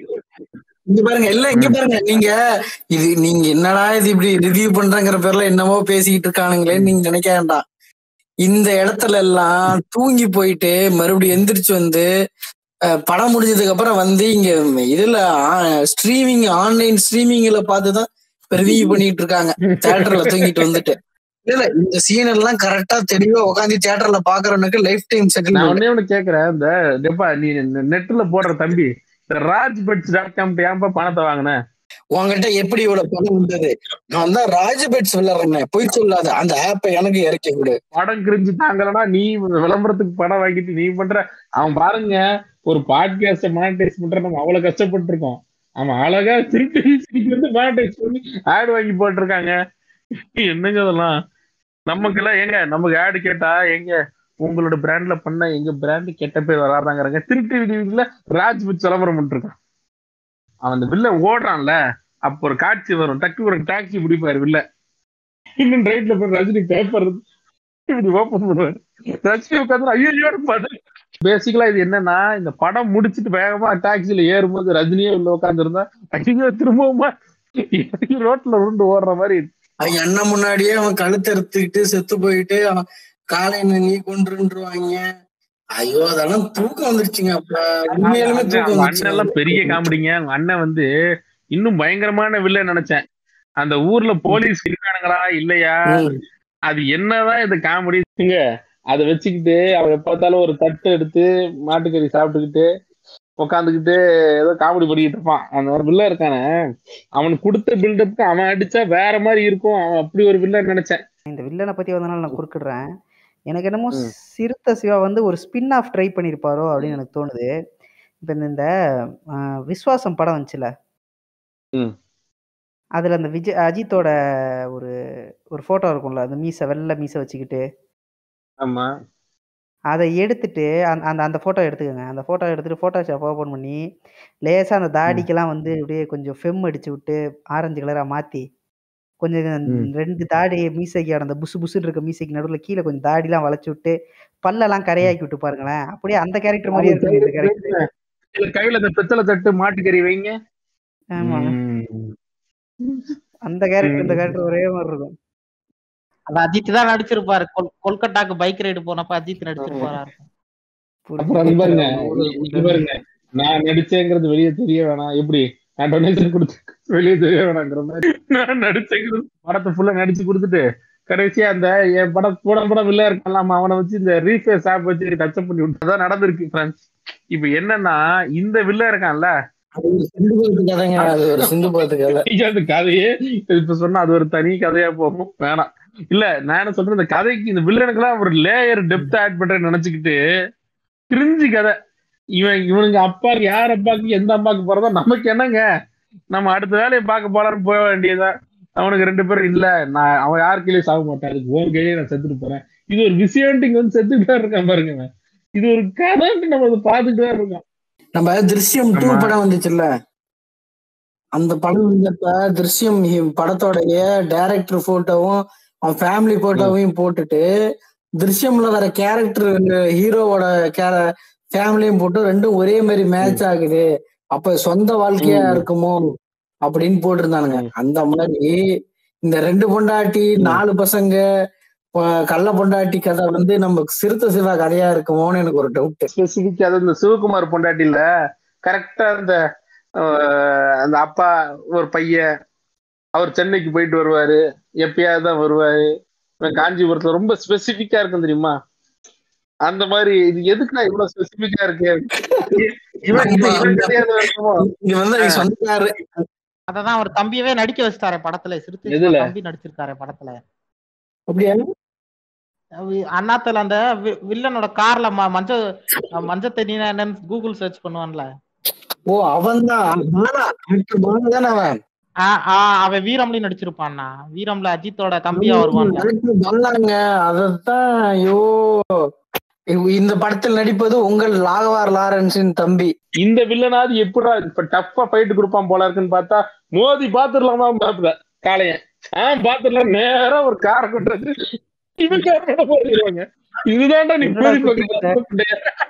இங்க பாருங்க எல்லாம் இங்க பாருங்க நீங்க இது நீங்க என்னடா இது இப்படி ரிவ்யூ பண்றங்கிற பேர்ல என்னமோ பேசிக்கிட்டு இருக்கானுங்களேன்னு நீங்க நினைக்க வேண்டாம் இந்த இடத்துல எல்லாம் தூங்கி போயிட்டு மறுபடியும் எந்திரிச்சு வந்து அஹ், படம் முடிஞ்சதுக்கு அப்புறம் வந்து இங்க இதுல ஸ்ட்ரீமிங் ஆன்லைன் ஸ்ட்ரீமிங்ல பார்த்துதான் ரிவ்யூ பண்ணிட்டு இருக்காங்க தியேட்டர்ல தூங்கிட்டு வந்துட்டு இல்ல இந்த சீன் எல்லாம் கரெக்டா தெளிவா உட்காந்து தியேட்டர்ல பாக்குறவனுக்கு லைஃப் டைம் நான் செட்டில் ஒன்னே ஒண்ணு கேக்குறேன் இந்த எப்பா நீ நெட்ல போடுற தம்பி இந்த ராஜ் பட்ஸ் டாட் காம் ஏன்பா பணத்தை வாங்கின உங்ககிட்ட எப்படி இவ்வளவு பணம் வந்தது நான் தான் ராஜபெட்ஸ் விளையாடுறேன் பொய் சொல்லாத அந்த ஆப்பை எனக்கு இறக்கி கொடு படம் கிரிஞ்சு தாங்கலன்னா நீ விளம்பரத்துக்கு படம் வாங்கிட்டு நீ பண்ற அவன் பாருங்க ஒரு பாட்காஸ்ட மானிட்டைஸ் பண்ற நம்ம அவ்வளவு கஷ்டப்பட்டு இருக்கோம் அவன் அழகா திருப்பி திருப்பி வந்து மானிட்டைஸ் பண்ணி ஆட் வாங்கி போட்டிருக்காங்க என்னங்க அதெல்லாம் நமக்கெல்லாம் எங்க நமக்கு ஆடு கேட்டா எங்க உங்களோட பிராண்ட்ல பண்ண எங்க பிராண்ட் கெட்ட பேர் வராதாங்கிறாங்க திருப்பி வீடியோல ராஜ் வச்சு விளம்பரம் பண்ணிருக்கான் அவன் அந்த வில்ல ஓடுறான்ல அப்போ ஒரு காட்சி வரும் டக்கு ஒரு டாக்ஸி பிடிப்பாரு வில்ல இன்னும் ரைட்ல போய் ரஜினி பேப்பர் இப்படி ஓபன் பண்ணுவாரு ரஜினி உட்காந்து ஐயோ பாத்து பேசிக்கலா இது என்னன்னா இந்த படம் முடிச்சிட்டு வேகமா டாக்ஸில ஏறும்போது ரஜினியே உள்ள உட்காந்துருந்தா ஐயோ திரும்பவுமா ரோட்ல உருண்டு ஓடுற மாதிரி அது அண்ணன் முன்னாடியே அவன் கழுத்து எடுத்துக்கிட்டு செத்து போயிட்டு அவன் காலையில நீ கொண்டுருவாங்க ஐயோ அதெல்லாம் தூக்கம் வந்துருச்சுங்க அப்ப உண்மையாலுமே தூக்கம் அவங்க வந்துருச்சு அண்ணன் எல்லாம் பெரிய காமெடிங்க அவங்க அண்ணன் வந்து இன்னும் பயங்கரமான வில்ல நினைச்சேன் அந்த ஊர்ல போலீஸ் இருக்கானுங்களா இல்லையா ம். அது என்னதான் இந்த காமெடிங்க அதை வச்சுக்கிட்டு அவன் எப்ப பார்த்தாலும் ஒரு தட்டு எடுத்து மாட்டுக்கறி சாப்பிட்டுக்கிட்டு உட்காந்துக்கிட்டு ஏதோ காமெடி பண்ணிக்கிட்டு இருப்பான் அந்த ஒரு வில்ல இருக்கானே அவனுக்கு கொடுத்த பில்டப்புக்கு அவன் அடிச்சா வேற மாதிரி இருக்கும் அவன் அப்படி ஒரு வில்ல நினைச்சேன் இந்த வில்லனை பத்தி வந்தனால நான் குறுக்கிடுறேன் எனக்கு என்னமோ ம். சிறுத்தை சிவா வந்து ஒரு ஸ்பின் ஆஃப் ட்ரை பண்ணியிருப்பாரோ அப்படின்னு எனக்கு தோணுது இப்போ இந்த இந்த ஆஹ், விஸ்வாசம் படம் வந்துச்சுல ம். அதுல அந்த விஜய் அஜித்தோட ஒரு ஒரு போட்டோ இருக்கும்ல அந்த மீசை வெள்ளை மீசை வச்சுக்கிட்டு ஆமா அதை எடுத்துட்டு அந்த அந்த அந்த ஃபோட்டோ எடுத்துக்கோங்க அந்த ஃபோட்டோ எடுத்துட்டு ஃபோட்டோஷாப் ஓப்பன் பண்ணி லேசாக அந்த தாடிக்கெல்லாம் வந்து அப்படியே கொஞ்சம் ஃபெம் அடிச்சு விட்டு ஆரஞ்சு கலராக மாற்றி கொஞ்சம் ம். ரெண்டு தாடி மீசைக்கு அந்த புசு புசுன்னு இருக்க மீசைக்கு நடுவில் கீழே கொஞ்சம் தாடிலாம் வளைச்சு விட்டு பல்லெல்லாம் கரையாக்கி விட்டு பாருங்களேன் அப்படியே அந்த கேரக்டர் மாதிரியே இருக்கு இந்த கேரக்டர் இல்ல கையில இந்த பித்தளை தட்டு மாட்டுக்கறி வைங்க ஆமாங்க ம். அந்த கேரக்டர் இந்த ம். கேரக்டர் ஒரே மாதிரி இருக்கும் அது அஜித் தான் நடிச்சிருப்பாரு கொல்- கொல்கட்டாக்கு பைக் ரைடு போனப்ப அஜித் நடிச்சிருப்பாரா அப்புறம் அது பாருங்க இது பாருங்க நான் நடிச்சேங்கிறது வெளியே தெரிய வேணாம் எப்படி நான் டொனேஷன் கொடுத்து வெளியே தெரிய வேணாங்கிற மாதிரி நான் நடிச்சேங்கிறது படத்தை ஃபுல்லா நடிச்சு கொடுத்துட்டு கடைசியா அந்த என் படம் கூட படம் வில்ல இருக்கலாம் அவனை வச்சு இந்த ரீஃபேஸ் ஆப் வச்சு டச்சப் பண்ணி விட்டு அதான் நடந்திருக்கு ஃப்ரெண்ட்ஸ் இப்ப என்னன்னா இந்த வில்ல இருக்கான்ல அது ஒரு சிந்து பாத்து கதைங்க அது ஒரு சிந்து பாத்து கதை ஐயா, அந்த கதையே இப்ப சொன்னா அது ஒரு தனி கதையா போகும் வேணாம் இல்ல நான் என்ன சொல்றேன் இந்த கதைக்கு இந்த வில்லனுக்கெல்லாம் ஒரு லேயர் டெப்த் ஆட் பண்றேன்னு நினைச்சுக்கிட்டு கிரிஞ்சு கதை இவன் இவனுங்க அப்பாக்கு யார் அப்பாக்கு எந்த அம்மாக்கு போறதோ நமக்கு என்னங்க நம்ம அடுத்த வேலையை பார்க்க போலான்னு போக வேண்டியதா அவனுக்கு ரெண்டு பேரும் இல்ல நான் அவன் யார் கையிலயும் சாக மாட்டான் அதுக்கு ஒரு கையிலே நான் செத்துட்டு போறேன் இது ஒரு விஷயம்ட்டு வந்து செத்துட்டு தான் இருக்கான் பாருங்க இவன். இது ஒரு கதைன்ட்டு நம்ம அதை பார்த்துட்டு தான் இருக்கோம் நம்ம திருஷ்யம் டூ ஆமா. படம் வந்துச்சுல்ல அந்த படம் வந்தப்ப திருஷ்யம் ஹி- படத்தோடைய டைரக்டர் போட்டோவும் அவன் ஃபேமிலி போட்டோவையும் போட்டுட்டு திருஷ்யம்ல வர கேரக்டர் ஹீரோவோட கேர ஃபேமிலியும் போட்டு ரெண்டும் ஒரே மாதிரி மேட்ச் ஆகுது அப்ப சொந்த வாழ்க்கையா ம். இருக்குமோ அப்படின்னு போட்டிருந்தானுங்க ம். அந்த மாதிரி இந்த ரெண்டு பொண்டாட்டி ம். நாலு பசங்க ப- கள்ள பொண்டாட்டி கதை வந்து நம்ம சிறுத்தை சிவா கதையா இருக்குமோன்னு எனக்கு ஒரு டவுட் ஸ்பெசிபிக் அது இந்த சிவகுமார் பொண்டாட்டில கரெக்டா அந்த அஹ், அந்த அப்பா ஒரு பையன் அவர் சென்னைக்கு போயிட்டு வருவாரு எப்பயாவது தான் வருவாரு இவன் காஞ்சிபுரத்துல ரொம்ப ஸ்பெசிபிக்கா இருக்கும் தெரியுமா அந்த மாதிரி இது எதுக்குடா இவ்வளவு ஸ்பெசிபிக்கா இருக்கு இவன் இவன் இவன் கிடையாது இருக்குமோ இது வந்து அவங்க சொந்தக்காரு அததான் அவர் தம்பியவே நடிக்க வச்சிட்டாரு படத்துல சிறுத்தை எதுல? சிவா தம்பி நடிச்சிருக்காரு படத்துல அப்படியா அவி- அண்ணாத்துல அந்த வி- வில்லனோட கார்ல ம- மஞ்ச மஞ்ச தண்ணினா என்னன்னு கூகுள் சர்ச் பண்ணுவான்ல ஓ அவன் தான் தானே அவன் ஆ, ஆ, அவன் வீரம்லயும் நடிச்சிருப்பான்னா வீரம்ல அஜித்தோட தம்பியா வருவான்ல director பண்ணாங்க அதத்தான் ஐயோ இவ்- இந்த படத்தில் நடிப்பது உங்கள் லாகவார் லாரன்ஸின் தம்பி இந்த வில்லனாவது எப்படா இப்ப டஃப்பா ஃபைட் கொடுப்பான் போல இருக்குன்னு பார்த்தா மோதி பாத்துடலாமா பாப்புல காளையன் ஆஹ் பாத்துடலாம் நேரா ஒரு காரை கொட்டுறது இவன் காரோட போயிருவாங்க இதுதான்டா நீ என்னடா மோதி குத்தி பார்க்க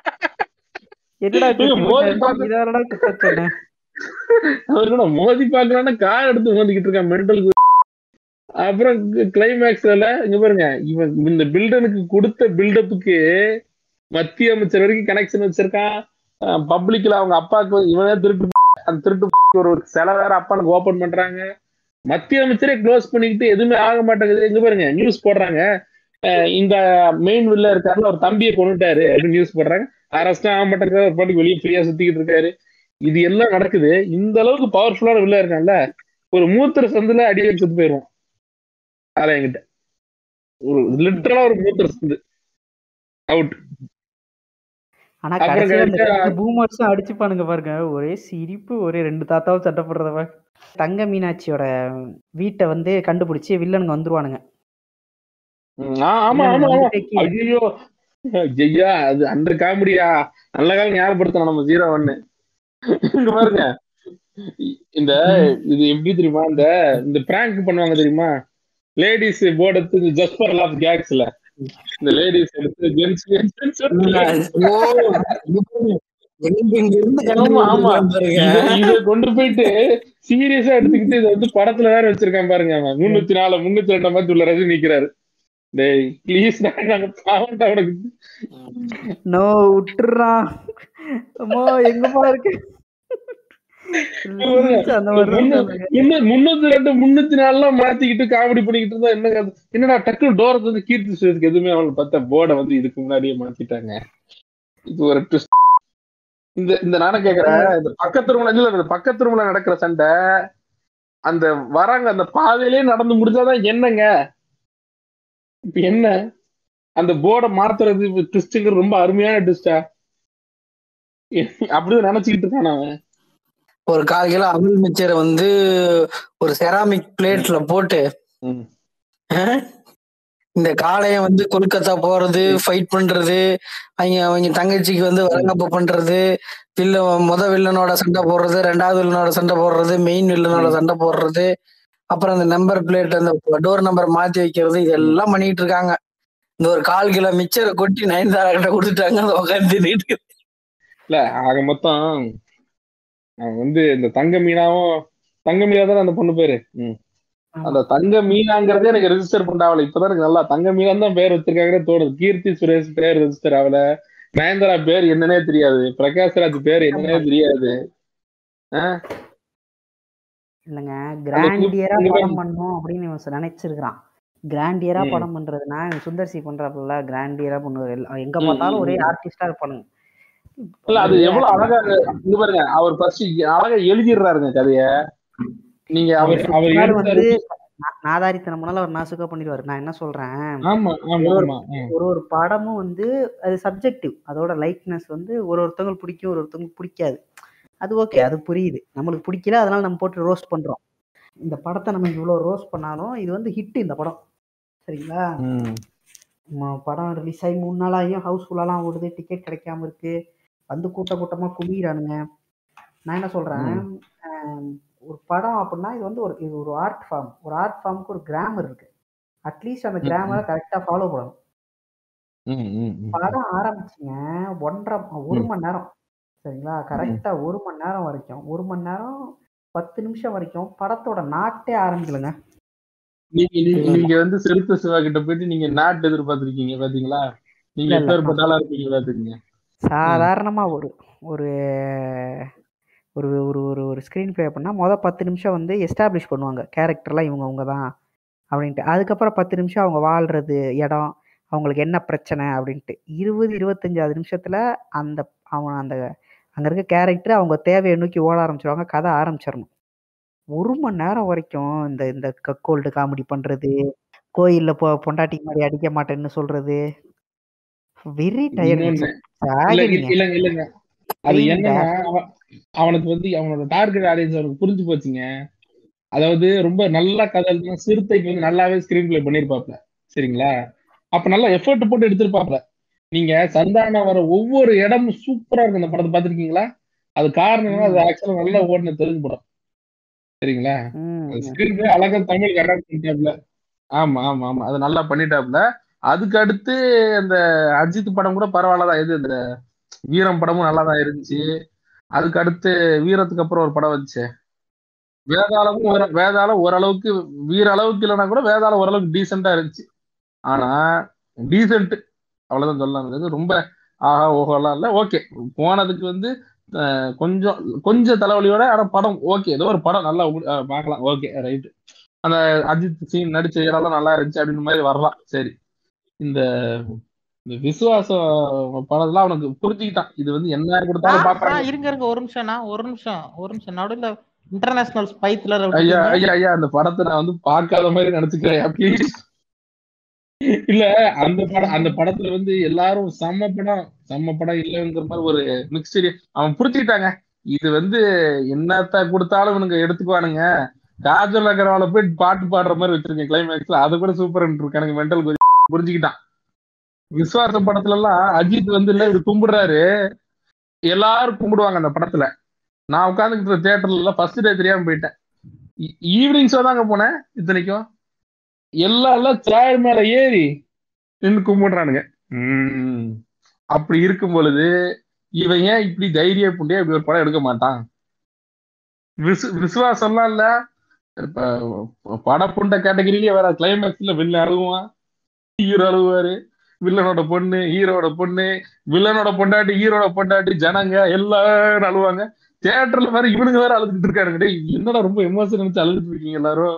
என்னடா ஏய், மோதி பார்க்க- இதோட குத்த சொன்னேன் அவரு மோதி பாக்கலாம்னு கார் எடுத்து மோதிக்கிட்டு இருக்கான் மென்டல் அப்புறம் கிளைமேக்ஸ்ல இங்க பாருங்க இவன் இந்த பில்டனுக்கு கொடுத்த பில்டப்புக்கு மத்திய அமைச்சர் வரைக்கும் கனெக்ஷன் வச்சிருக்கான் பப்ளிக்ல அவங்க அப்பாவுக்கு இவனே திருட்டு அந்த திருட்டு ஒரு சில வேற அப்பானுக்கு ஓபன் பண்றாங்க மத்திய அமைச்சரே க்ளோஸ் பண்ணிக்கிட்டு எதுவுமே ஆக மாட்டேங்குது இங்க பாருங்க நியூஸ் போடுறாங்க அஹ் இந்த மெயின் வில்ல இருக்காருல ஒரு தம்பியை கொண்டுட்டாரு அப்படின்னு நியூஸ் போடுறாங்க அரஸ்டும் ஆக மாட்டேங்குது ஒரு பாட்டுக்கு வெளியே ஃப்ரீயா சுத்திக்கிட்டு இருக்காரு இது எல்லாம் நடக்குது இந்த அளவுக்கு பவர்ஃபுல்லான வில்ல இருக்கான்ல ஒரு மூத்திர சந்துல அடி வச்சு செத்து போயிருவோம் அதான் என்கிட்ட ஒரு லிட்டரலா ஒரு மூத்திர சந்து அவுட் ஆனா அப்புறம் கடைசியில அந்த கடைசியா- ரெண்டு பூமர்ஸும் அடிச்சுப்பானுங்க பாருங்க ஒரே சிரிப்பு ஒரே ரெண்டு தாத்தாவும் சட்டை போடுறத பாரு. தங்க மீனாட்சியோட வீட்டை வந்து கண்டுபிடிச்சு வில்லனுங்க வந்துருவானுங்க ஆமா ஆமா வில்லனுங்க ஆமா வந்துட்டே கீழே. ஐயோ ஐயா அது அந்த காமெடியா நல்ல காலம் ஞாபகப்படுத்தணும் நம்ம ஜீரோ ஒன்னு இங்க பாருங்க இந்த இது எப்படி தெரியுமா இந்த இந்த பிராங்க் பண்ணுவாங்க தெரியுமா லேடிஸ் போர்டு எடுத்து ஜஸ்ட் ஃபார் லாப் கேக்ஸ்ல இந்த லேடிஸ் எடுத்து ஜென்ஸ் ஓ எங்க இங்க இருந்து ஆமா, ஆமா. பாருங்க இத கொண்டு போயிட்டு சீரியஸா எடுத்துக்கிட்டு இதை வந்து படத்துல வேற வச்சிருக்கான் பாருங்க அவன் முன்னூத்தி நாலு முன்னூத்தி ரெண்டாம் மாதிரி உள்ள ரஜினி நிக்கிறாரு டேய் ப்ளீஸ் நாங்க பாவண்டா உனக்கு நோ விட்டுறான் அம்மா எங்கப்பா இருக்கு அந்த மாதிரி தான் இருந்தானுங்க. முன்னூ- முன்னூத்தி ரெண்டு முன்னூத்தி நாலுலாம் மாத்திக்கிட்டு காமெடி பண்ணிக்கிட்டு இருந்தா என்ன கதை? என்னடா டக்குனு டோரத்தை வந்து கீர்த்தி சுரேஷ்க்கு எதுவுமே அவங்களுக்கு பார்த்த போர்டை வந்து இதுக்கு முன்னாடியே மாத்திட்டாங்க இது ஒரு twist. இந்த இந்த நானும் கேக்குறேன் இந்த பக்கத்து ரூம்ல இல்ல இந்த பக்கத்து ரூம்ல நடக்கிற சண்டை அந்த வராங்க அந்த பாதையிலே நடந்து முடிஞ்சாதான் என்னங்க இப்ப என்ன அந்த போர்டை மாத்துறது ட்விஸ்ட்ங்கிறது ரொம்ப அருமையான ட்விஸ்டா அப்படிதான் நினைச்சுக்கிட்டு இருக்கான் அவன் ஒரு கால் கிலோ அமுல் மிச்சரை வந்து ஒரு செராமிக் பிளேட்ல போட்டு ம். அஹ், இந்த காளைய வந்து கொல்கத்தா போறது ஃபைட் பண்றது அவங்க அவங்க தங்கச்சிக்கு வந்து வரங்கப்பு பண்றது வில்ல முத வில்லனோட சண்டை போடுறது ரெண்டாவது வில்லனோட சண்டை போடுறது மெயின் வில்லனோட சண்டை போடுறது அப்புறம் அந்த நம்பர் பிளேட் அந்த டோர் நம்பர் மாத்தி வைக்கிறது இதெல்லாம் பண்ணிட்டு இருக்காங்க இந்த ஒரு கால் கிலோ மிச்சரை கொட்டி நயன்தாரா கிட்ட கொடுத்துட்டாங்க அதை உட்காந்து தின்னுட்டு இல்ல ஆக மொத்தம் அவன் வந்து இந்த தங்க மீனாவும் தங்க மீனா தானே அந்த பொண்ணு பேரு ம். அந்த தங்க மீனாங்கிறதே எனக்கு ரெஜிஸ்டர் பண்ணாவல இப்பதான் எனக்கு நல்லா தங்க மீனா தான் பேர் வச்சிருக்காங்கன்னு தோணுது கீர்த்தி சுரேஷ் பேர் ரெஜிஸ்டர் ஆகல நயன்தாரா பேர் என்னன்னே தெரியாது பிரகாஷ்ராஜ் பேர் என்னன்னே தெரியாது இல்லைங்க கிராண்டியரா இங்க படம் பண்ணும் அப்படின்னு இவன் நினைச்சிருக்கிறான் கிராண்டியரா ம். படம் பண்றதுன்னா இவன் சுந்தர் சி பண்றாப்புல கிராண்டியரா பண்ணுவார் எல்லாம் எங்க பார்த்தாலும் ஒரே ஆர்டிஸ்டா இருப்பானுங்க இல்ல அது எவ்வளவு அழகா இங்க பாருங்க அவர் ஃபர்ஸ்ட் அழகா எழுதிடுறாருங்க கதைய நீங்க அவர் அவர் சுமார் வந்து எழுதுறாரு நா- நாதாரித்தனம்னால அவர் நாசுக்கா பண்ணிடுவாரு நான் என்ன சொல்றேன் ஆமா ஆமா ஆமா ம். ஒரு ஒரு படமும் வந்து அது சப்ஜெக்டிவ் அதோட லைக்னஸ் வந்து ஒரு ஒருத்தவங்களுக்கு பிடிக்கும் ஒரு ஒருத்தவங்களுக்கு பிடிக்காது அது ஓகே அது புரியுது நம்மளுக்கு பிடிக்கல அதனால நம்ம போட்டு ரோஸ்ட் பண்றோம் இந்த படத்தை நம்ம இவ்வளோ ரோஸ்ட் பண்ணாலும் இது வந்து ஹிட் இந்த படம் சரிங்களா ம். ம- படம் ரிலீஸ் ஆகி மூணு நாள் ஆகியும் ஹவுஸ்ஃபுல்லாலாம் ஓடுது டிக்கெட் கிடைக்காம இருக்கு வந்து கூட்ட கூட்டமா குமிகிறானுங்க நான் என்ன சொல்றேன் ஆம், ஒரு படம் அப்படின்னா இது வந்து ஒரு இது ஒரு ஆர்ட் ஃபார்ம் ஒரு ஆர்ட் ஃபார்முக்கு ஒரு கிராமர் இருக்கு அட்லீஸ்ட் அந்த ம், கிராமரை கரெக்டா ஃபாலோ பண்ணணும் ம், ம், ம். படம் ஆரம்பிச்சுங்க ஒன்றரை ஒரு ம். மணி நேரம் சரிங்களா கரெக்டா ஒரு மணி நேரம் வரைக்கும் ஒரு மணி நேரம் பத்து நிமிஷம் வரைக்கும் படத்தோட நாட்டே ஆரம்பிக்கலங்க நீங்க நீங்க- நீங்க வந்து சிறுத்தை சிவா கிட்ட போயிட்டு நீங்க நாட்டு எதிர்பார்த்திருக்கீங்க பாத்தீங்களா நீங்க இல்ல, இல்ல. எப்பேற்பட்ட ஆளா இருப்பீங்க பாத்துக்கீங்க சாதாரணமா ஒரு ஒரு ஒரு ஒரு ஒரு ஒரு ஸ்க்ரீன் ப்ளே பண்ணால் மொதல் பத்து நிமிஷம் வந்து எஸ்டாப்ளிஷ் பண்ணுவாங்க கேரக்டர்லாம் இவங்க அவங்க தான் அப்படின்ட்டு அதுக்கப்புறம் பத்து நிமிஷம் அவங்க வாழ்றது இடம் அவங்களுக்கு என்ன பிரச்சனை அப்படின்ட்டு இருபது இருபத்தஞ்சாவது நிமிஷத்துல அந்த அவன் அந்த அங்க இருக்க கேரக்டர் அவங்க தேவையை நோக்கி ஓட ஆரம்பிச்சிருவாங்க கதை ஆரம்பிச்சிடணும் ஒரு மணி நேரம் வரைக்கும் இந்த இந்த கக்கோல்டு காமெடி பண்றது கோயில்ல பொ பொண்டாட்டி மாதிரி அடிக்க மாட்டேன்னு சொல்றது வெரி டயர்ட் இன்னொன்னு இல்ல இல்ல இல்லங்க அது Pain என்னன்னா அவன் அவனுக்கு வந்து அவனோட டார்கெட் ஆடியன்ஸ் அவனுக்கு புரிஞ்சு போச்சுங்க அதாவது ரொம்ப நல்ல கதை எழுதுனா சிறுத்தைக்கு வந்து நல்லாவே ஸ்கிரீன் பிளே பண்ணிருப்பாப்ல சரிங்களா அப்ப நல்லா எஃபர்ட் போட்டு எடுத்திருப்பாப்ல நீங்க சந்தானம் வர ஒவ்வொரு இடமும் சூப்பரா இருக்கு அந்த படத்தை பாத்திருக்கீங்களா அது காரணம் என்னன்னா அது ஆக்சுவலா நல்லா ஓடின தெலுங்கு படம் சரிங்களா ஸ்கிரீன் பிளே அழகா தமிழ் கரெக்ட் பண்ணிட்டாப்ல ஆமா ஆமா ஆமா அது நல்லா பண்ணிட்டாப்ல அதுக்கு அடுத்து அந்த அஜித் படம் கூட பரவாயில்லதான் இது இந்த வீரம் படமும் நல்லா தான் இருந்துச்சு அதுக்கு அடுத்து வீரத்துக்கு அப்புறம் ஒரு படம் வந்துச்சு வேதாளமும் ஒரு- வேதாளம் ஓரளவுக்கு வீர அளவுக்கு இல்லைன்னா கூட வேதாளம் ஓரளவுக்கு டீசெண்டா இருந்துச்சு ஆனா டீசென்ட் அவ்வளவுதான் சொல்லலாம் இது ரொம்ப ஆஹா ஓஹோலாம் இல்ல ஓகே போனதுக்கு வந்து அஹ், கொஞ்சம் கொஞ்சம் தலைவலியோட ஆனா படம் ஓகே ஏதோ ஒரு படம் நல்லா உ- அஹ், பார்க்கலாம் ஓகே ரைட் அந்த அஜித் சீன் நடிச்ச இடம்லாம் நல்லா இருந்துச்சு அப்படின்னு மாதிரி வரலாம் சரி இந்த இந்த விசுவாசம் படத்துல அவனுக்கு புரிஞ்சுக்கிட்டான் இது வந்து என்ன கொடுத்தாலும் ஆ, பாப்பாங்க இருங்க இருங்க ஒரு நிமிஷம்ண்ணா ஒரு நிமிஷம் ஒரு நிமிஷம் நடுவுல இன்டர்நேஷனல் ஸ்பை த்ரில்லர் ஐயா ஐயா ஐயா அந்த படத்தை நான் வந்து பார்க்காத மாதிரி நினைச்சுக்கிறேன் ப்ளீஸ் இல்ல அந்த படம் அந்த படத்துல வந்து எல்லாரும் செம்ம படம் செம்ம படம் இல்லைங்கிற மாதிரி ஒரு மிக்சரி அவன் புரிச்சுக்கிட்டாங்க இது வந்து என்னத்த கொடுத்தாலும் இவனுங்க எடுத்துக்குவானுங்க காஜல் அகர்வால போய் பாட்டு பாடுற மாதிரி வச்சிருக்கேன் கிளைமேக்ஸ்ல அது கூட சூப்பர் இருக்கானுங்க மென்டல் புரிஞ்சுக்கிட்டான் விஸ்வாச படத்துல எல்லாம் அஜித் வந்து இல்ல இது கும்பிடுறாரு எல்லாரும் கும்பிடுவாங்க அந்த படத்துல நான் உட்காந்துக்கிட்டு தியேட்டர்ல எல்லாம் ஃபர்ஸ்ட் டே தெரியாம போயிட்டேன் ஈவினிங் ஷோ தாங்க போனேன் இத்தனைக்கும் எல்லாம் எல்லாம் சேர் மேல ஏறி நின்று கும்பிடுறானுங்க உம் அப்படி இருக்கும் பொழுது இவன் ஏன் இப்படி தைரிய புண்டியா இப்படி ஒரு படம் எடுக்க மாட்டான் விசு விசுவாசம்லாம் இல்ல இப்ப படப்புண்ட கேட்டகரியிலேயே வர கிளைமேக்ஸ்ல வில்ல அழுவான் ஹீரோ அழுவாரு வில்லனோட பொண்ணு ஹீரோட பொண்ணு வில்லனோட பொண்டாட்டி ஹீரோட பொண்டாட்டி ஜனங்க எல்லாரும் அழுவாங்க தியேட்டர்ல வேற இவனுங்க வேற அழுதுகிட்டு இருக்காருங்க டேய் என்னடா ரொம்ப எமோஷன் நினைச்சு அழுதுட்டு இருக்கீங்க எல்லாரும்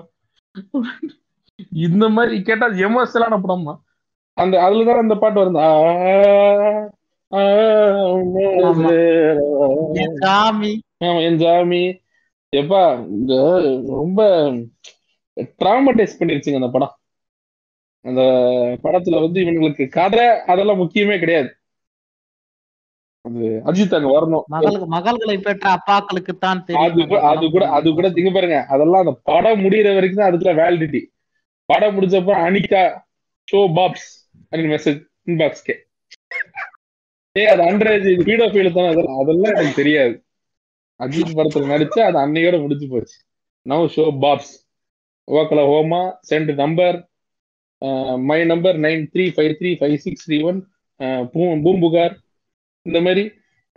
இந்த மாதிரி கேட்டா எமோஷனலான படமா அந்த அதுலதான் அந்த பாட்டு வருது ஆ, ஆ, ஆமா. என் சாமி ஆமா, என் சாமி எப்பா இந்த ரொம்ப ட்ராமடைஸ் பண்ணிருச்சுங்க அந்த படம் அந்த படத்துல வந்து இவங்களுக்கு கதை அதெல்லாம் முக்கியமே கிடையாது அது அஜித் அங்க வரணும் மகளுக்கு மகள்களை பெற்ற அப்பாக்களுக்கு தான் அது கூட அது கூட அது கூட திங்க பாருங்க அதெல்லாம் அந்த படம் முடியிற வரைக்கும் தான் அதுக்குள்ள வேலிடிட்டி படம் முடிச்சப்ப அனிகா ஷோ பாப்ஸ் அப்படின்னு மெசேஜ் இன்பாக்ஸ்க்கே ஏய் அது அண்டரேஜ் இது வீடியோ ஃபீல் தானே அதெல்லாம் அதெல்லாம் எனக்கு தெரியாது அஜித் படத்துல நடிச்சா அது அன்னையோட முடிஞ்சு போச்சு நவ் ஷோ பாப்ஸ் ஓக்கல ஹோமா send number my number nine three five three five six three one Poompuhar இந்த மாதிரி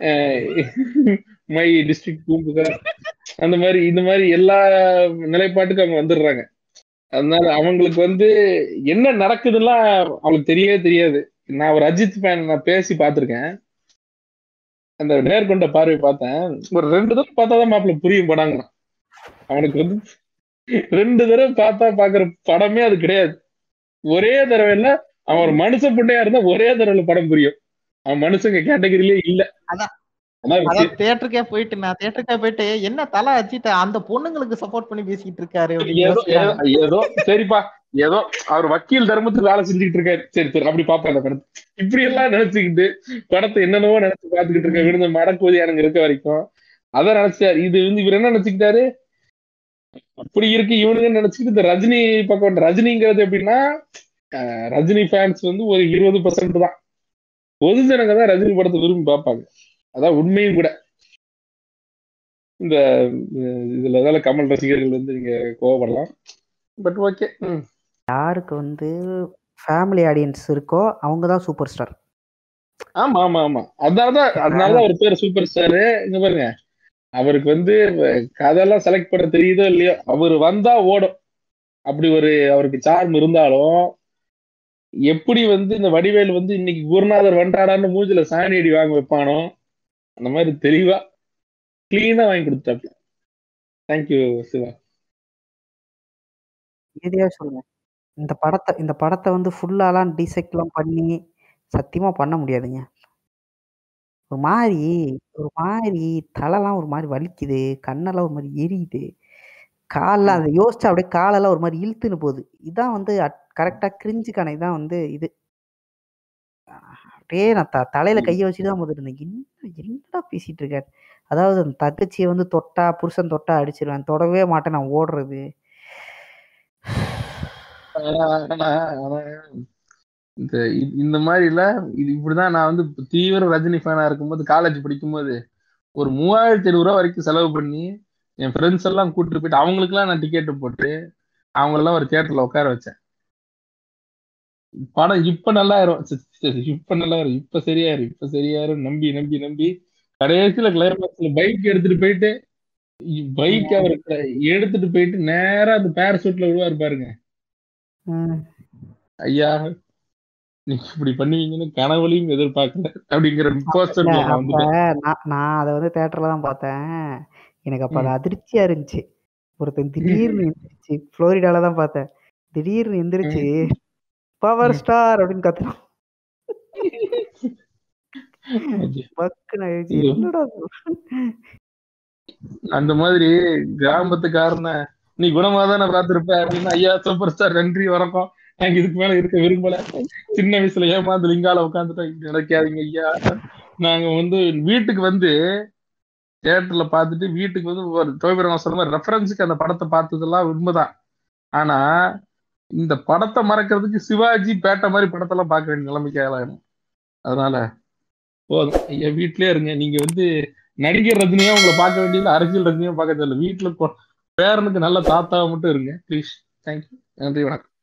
மை டிஸ்ட்ரிக்ட் பூம்புகார் அந்த மாதிரி இந்த மாதிரி எல்லா நிலைப்பாட்டுக்கும் அவங்க வந்துடுறாங்க அதனால அவங்களுக்கு வந்து என்ன நடக்குதுலாம் அவங்களுக்கு தெரியவே தெரியாது நான் ஒரு அஜித் ஃபேன் நான் பேசி பார்த்துருக்கேன் அந்த நேர்கொண்ட பார்வை பார்த்தேன் ஒரு ரெண்டு தடவை பார்த்தா தான் மாப்பிள்ள புரியும் படாங்க அவனுக்கு வந்து ரெண்டு தடவை பார்த்தா பாக்குற படமே அது கிடையாது ஒரே தடவைல அவன் ஒரு மனுஷ புண்டையா இருந்தா ஒரே தடவைல படம் புரியும் அவன் மனுஷங்க கேட்டகரியிலே இல்ல அதான். அதான் விஷயம். அதான் தியேட்டருக்கே போயிட்டு நான் தியேட்டருக்கே போயிட்டு என்ன தலை அஜித் அந்த பொண்ணுங்களுக்கு சப்போர்ட் பண்ணி பேசிட்டு இருக்காரு அப்படின்னு ஏதோ யோசிக்கிறாங்க. ஏதோ- ஏதோ சரிப்பா ஏதோ அவர் வக்கீல் தர்மத்துக்கு வேலை செஞ்சுக்கிட்டு இருக்காரு சரி சரி அப்படி பாப்பா அந்த படத்தை இப்படி எல்லாம் நினைச்சுக்கிட்டு படத்தை என்னென்னவோ நினைச்சு பார்த்துக்கிட்டு இருக்க விழுந்த மடக்கோதியானுங்க இருக்க வரைக்கும் அதான் நினைச்சாரு இது வந்து இவர் என்ன நினைச்சுக்கிட்டாரு அப்படி இருக்கு இவனுங்க நினைச்சுக்கிட்டு இந்த ரஜினி பக்கம் ரஜினிங்கிறது எப்படின்னா அஹ் ரஜினி ஃபேன்ஸ் வந்து ஒரு இருபது பர்சன்ட் தான் பொது ஜனங்க தான் ரஜினி படத்தை விரும்பி பார்ப்பாங்க அதான் உண்மையும் கூட இந்த அஹ் இதுல ஏதாவது கமல் ரசிகர்கள் வந்து நீங்க கோவப்படலாம் பட் ஓகே யாருக்கு வந்து ஃபேமிலி ஆடியன்ஸ் இருக்கோ அவங்க தான் சூப்பர் ஸ்டார் ஆமா ஆமா ஆமா அதனாலதான் அதனாலதான் அவர் பேர் சூப்பர் ஸ்டாரு இங்க பாருங்க அவருக்கு வந்து கதையெல்லாம் செலக்ட் பண்ண தெரியுதோ இல்லையோ அவர் வந்தா ஓடும் அப்படி ஒரு அவருக்கு சார்ம் இருந்தாலும் எப்படி வந்து இந்த வடிவேல் வந்து இன்னைக்கு குருநாதர் வண்டாடான்னு மூஞ்சில சாணி அடி வாங்க வைப்பானோ அந்த மாதிரி தெளிவா கிளீனா வாங்கி கொடுத்தாப்ல தேங்க்யூ சிவா இறுதியாக சொல்லுங்க இந்த படத்தை இந்த படத்தை வந்து ஃபுல்லாலாம் டிசெக்ட்லாம் பண்ணி சத்தியமா பண்ண முடியாதுங்க ஒரு மாதிரி ஒரு மாதிரி தலைலாம் ஒரு மாதிரி வலிக்குது கண்ணெல்லாம் ஒரு மாதிரி எரியுது காலெல்லாம் அதை யோசிச்சா அப்படியே காலெல்லாம் ஒரு மாதிரி இழுத்துன்னு போகுது இதான் வந்து கரெக்டாக கிரிஞ்சுக்கான இதான் வந்து இது அப்படியே நான் த தலையில கையை வச்சுட்டு தான் பார்த்துட்டு இருந்தேன் என்ன என்னடா பேசிட்டு இருக்காரு அதாவது அந்த தங்கச்சியை வந்து தொட்டா புருஷன் தொட்டா அடிச்சிருவேன் தொடவே மாட்டேன் நான் ஓடுறது ஆனா ஆனா ஆனா இந்த இ- இந்த மாதிரில இது இப்படிதான் நான் வந்து தீவிர ரஜினி ஃபேனா இருக்கும்போது காலேஜ் படிக்கும்போது ஒரு மூவாயிரத்தி ஐநூறு ரூபா வரைக்கும் செலவு பண்ணி என் ஃப்ரெண்ட்ஸ் எல்லாம் கூட்டிட்டு போயிட்டு அவங்களுக்குலாம் நான் டிக்கெட் போட்டு அவங்களெல்லாம் ஒரு தியேட்டர்ல உட்கார வச்சேன் படம் இப்ப நல்லா ஆயிரும் சி- சி- இப்ப நல்லா ஆயிரும் இப்ப சரியாயிரும் இப்ப சரியாயிரும் நம்பி நம்பி நம்பி கடைசியில கிளைமேக்ஸ்ல பைக் எடுத்துட்டு போயிட்டு பைக் அவர் எடுத்துட்டு போயிட்டு நேரா அந்த பேரசூட்ல விழுவாரு பாருங்க ம். ஐயா நீங்க இப்படி பண்ணுவீங்கன்னு கனவுலையும் எதிர்பார்க்கல அப்படிங்கிற போஸ்டர் இல்ல, நான் அப்ப வந்துட்டேன் நான் நான் அதை வந்து தேட்டர்ல தான் பார்த்தேன் எனக்கு அப்ப அது அதிர்ச்சியா இருந்துச்சு ஒருத்தன் திடீர்னு எந்திரிச்சு புளோரிடால தான் பார்த்தேன் திடீர்னு எந்திரிச்சு பவர் ஸ்டார் அப்படின்னு கத்துறான் பக்குன்னு ஆயிடுச்சு ஐயோ. என்னடா சொல்ற? அந்த மாதிரி கிராமத்துக்காரன நீ குணமாதானே பார்த்திருப்ப அப்படின்னு ஐயா சூப்பர் ஸ்டார் நன்றி வணக்கம் எனக்கு இதுக்கு மேல இருக்க விரும்பல சின்ன வயசுல ஏமாந்து லிங்கால உட்காந்துட்டோம் இங்க நினைக்காதீங்க ஐயா நாங்க வந்து வீட்டுக்கு வந்து தியேட்டர்ல பார்த்துட்டு வீட்டுக்கு வந்து ஒரு தோபிரங்க சொன்ன மாதிரி ரெஃபரன்ஸுக்கு அந்த படத்தை பார்த்ததெல்லாம் உண்மைதான் ஆனா இந்த படத்தை மறக்கிறதுக்கு சிவாஜி பேட்டை மாதிரி படத்தெல்லாம் பார்க்க வேண்டிய நிலைமைக்கு ஆளாகணும் அதனால போதும் ஐயா வீட்லயே இருங்க நீங்க வந்து நடிகர் ரஜினியா உங்களை பார்க்க வேண்டியது அரசியல் ரஜினியா பார்க்க தேவையில்ல வீட்டுல கொ- பேரனுக்கு நல்ல தாத்தாவை மட்டும் இருங்க ப்ளீஸ் தேங்க்யூ நன்றி வணக்கம்